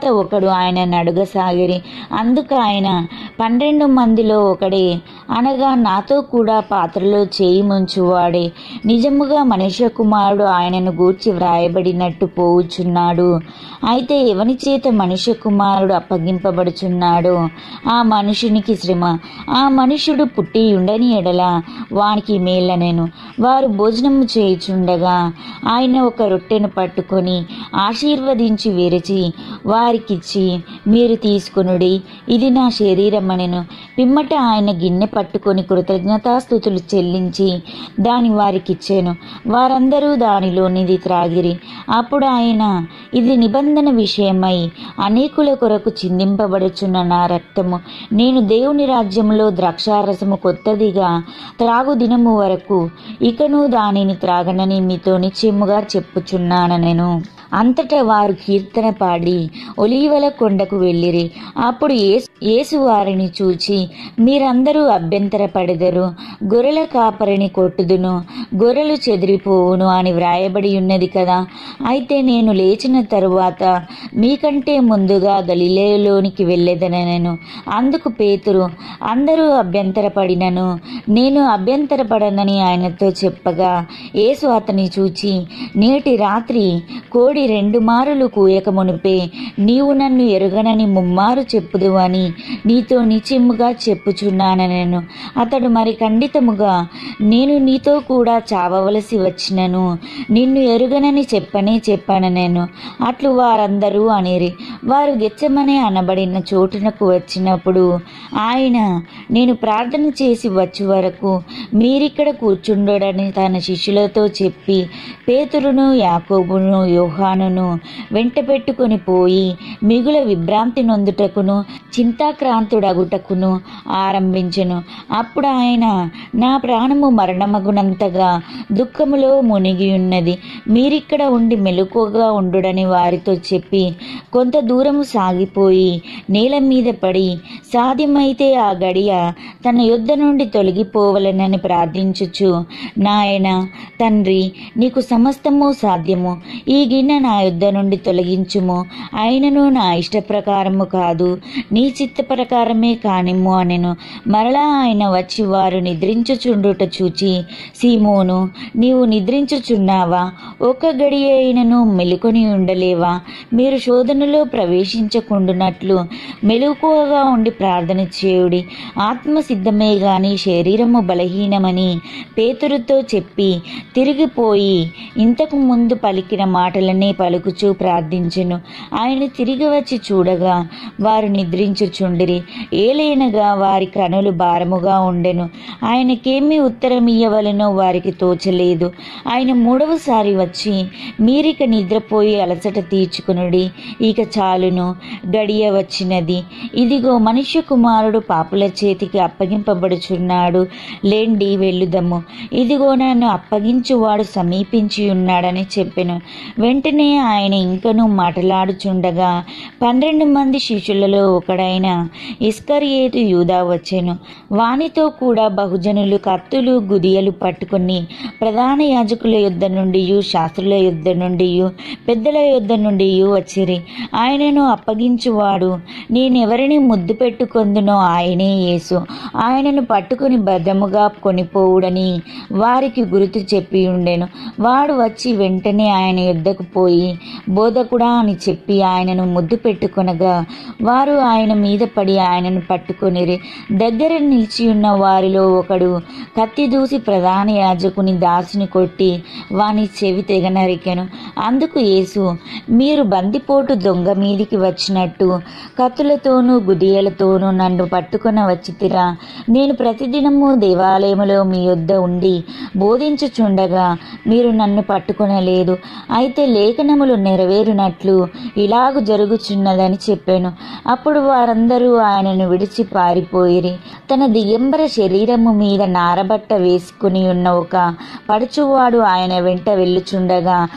తరువాత ఒకడు ఆయన అడుగసాగిరి అందుకు ఆయన పన్నెండు మందిలో ఒకడే అనగా నాతో కూడా పాత్రలో చేయి ముంచువాడే నిజముగా మనుష్య కుమారుడు ఆయనను గూర్చి వ్రాయబడినట్టు పోవుచున్నాడు అయితే ఎవని చేత మనుష్య కుమారుడు అప్పగింపబడుచున్నాడో ఆ మనుషునికి శ్రమ ఆ మనుషుడు పుట్టి ఉండని ఎడల వానికి మేలనెను వారు భోజనము చేయుచుండగా ఆయన ఒక రొట్టెను పట్టుకొని ఆశీర్వదించి విరిచి వారికిచ్చి మీరు తీసుకొనుడి ఇది నా శరీరమనెను పిమ్మట ఆయన గిన్నె పట్టుకొని కృతజ్ఞతాస్థుతులు చెల్లించి దాని వారికిచ్చాను వారందరూ దానిలోనిది త్రాగిరి అప్పుడు ఆయన ఇది నిబంధన విషయమై అనేకుల కొరకు చిందింపబడుచున్న నా రక్తము నేను దేవుని రాజ్యంలో ద్రాక్షారసము కొత్తదిగా త్రాగు దినము వరకు ఇకను దానిని త్రాగనని మీతో నిశ్చయముగా చెప్పుచున్నాను నేను అంతటా వారు కీర్తన పాడి ఒలీవల కొండకు వెళ్ళిరి అప్పుడు యేసు యేసు వారిని చూచి మీరందరూ అభ్యంతరపడెదరు గొర్రెల కాపరిని కొట్టుదును గొర్రెలు చెదిరిపోవును అని వ్రాయబడి ఉన్నది కదా అయితే నేను లేచిన తరువాత మీకంటే ముందుగా గలిలేలోనికి వెళ్ళేదనను అందుకు పేతురు అందరూ అభ్యంతరపడినను నేను అభ్యంతరపడనని ఆయనతో చెప్పగా యేసు అతని చూచి నేటి రాత్రి కోడి రెండు మారులు కూయక మునిపే నీవు నన్ను ఎరుగనని ముమ్మారు చెప్పుదు అని నీతో నిశ్చయముగా చెప్పుచున్నానను అతడు మరి ఖండితముగా నేను నీతో కూడా చావవలసి వచ్చినను నిన్ను ఎరుగనని చెప్పనే చెప్పాను నేను అట్లు వారందరూ అనిరి వారు గెచ్చమనే అనబడిన చోటునకు వచ్చినప్పుడు ఆయన నేను ప్రార్థన చేసి వచ్చే వరకు మీరిక్కడ కూర్చుండడని తన శిష్యులతో చెప్పి పేతురును యాకోబును యోహానును వెంట పెట్టుకుని పోయి మిగుల విభ్రాంతి నొందుటకును చింతాక్రాంతుడగుటకును ఆరంభించెను అప్పుడు ఆయన నా ప్రాణము మరణమగునంతగా దుఃఖములో మునిగి ఉన్నది మీరిక్కడ ఉండి మెలకుగా ఉండుడని వారితో చెప్పి కొంత దూరము సాగిపోయి నేల మీద పడి సాధ్యమైతే ఆ గడియ తన యుద్ధ నుండి తొలగిపోవలనని ప్రార్థించుచు నాయన తండ్రి నీకు సమస్తము సాధ్యము ఈ గిన్నె నా యుద్ధ నుండి తొలగించుము అయినను నా ఇష్ట ప్రకారము కాదు నీ చిత్త ప్రకారమే కానిమ్ము అనెను మరలా ఆయన వచ్చి వారు నిద్రించుచుండుట చూచి సీమోను నీవు నిద్రించుచున్నావా ఒక్క గడి అయినను మెలుకొని ఉండలేవా మీరు శోధనలో ప్రవేశించకుండునట్లు మెలకువగా ఉండి ప్రార్థన చేయుడి ఆత్మ సిద్ధమే గాని శరీరము బలహీనమని పేతురుతో చెప్పి తిరిగిపోయి ఇంతకు ముందు పలికిన మాటలనే పలుకుచూ ప్రార్థించెను ఆయన తిరిగి వచ్చి చూడగా వారు నిద్రించుచుండిరి ఏలైనగా వారి కనులు భారముగా ఉండెను ఆయనకేమీ ఉత్తరం ఇయ్యవలనో వారికి తోచలేదు ఆయన మూడవసారి వచ్చి మీరిక నిద్రపోయి అలసట తీర్చుకునుడి ఇక చాలును గడియ వచ్చినది ఇదిగో మనుష్య కుమారుడు పాపుల చేతికి అప్పగింపబడుచున్నాడు లేండి వెళ్ళుదము ఇదిగో నన్ను అప్పగించువాడు సమీపించి ఉన్నాడని చెప్పెను వెంటనే ఆయన ఇంకనూ మాట్లాడుచుండగా పన్నెండు మంది శిష్యులలో ఒకడైన ఇస్కరియేతు యూదా వచ్చెను వానితో కూడా బహుజనులు కత్తులు గుదియలు పట్టుకుని ప్రధాన యాజకుల యుద్ధ నుండి శాస్త్రుల యుద్ధ నుండి పెద్దల యుద్ధ నుండి వచ్చిరి ఆయనను అప్పగించువాడు నేనెవరిని ముద్దు పెట్టుకొందునో ఆయనే యేసు ఆయనను పట్టుకుని భద్రముగా కొనిపోవుడని వారికి గుర్తు చెప్పి ఉండెను వాడు వచ్చి వెంటనే ఆయన యుద్ధకు పోయి బోధకుడా అని చెప్పి ఆయనను ముద్దు పెట్టుకొనగా వారు ఆయన మీద పడి ఆయనను పట్టుకొనిరి దగ్గర నిలిచి ఉన్న వారిలో ఒకడు కత్తి దూసి ప్రధాన యాజకుని దాసుని కొట్టి వాని చెవి తెగ నరికెను అందుకు యేసు మీరు బందిపోటు దొంగ మీదికి వచ్చినట్టు కత్తులతోనూ గుదియలతోనూ నన్ను పట్టుకుని వచ్చితిరా నేను ప్రతిదినము దేవాలయములో మీ యొద్ద ఉండి బోధించుచుండగా మీరు నన్ను పట్టుకొనలేదు అయితే లేఖనములు నెరవేరునట్లు ఇలాగు జరుగుచున్నదని చెప్పాను అప్పుడు వారందరూ ఆయనను విడిచి పారిపోయిరి తన దిగంబర శరీరము మీద నారబట్ట వేసుకుని ఉన్న ఒక పడుచువాడు ఆయన వెంట వెళ్ళుచుండగా వారు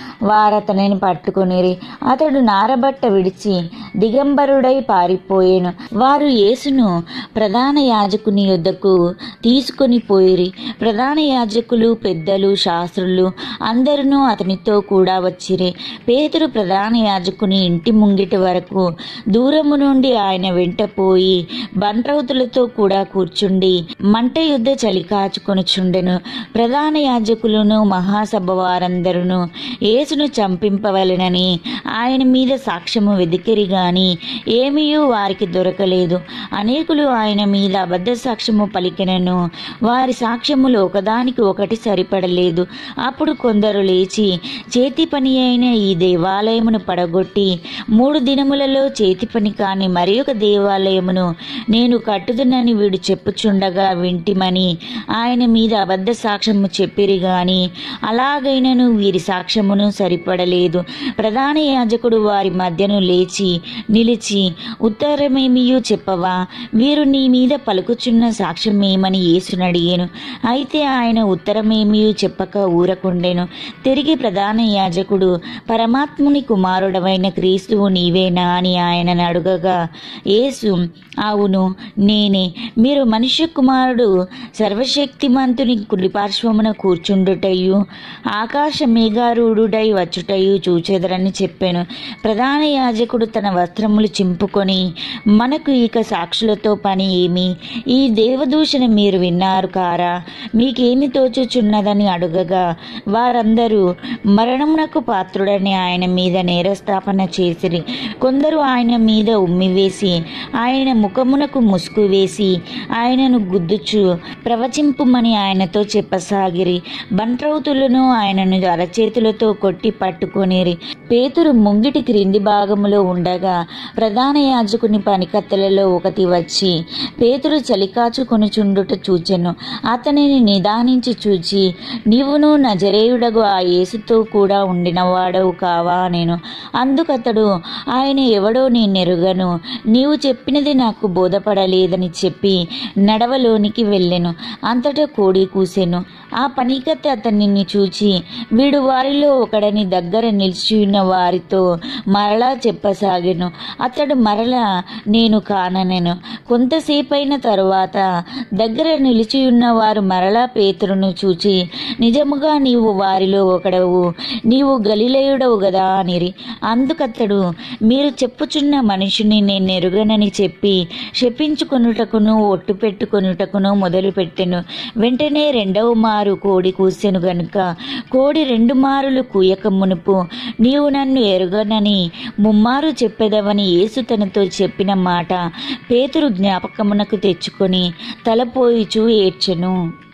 వారు అతనిని పట్టుకొనిరి అతడు నారబట్ట విడిచి దిగంబరుడై పారిపోయాను వారు యేసును ప్రధాన యాజకుని యొద్దకు తీసుకొని పోయిరి ప్రధాన యాజకులు పెద్దలు శాస్త్రులు అందరూ అతనితో కూడా వచ్చిరి పేతురు ప్రధాన యాజకుని ఇంటి ముంగిటి వరకు దూరము నుండి ఆయన వెంట పోయి బంట్రౌతులతో కూడా కూర్చుండి మంట యుద్ధ చలి కాచుకొనుచుండెను ప్రధాన యాజకులను మహాసభ వారందరూ యేసును చంపింపవలెనని ఆయన మీద సాక్ష్యము వెదికిరి గాని ఏమీయూ వారికి దొరకలేదు అనేకులు ఆయన మీద అబద్ధ సాక్ష్యము పలికినను వారి సాక్ష్యములు ఒకదానికి ఒకటి సరిపడలేదు అప్పుడు కొందరు లేచి చేతి పని అయిన ఈ దేవాలయమును పడగొట్టి మూడు దినములలో చేతి పని కాని మరి ఒక దేవాలయమును నేను కట్టుదునని వీడు చెప్పుచుండగా వింటిమని ఆయన మీద అబద్ధ సాక్ష్యము చెప్పిరి గాని అలాగైనను వీరి సాక్ష్యమును సరిపడలేదు ప్రధాన యాజకుడు వారి మధ్యను లేచి నిలిచి ఉత్తరమేమియూ చెప్పవా వీరు నీ మీద పలుకుచున్న సాక్ష్యమేమని యేసునడిగాను అయితే ఆయన ఉత్తరమేమియూ చెప్పక ఊరకుండెను తిరిగి ప్రధాన యాజకుడు పరమాత్ముని కుమారుడవైన క్రీస్తువు నీవేనా అని ఆయనను అడుగగా యేసు అవును నేనే మీరు మనుష్య కుమారుడు సర్వశక్తిమంతుని కుడిపార్శ్వమున కూర్చుండుటయు ఆకాశ మేఘారూఢుడై వచ్చుటయు చూచెదరని చెప్పాను ప్రధాన యాజకుడు తన వస్త్రములు చింపుకొని మనకు ఇక సాక్షులతో పని ఏమి ఈ దేవదూషణ మీరు విన్నారు కారా మీకేమి తోచుచున్నదని అడుగగా వారందరూ మరణమునకు పాత్రుడని ఆయన మీద నేరస్థాపన చేసిరి కొందరు ఆయన మీద ఉమ్మివేసి ఆయన ముఖమునకు ముసుగు వేసి ఆయనను గుద్దుచు ప్రవచింపుమని ఆయనతో చెప్పసాగిరి బంట్రౌతులను ఆయనను అరచేతులతో కొట్టి పట్టుకొనిరి పేతురు ముంగిటి క్రింది భాగములో ఉండగా ప్రధాన యాజకుని పనికత్తెలలో ఒకటి వచ్చి పేతురు చలికాచుకొనుచుండుట చూచెను అతనిని నిదానించి చూచి నీవును నజరేయుడగు ఆ యేసుతో కూడా ఉండినవాడవు కావా నేను అందుకతడు ఆయన ఎవడో నేనెరుగను నీవు చెప్పినది నాకు బోధపడలేదని చెప్పి నడవలోనికి వెళ్ళెను అంతటా కోడి కూసెను ఆ పనికత్తె అతనిని చూచి వీడు వారిలో ఒకడని దగ్గర నిలిచి ఉన్న వారితో మరలా చెప్పసాగెను అతడు మరలా నేను కాననెను కొంతసేపైన తరువాత దగ్గర నిలిచి ఉన్న వారు మరలా పేతురును చూచి నిజముగా నీవు వారిలో ఒకడవు నీవు గలిలయుడవు గదా అనిరి అందుకతడు మీరు చెప్పుచున్న మనిషిని నేను ఎరుగనని చెప్పి శపించుకొనుటకును ఒట్టు పెట్టుకొనుటకును మొదలుపెట్టెను వెంటనే రెండవ మారు కోడి కూసెను గనుక కోడి రెండు మారులు కూయక మునుపు నీవు నన్ను ఎరుగనని ముమ్మారు చెప్పెదవని యేసు తనతో చెప్పిన మాట పేతురు జ్ఞాపకమునకు తెచ్చుకొని తలపోయిచూ ఏడ్చెను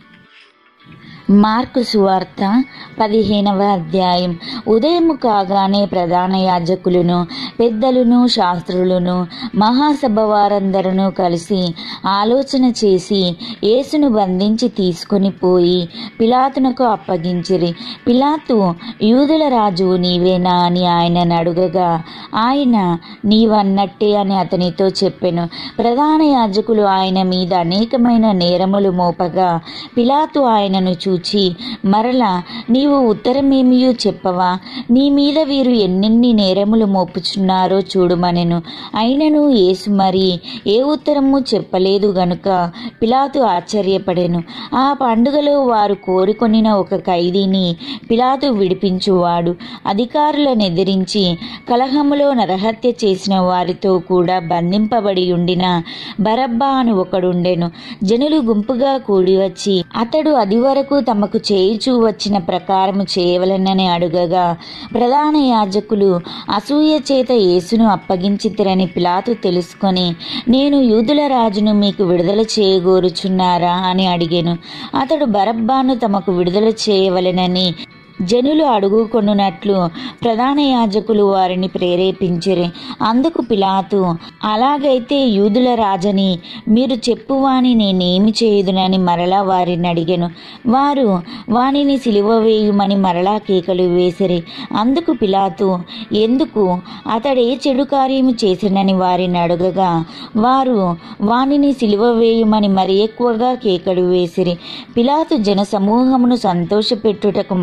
మార్కు సువార్త పదిహేనవ అధ్యాయం ఉదయము కాగానే ప్రధాన యాజకులను పెద్దలను శాస్త్రులను మహాసభ వారందరూ కలిసి ఆలోచన చేసి యేసును బంధించి తీసుకొని పోయి పిలాతునకు అప్పగించిరి పిలాతు యూదుల రాజు నీవేనా అని ఆయనను అడుగగా ఆయన నీవన్నట్టే అని అతనితో చెప్పెను ప్రధాన యాజకులు ఆయన మీద అనేకమైన నేరములు మోపగా పిలాతు ఆయనను చూచి మరలా నీవు ఉత్తరమేమియూ చెప్పవా నీ మీద వీరు ఎన్నెన్ని నేరములు మోపుచున్నారో చూడుమనెను అయినను యేసు మరి ఏ ఉత్తరము చెప్పలేదు గనుక పిలాతు ఆశ్చర్యపడెను ఆ పండుగలో వారు కోరుకొనిన ఒక ఖైదీని పిలాతు విడిపించువాడు అధికారులను ఎదిరించి కలహములో నరహత్య చేసిన వారితో కూడా బంధింపబడి ఉండిన బరబ్బా అని ఒకడుండెను జనులు గుంపుగా కూడి వచ్చి అతడు అది వరకు తమకు చేయుచూ వచ్చిన ప్రకారము చేయవలెనని అడుగగా ప్రధాన యాజకులు అసూయ చేత యేసును అప్పగించితిరని పిలాతు తెలుసుకొని నేను యూదుల రాజును మీకు విడుదల చేయగోరుచున్నారా అని అడిగాను అతడు బరబ్బాను తమకు విడుదల చేయవలెనని జనులు అడుగుకొనున్నట్లు ప్రధాన యాజకులు వారిని ప్రేరేపించిరి అందుకు పిలాతు అలాగైతే యూదుల రాజని మీరు చెప్పువాని నేనేమి చేయుదునని మరలా వారిని అడిగాను వారు వానిని సిలువ వేయుమని మరలా కేకలు వేసిరి అందుకు పిలాతు ఎందుకు అతడే చెడు కార్యము చేసినని వారిని అడగగా వారు వానిని సిలువ వేయుమని మరి ఎక్కువగా కేకలు వేసిరి పిలాతు జన సమూహమును సంతోషపెట్టుటకు మనస్సు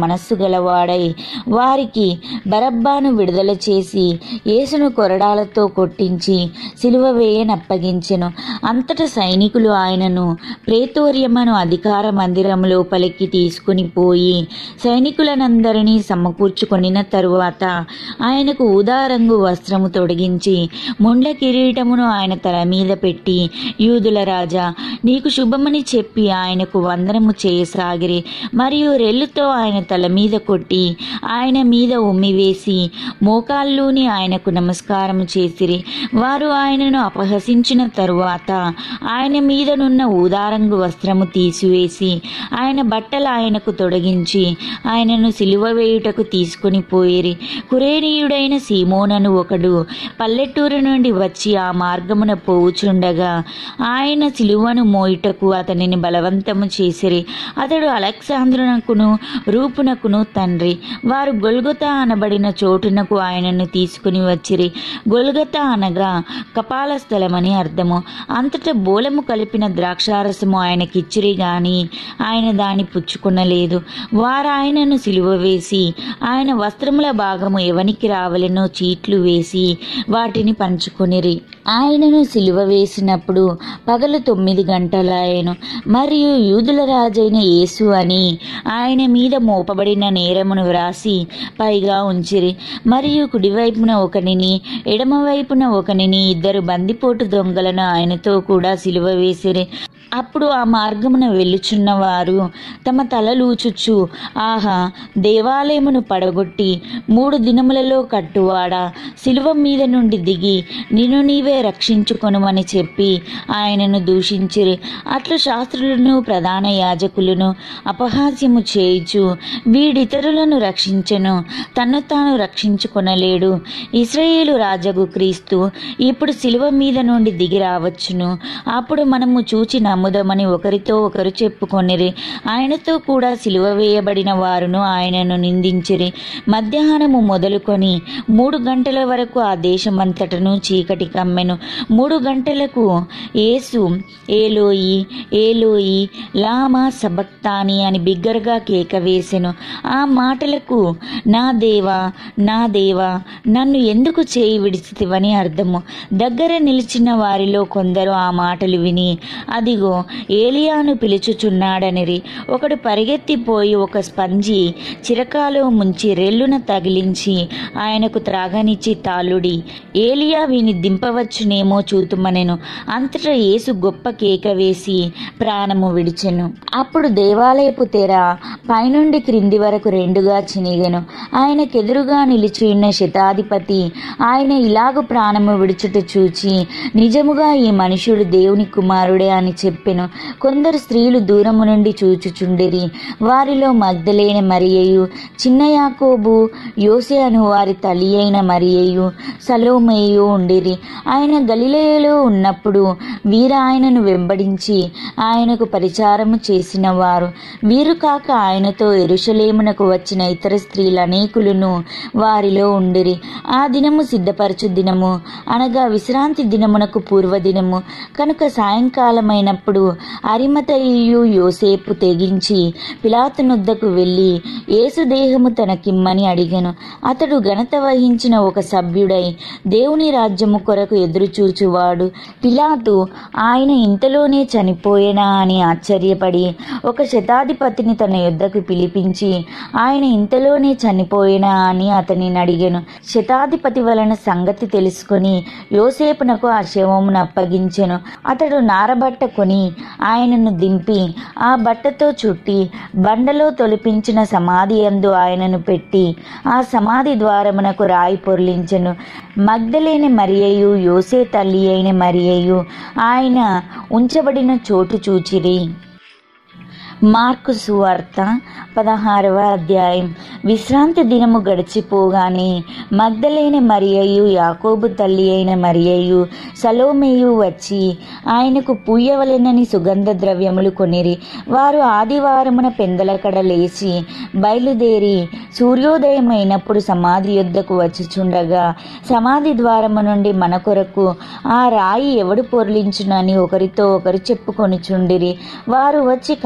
గలవాడై వారికి బరబ్బాను విడుదల చేసి యేసును కొరడాలతో కొట్టించి సిలువ వేయనప్పగించెను అంతట సైనికులు ఆయనను ప్రేతోర్యమను అధికార మందిరం లోపలికి తీసుకుని పోయి సైనికులనందరినీ సమకూర్చుకొనిన తరువాత ఆయనకు ఊదారంగు వస్త్రము తొడిగించి ముండ్ల కిరీటమును ఆయన తల మీద పెట్టి యూదుల రాజా నీకు శుభమని చెప్పి ఆయనకు వందనము చేయసాగిరి మరియు రెల్లుతో ఆయన తల మీద కొట్టి ఆయన మీద ఉమ్మివేసి మోకాళ్ళూని ఆయనకు నమస్కారం చేసిరి వారు ఆయనను అపహసించిన తరువాత ఆయన మీదనున్న ఊదారంగు వస్త్రము తీసివేసి ఆయన బట్టలు ఆయనకు తొలగించి ఆయనను సిలువ వేయుటకు తీసుకుని పోయిరి కురేనీయుడైన సీమోనను ఒకడు పల్లెటూరు నుండి వచ్చి ఆ మార్గమున పోవుచుండగా ఆయన సిలువను మోయుటకు అతనిని బలవంతము చేసిరి అతడు అలెగ్జాంద్రునకును రూపునకును తండ్రి వారు గొల్గొతా అనబడిన చోటునకు ఆయనను తీసుకుని వచ్చిరి గొల్గొతా అనగా కపాల స్థలమని అర్థము అంతటా బోలము కలిపిన ద్రాక్షారసము ఆయనకిచ్చిరి గాని ఆయన దాన్ని పుచ్చుకొనలేదు వారు ఆయనను సిలువ వేసి ఆయన వస్త్రముల భాగము ఎవనికి రావలెనో చీట్లు వేసి వాటిని పంచుకొనిరి ఆయనను సిలువ వేసినప్పుడు పగలు తొమ్మిది గంటలాయను మరియు యూదుల రాజైన యేసు అని ఆయన మీద మోపబడిన నేరమును వ్రాసి పైగా ఉంచిరి మరియు కుడివైపున ఒకనిని ఎడమవైపున ఒకనిని ఇద్దరు బందిపోటు దొంగలను ఆయనతో కూడా సిలువ వేసిరి అప్పుడు ఆ మార్గమున వెళ్ళుచున్న వారు తమ తలలూచుచు ఆహా దేవాలయమును పడగొట్టి మూడు దినములలో కట్టువాడా శిలువ మీద నుండి దిగి నిన్ను నీవే రక్షించుకొనుమని చెప్పి ఆయనను దూషించిరి అట్లు శాస్త్రులను ప్రధాన యాజకులను అపహాస్యము చేయుచు వీడితరులను రక్షించెను తన్ను తాను రక్షించుకొనలేడు ఇస్రాయేలు రాజగు క్రీస్తు ఇప్పుడు శిలువ మీద నుండి దిగి రావచ్చును అప్పుడు మనము చూచి నమ్ముదామని ఒకరితో ఒకరు చెప్పుకొనిరి ఆయనతో కూడా సిలువ వేయబడిన వారును ఆయనను నిందించిరి మధ్యాహ్నము మొదలుకొని మూడు గంటల వరకు ఆ దేశమంతటను చీకటి కమ్మెను మూడు గంటలకు యేసు ఏలోయి ఏలోయి లామా సబక్తాని అని బిగ్గరగా కేక వేసెను ఆ మాటలకు నా దేవా నా దేవా నన్ను ఎందుకు చేయి విడిచితివని అర్థము దగ్గర నిలిచిన వారిలో కొందరు ఆ మాటలు విని అదిగో ఏలియాను పిలుచుచున్నాడనిరి ఒకడు పరిగెత్తిపోయి ఒక స్పంజి చిరకాలో ముంచి రెల్లున తగిలించి ఆయనకు త్రాగనిచ్చి తాళుడి ఏలియా వీని దింపవచ్చునేమో చూతుమనెను అంతటా యేసు గొప్ప కేక వేసి ప్రాణము విడిచెను అప్పుడు దేవాలయపు తెర పైనుండి క్రింది వరకు రెండుగా చినిగెను ఆయనకెదురుగా నిలిచి ఉన్న శతాధిపతి ఆయన ఇలాగు ప్రాణము విడుచుట చూచి నిజముగా ఈ మనుషుడు దేవుని కుమారుడే అని చెప్పెను కొందరు స్త్రీలు దూరము నుండి చూచుచుండిరి వారిలో మగ్ధలేన మరియయు చిన్న యాకోబు యోసే అను వారి తల్లి అయిన మరియయు సలోమేయు ఉండిరి ఆయన గలిలయలో ఉన్నప్పుడు వీరు ఆయనను వెంబడించి ఆయనకు పరిచారము చేసిన వారు వీరు కాక ఆయనతో ఎరుషలేమునకు వచ్చిన ఇతర స్త్రీలు అనేకులను వారిలో ఉండిరి ఆ దినము సిద్ధపరచు దినము అనగా విశ్రాంతి దినమునకు పూర్వదినము కనుక సాయంకాలమైనప్పుడు అరిమతయ్యు యోసేపు తెగించి పిలాతునొద్దకు వెళ్ళి యేసుదేహము తనకిమ్మని అడిగెను అతడు ఘనత వహించిన ఒక సభ్యుడై దేవుని రాజ్యము కొరకు ఎదురుచూచువాడు పిలాతు ఆయన ఇంతలోనే చనిపోయేనా అని ఆశ్చర్యపడి ఒక శతాధిపతిని తన యొద్దకు పిలిపించి ఆయన ఇంతలోనే చనిపోయేనా అని అతనిని అడిగాను శతాధిపతి వలన సంగతి తెలుసుకొని యోసేపునకు ఆ శవమును అప్పగించెను అతడు నారబట్ట కొని ఆయనను దింపి ఆ బట్టతో చుట్టి బండలో తొలిపించిన సమాధి యందు ఆయనను పెట్టి ఆ సమాధి ద్వారమునకు రాయి పొర్లించెను మగ్ధలేని మరియయు యోసే తల్లి అయిన మరియయు ఆయన ఉంచబడిన చోటు చూచిరి మార్కు సువార్త పదహారవ అధ్యాయం విశ్రాంతి దినము గడిచిపోగానే మగ్ధలేని మరియయు యాకోబు తల్లి అయిన మరియయు సలోమేయు వచ్చి ఆయనకు పూయవలెనని సుగంధ ద్రవ్యములు కొనిరి వారు ఆదివారమున పెందలకడ లేచి బయలుదేరి సూర్యోదయం అయినప్పుడు సమాధి యొద్దకు వచ్చుచుండగా సమాధి ద్వారము నుండి మన కొరకు ఆ రాయి ఎవడు పొర్లించునని ఒకరితో ఒకరు చెప్పుకొనిచుండిరి వారు వచ్చి కనులెత్తి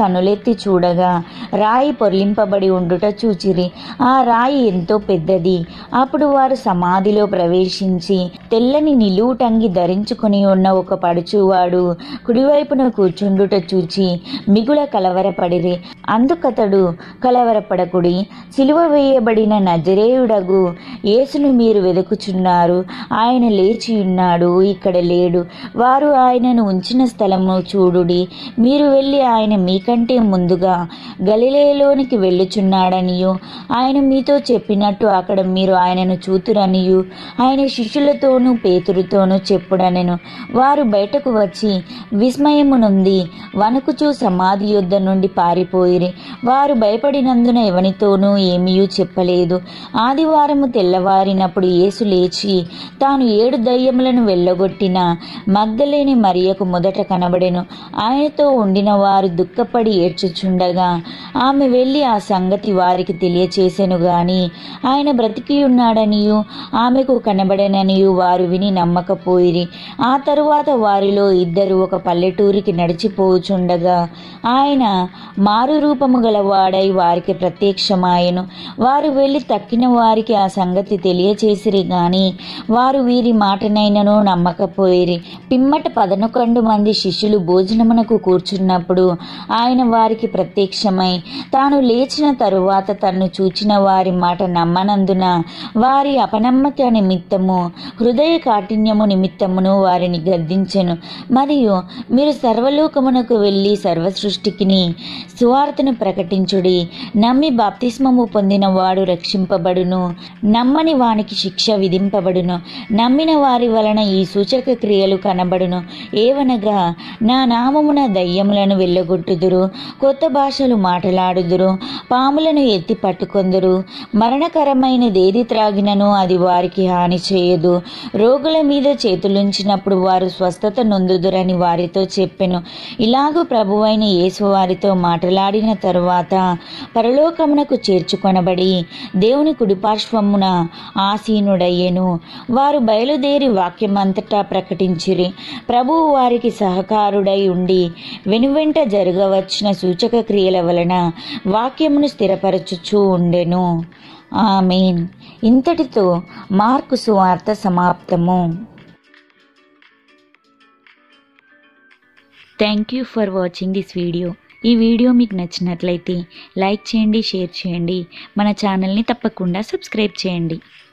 తలెత్తి చూడగా రాయి పొర్లింపబడి ఉండుట చూచిరి ఆ రాయి ఎంతో పెద్దది అప్పుడు వారు సమాధిలో ప్రవేశించి తెల్లని నిలువుటంగి ధరించుకుని ఉన్న ఒక పడుచువాడు కుడివైపున కూర్చుండుట చూచి మిగుల కలవరపడిరి అందుకతడు కలవరపడకుడి సిలువ వేయబడిన నజరేయుడగు యేసును మీరు వెతుకుచున్నారు ఆయన లేచి ఉన్నాడు ఇక్కడ లేడు వారు ఆయనను ఉంచిన స్థలము చూడుడి మీరు వెళ్ళి ఆయన మీకంటే ముందుగా గలిలేలోనికి వెళ్ళుచున్నాడనియు ఆయన మీతో చెప్పినట్టు అక్కడ మీరు ఆయనను చూతురనియు ఆయన శిష్యులతోనూ పేతురుతోనూ చెప్పుడనెను వారు బయటకు వచ్చి విస్మయము నుండి వణుకుచూ సమాధి యుద్ధ నుండి పారిపోయిరి వారు భయపడినందున ఎవనితోనూ ఏమీయూ చెప్పలేదు ఆదివారము తెల్లవారినప్పుడు యేసు లేచి తాను ఏడు దయ్యములను వెళ్ళగొట్టిన మగ్ధలేని మరియకు మొదట కనబడెను ఆయనతో ఉండిన వారు దుఃఖపడి ఏడ్చుచుండగా ఆమె వెళ్ళి ఆ సంగతి వారికి తెలియచేసెను గాని ఆయన బ్రతికి ఉన్నాడనియు ఆమెకు కనబడననియు వారు విని నమ్మకపోయిరి ఆ తరువాత వారిలో ఇద్దరు ఒక పల్లెటూరికి నడిచిపోచుండగా ఆయన మారు రూపము గలవాడై వారికి ప్రత్యక్షమాయెను వారు వెళ్ళి తక్కిన వారికి ఆ సంగతి తెలియచేసిరి గాని వారు వీరి మాటనైనను నమ్మకపోయిరి పిమ్మట పదనొకండు మంది శిష్యులు భోజనమునకు కూర్చున్నప్పుడు ఆయన వారికి ప్రత్యక్షమై తాను లేచిన తరువాత తన్ను చూచిన వారి మాట నమ్మనందున వారి అపనమ్మక నిమిత్తము హృదయ కాఠిన్యము నిమిత్తమును వారిని గద్దించెను మరియు మీరు సర్వలోకమునకు వెళ్ళి సర్వ సృష్టికిని సువార్తను ప్రకటించుడి నమ్మి బాప్తిస్మము పొందిన వాడు రక్షింపబడును నమ్మని వానికి శిక్ష విధింపబడును నమ్మిన వారి వలన ఈ సూచక క్రియలు కనబడును ఏవనగా నా నామమున దయ్యములను వెళ్ళగొట్టుదురు కొత్త భాషలు మాట్లాడుదురు పాములను ఎత్తి పట్టుకొందురు మరణకరమైనదేది త్రాగినను అది వారికి హాని చేయదు రోగుల మీద చేతులుంచినప్పుడు వారు స్వస్థత నొందుదురని వారితో చెప్పెను ఇలాగూ ప్రభువైన యేసు వారితో మాట్లాడిన తరువాత పరలోకమునకు చేర్చుకొనబడి దేవుని కుడిపార్శ్వమున ఆసీనుడయ్యెను వారు బయలుదేరి వాక్యమంతటా ప్రకటించిరి ప్రభువు వారికి సహకారుడై ఉండి వెనువెంట జరగవచ్చిన సూచక క్రియల వలన వాక్యమును స్థిరపరచుచూ ఉండెను ఆమెన్ ఇంతటితో మార్కు సువార్త సమాప్తము thank you for watching this video ఈ వీడియో మీకు నచ్చినట్లయితే లైక్ చేయండి షేర్ చేయండి మన ఛానల్ని తప్పకుండా సబ్స్క్రైబ్ చేయండి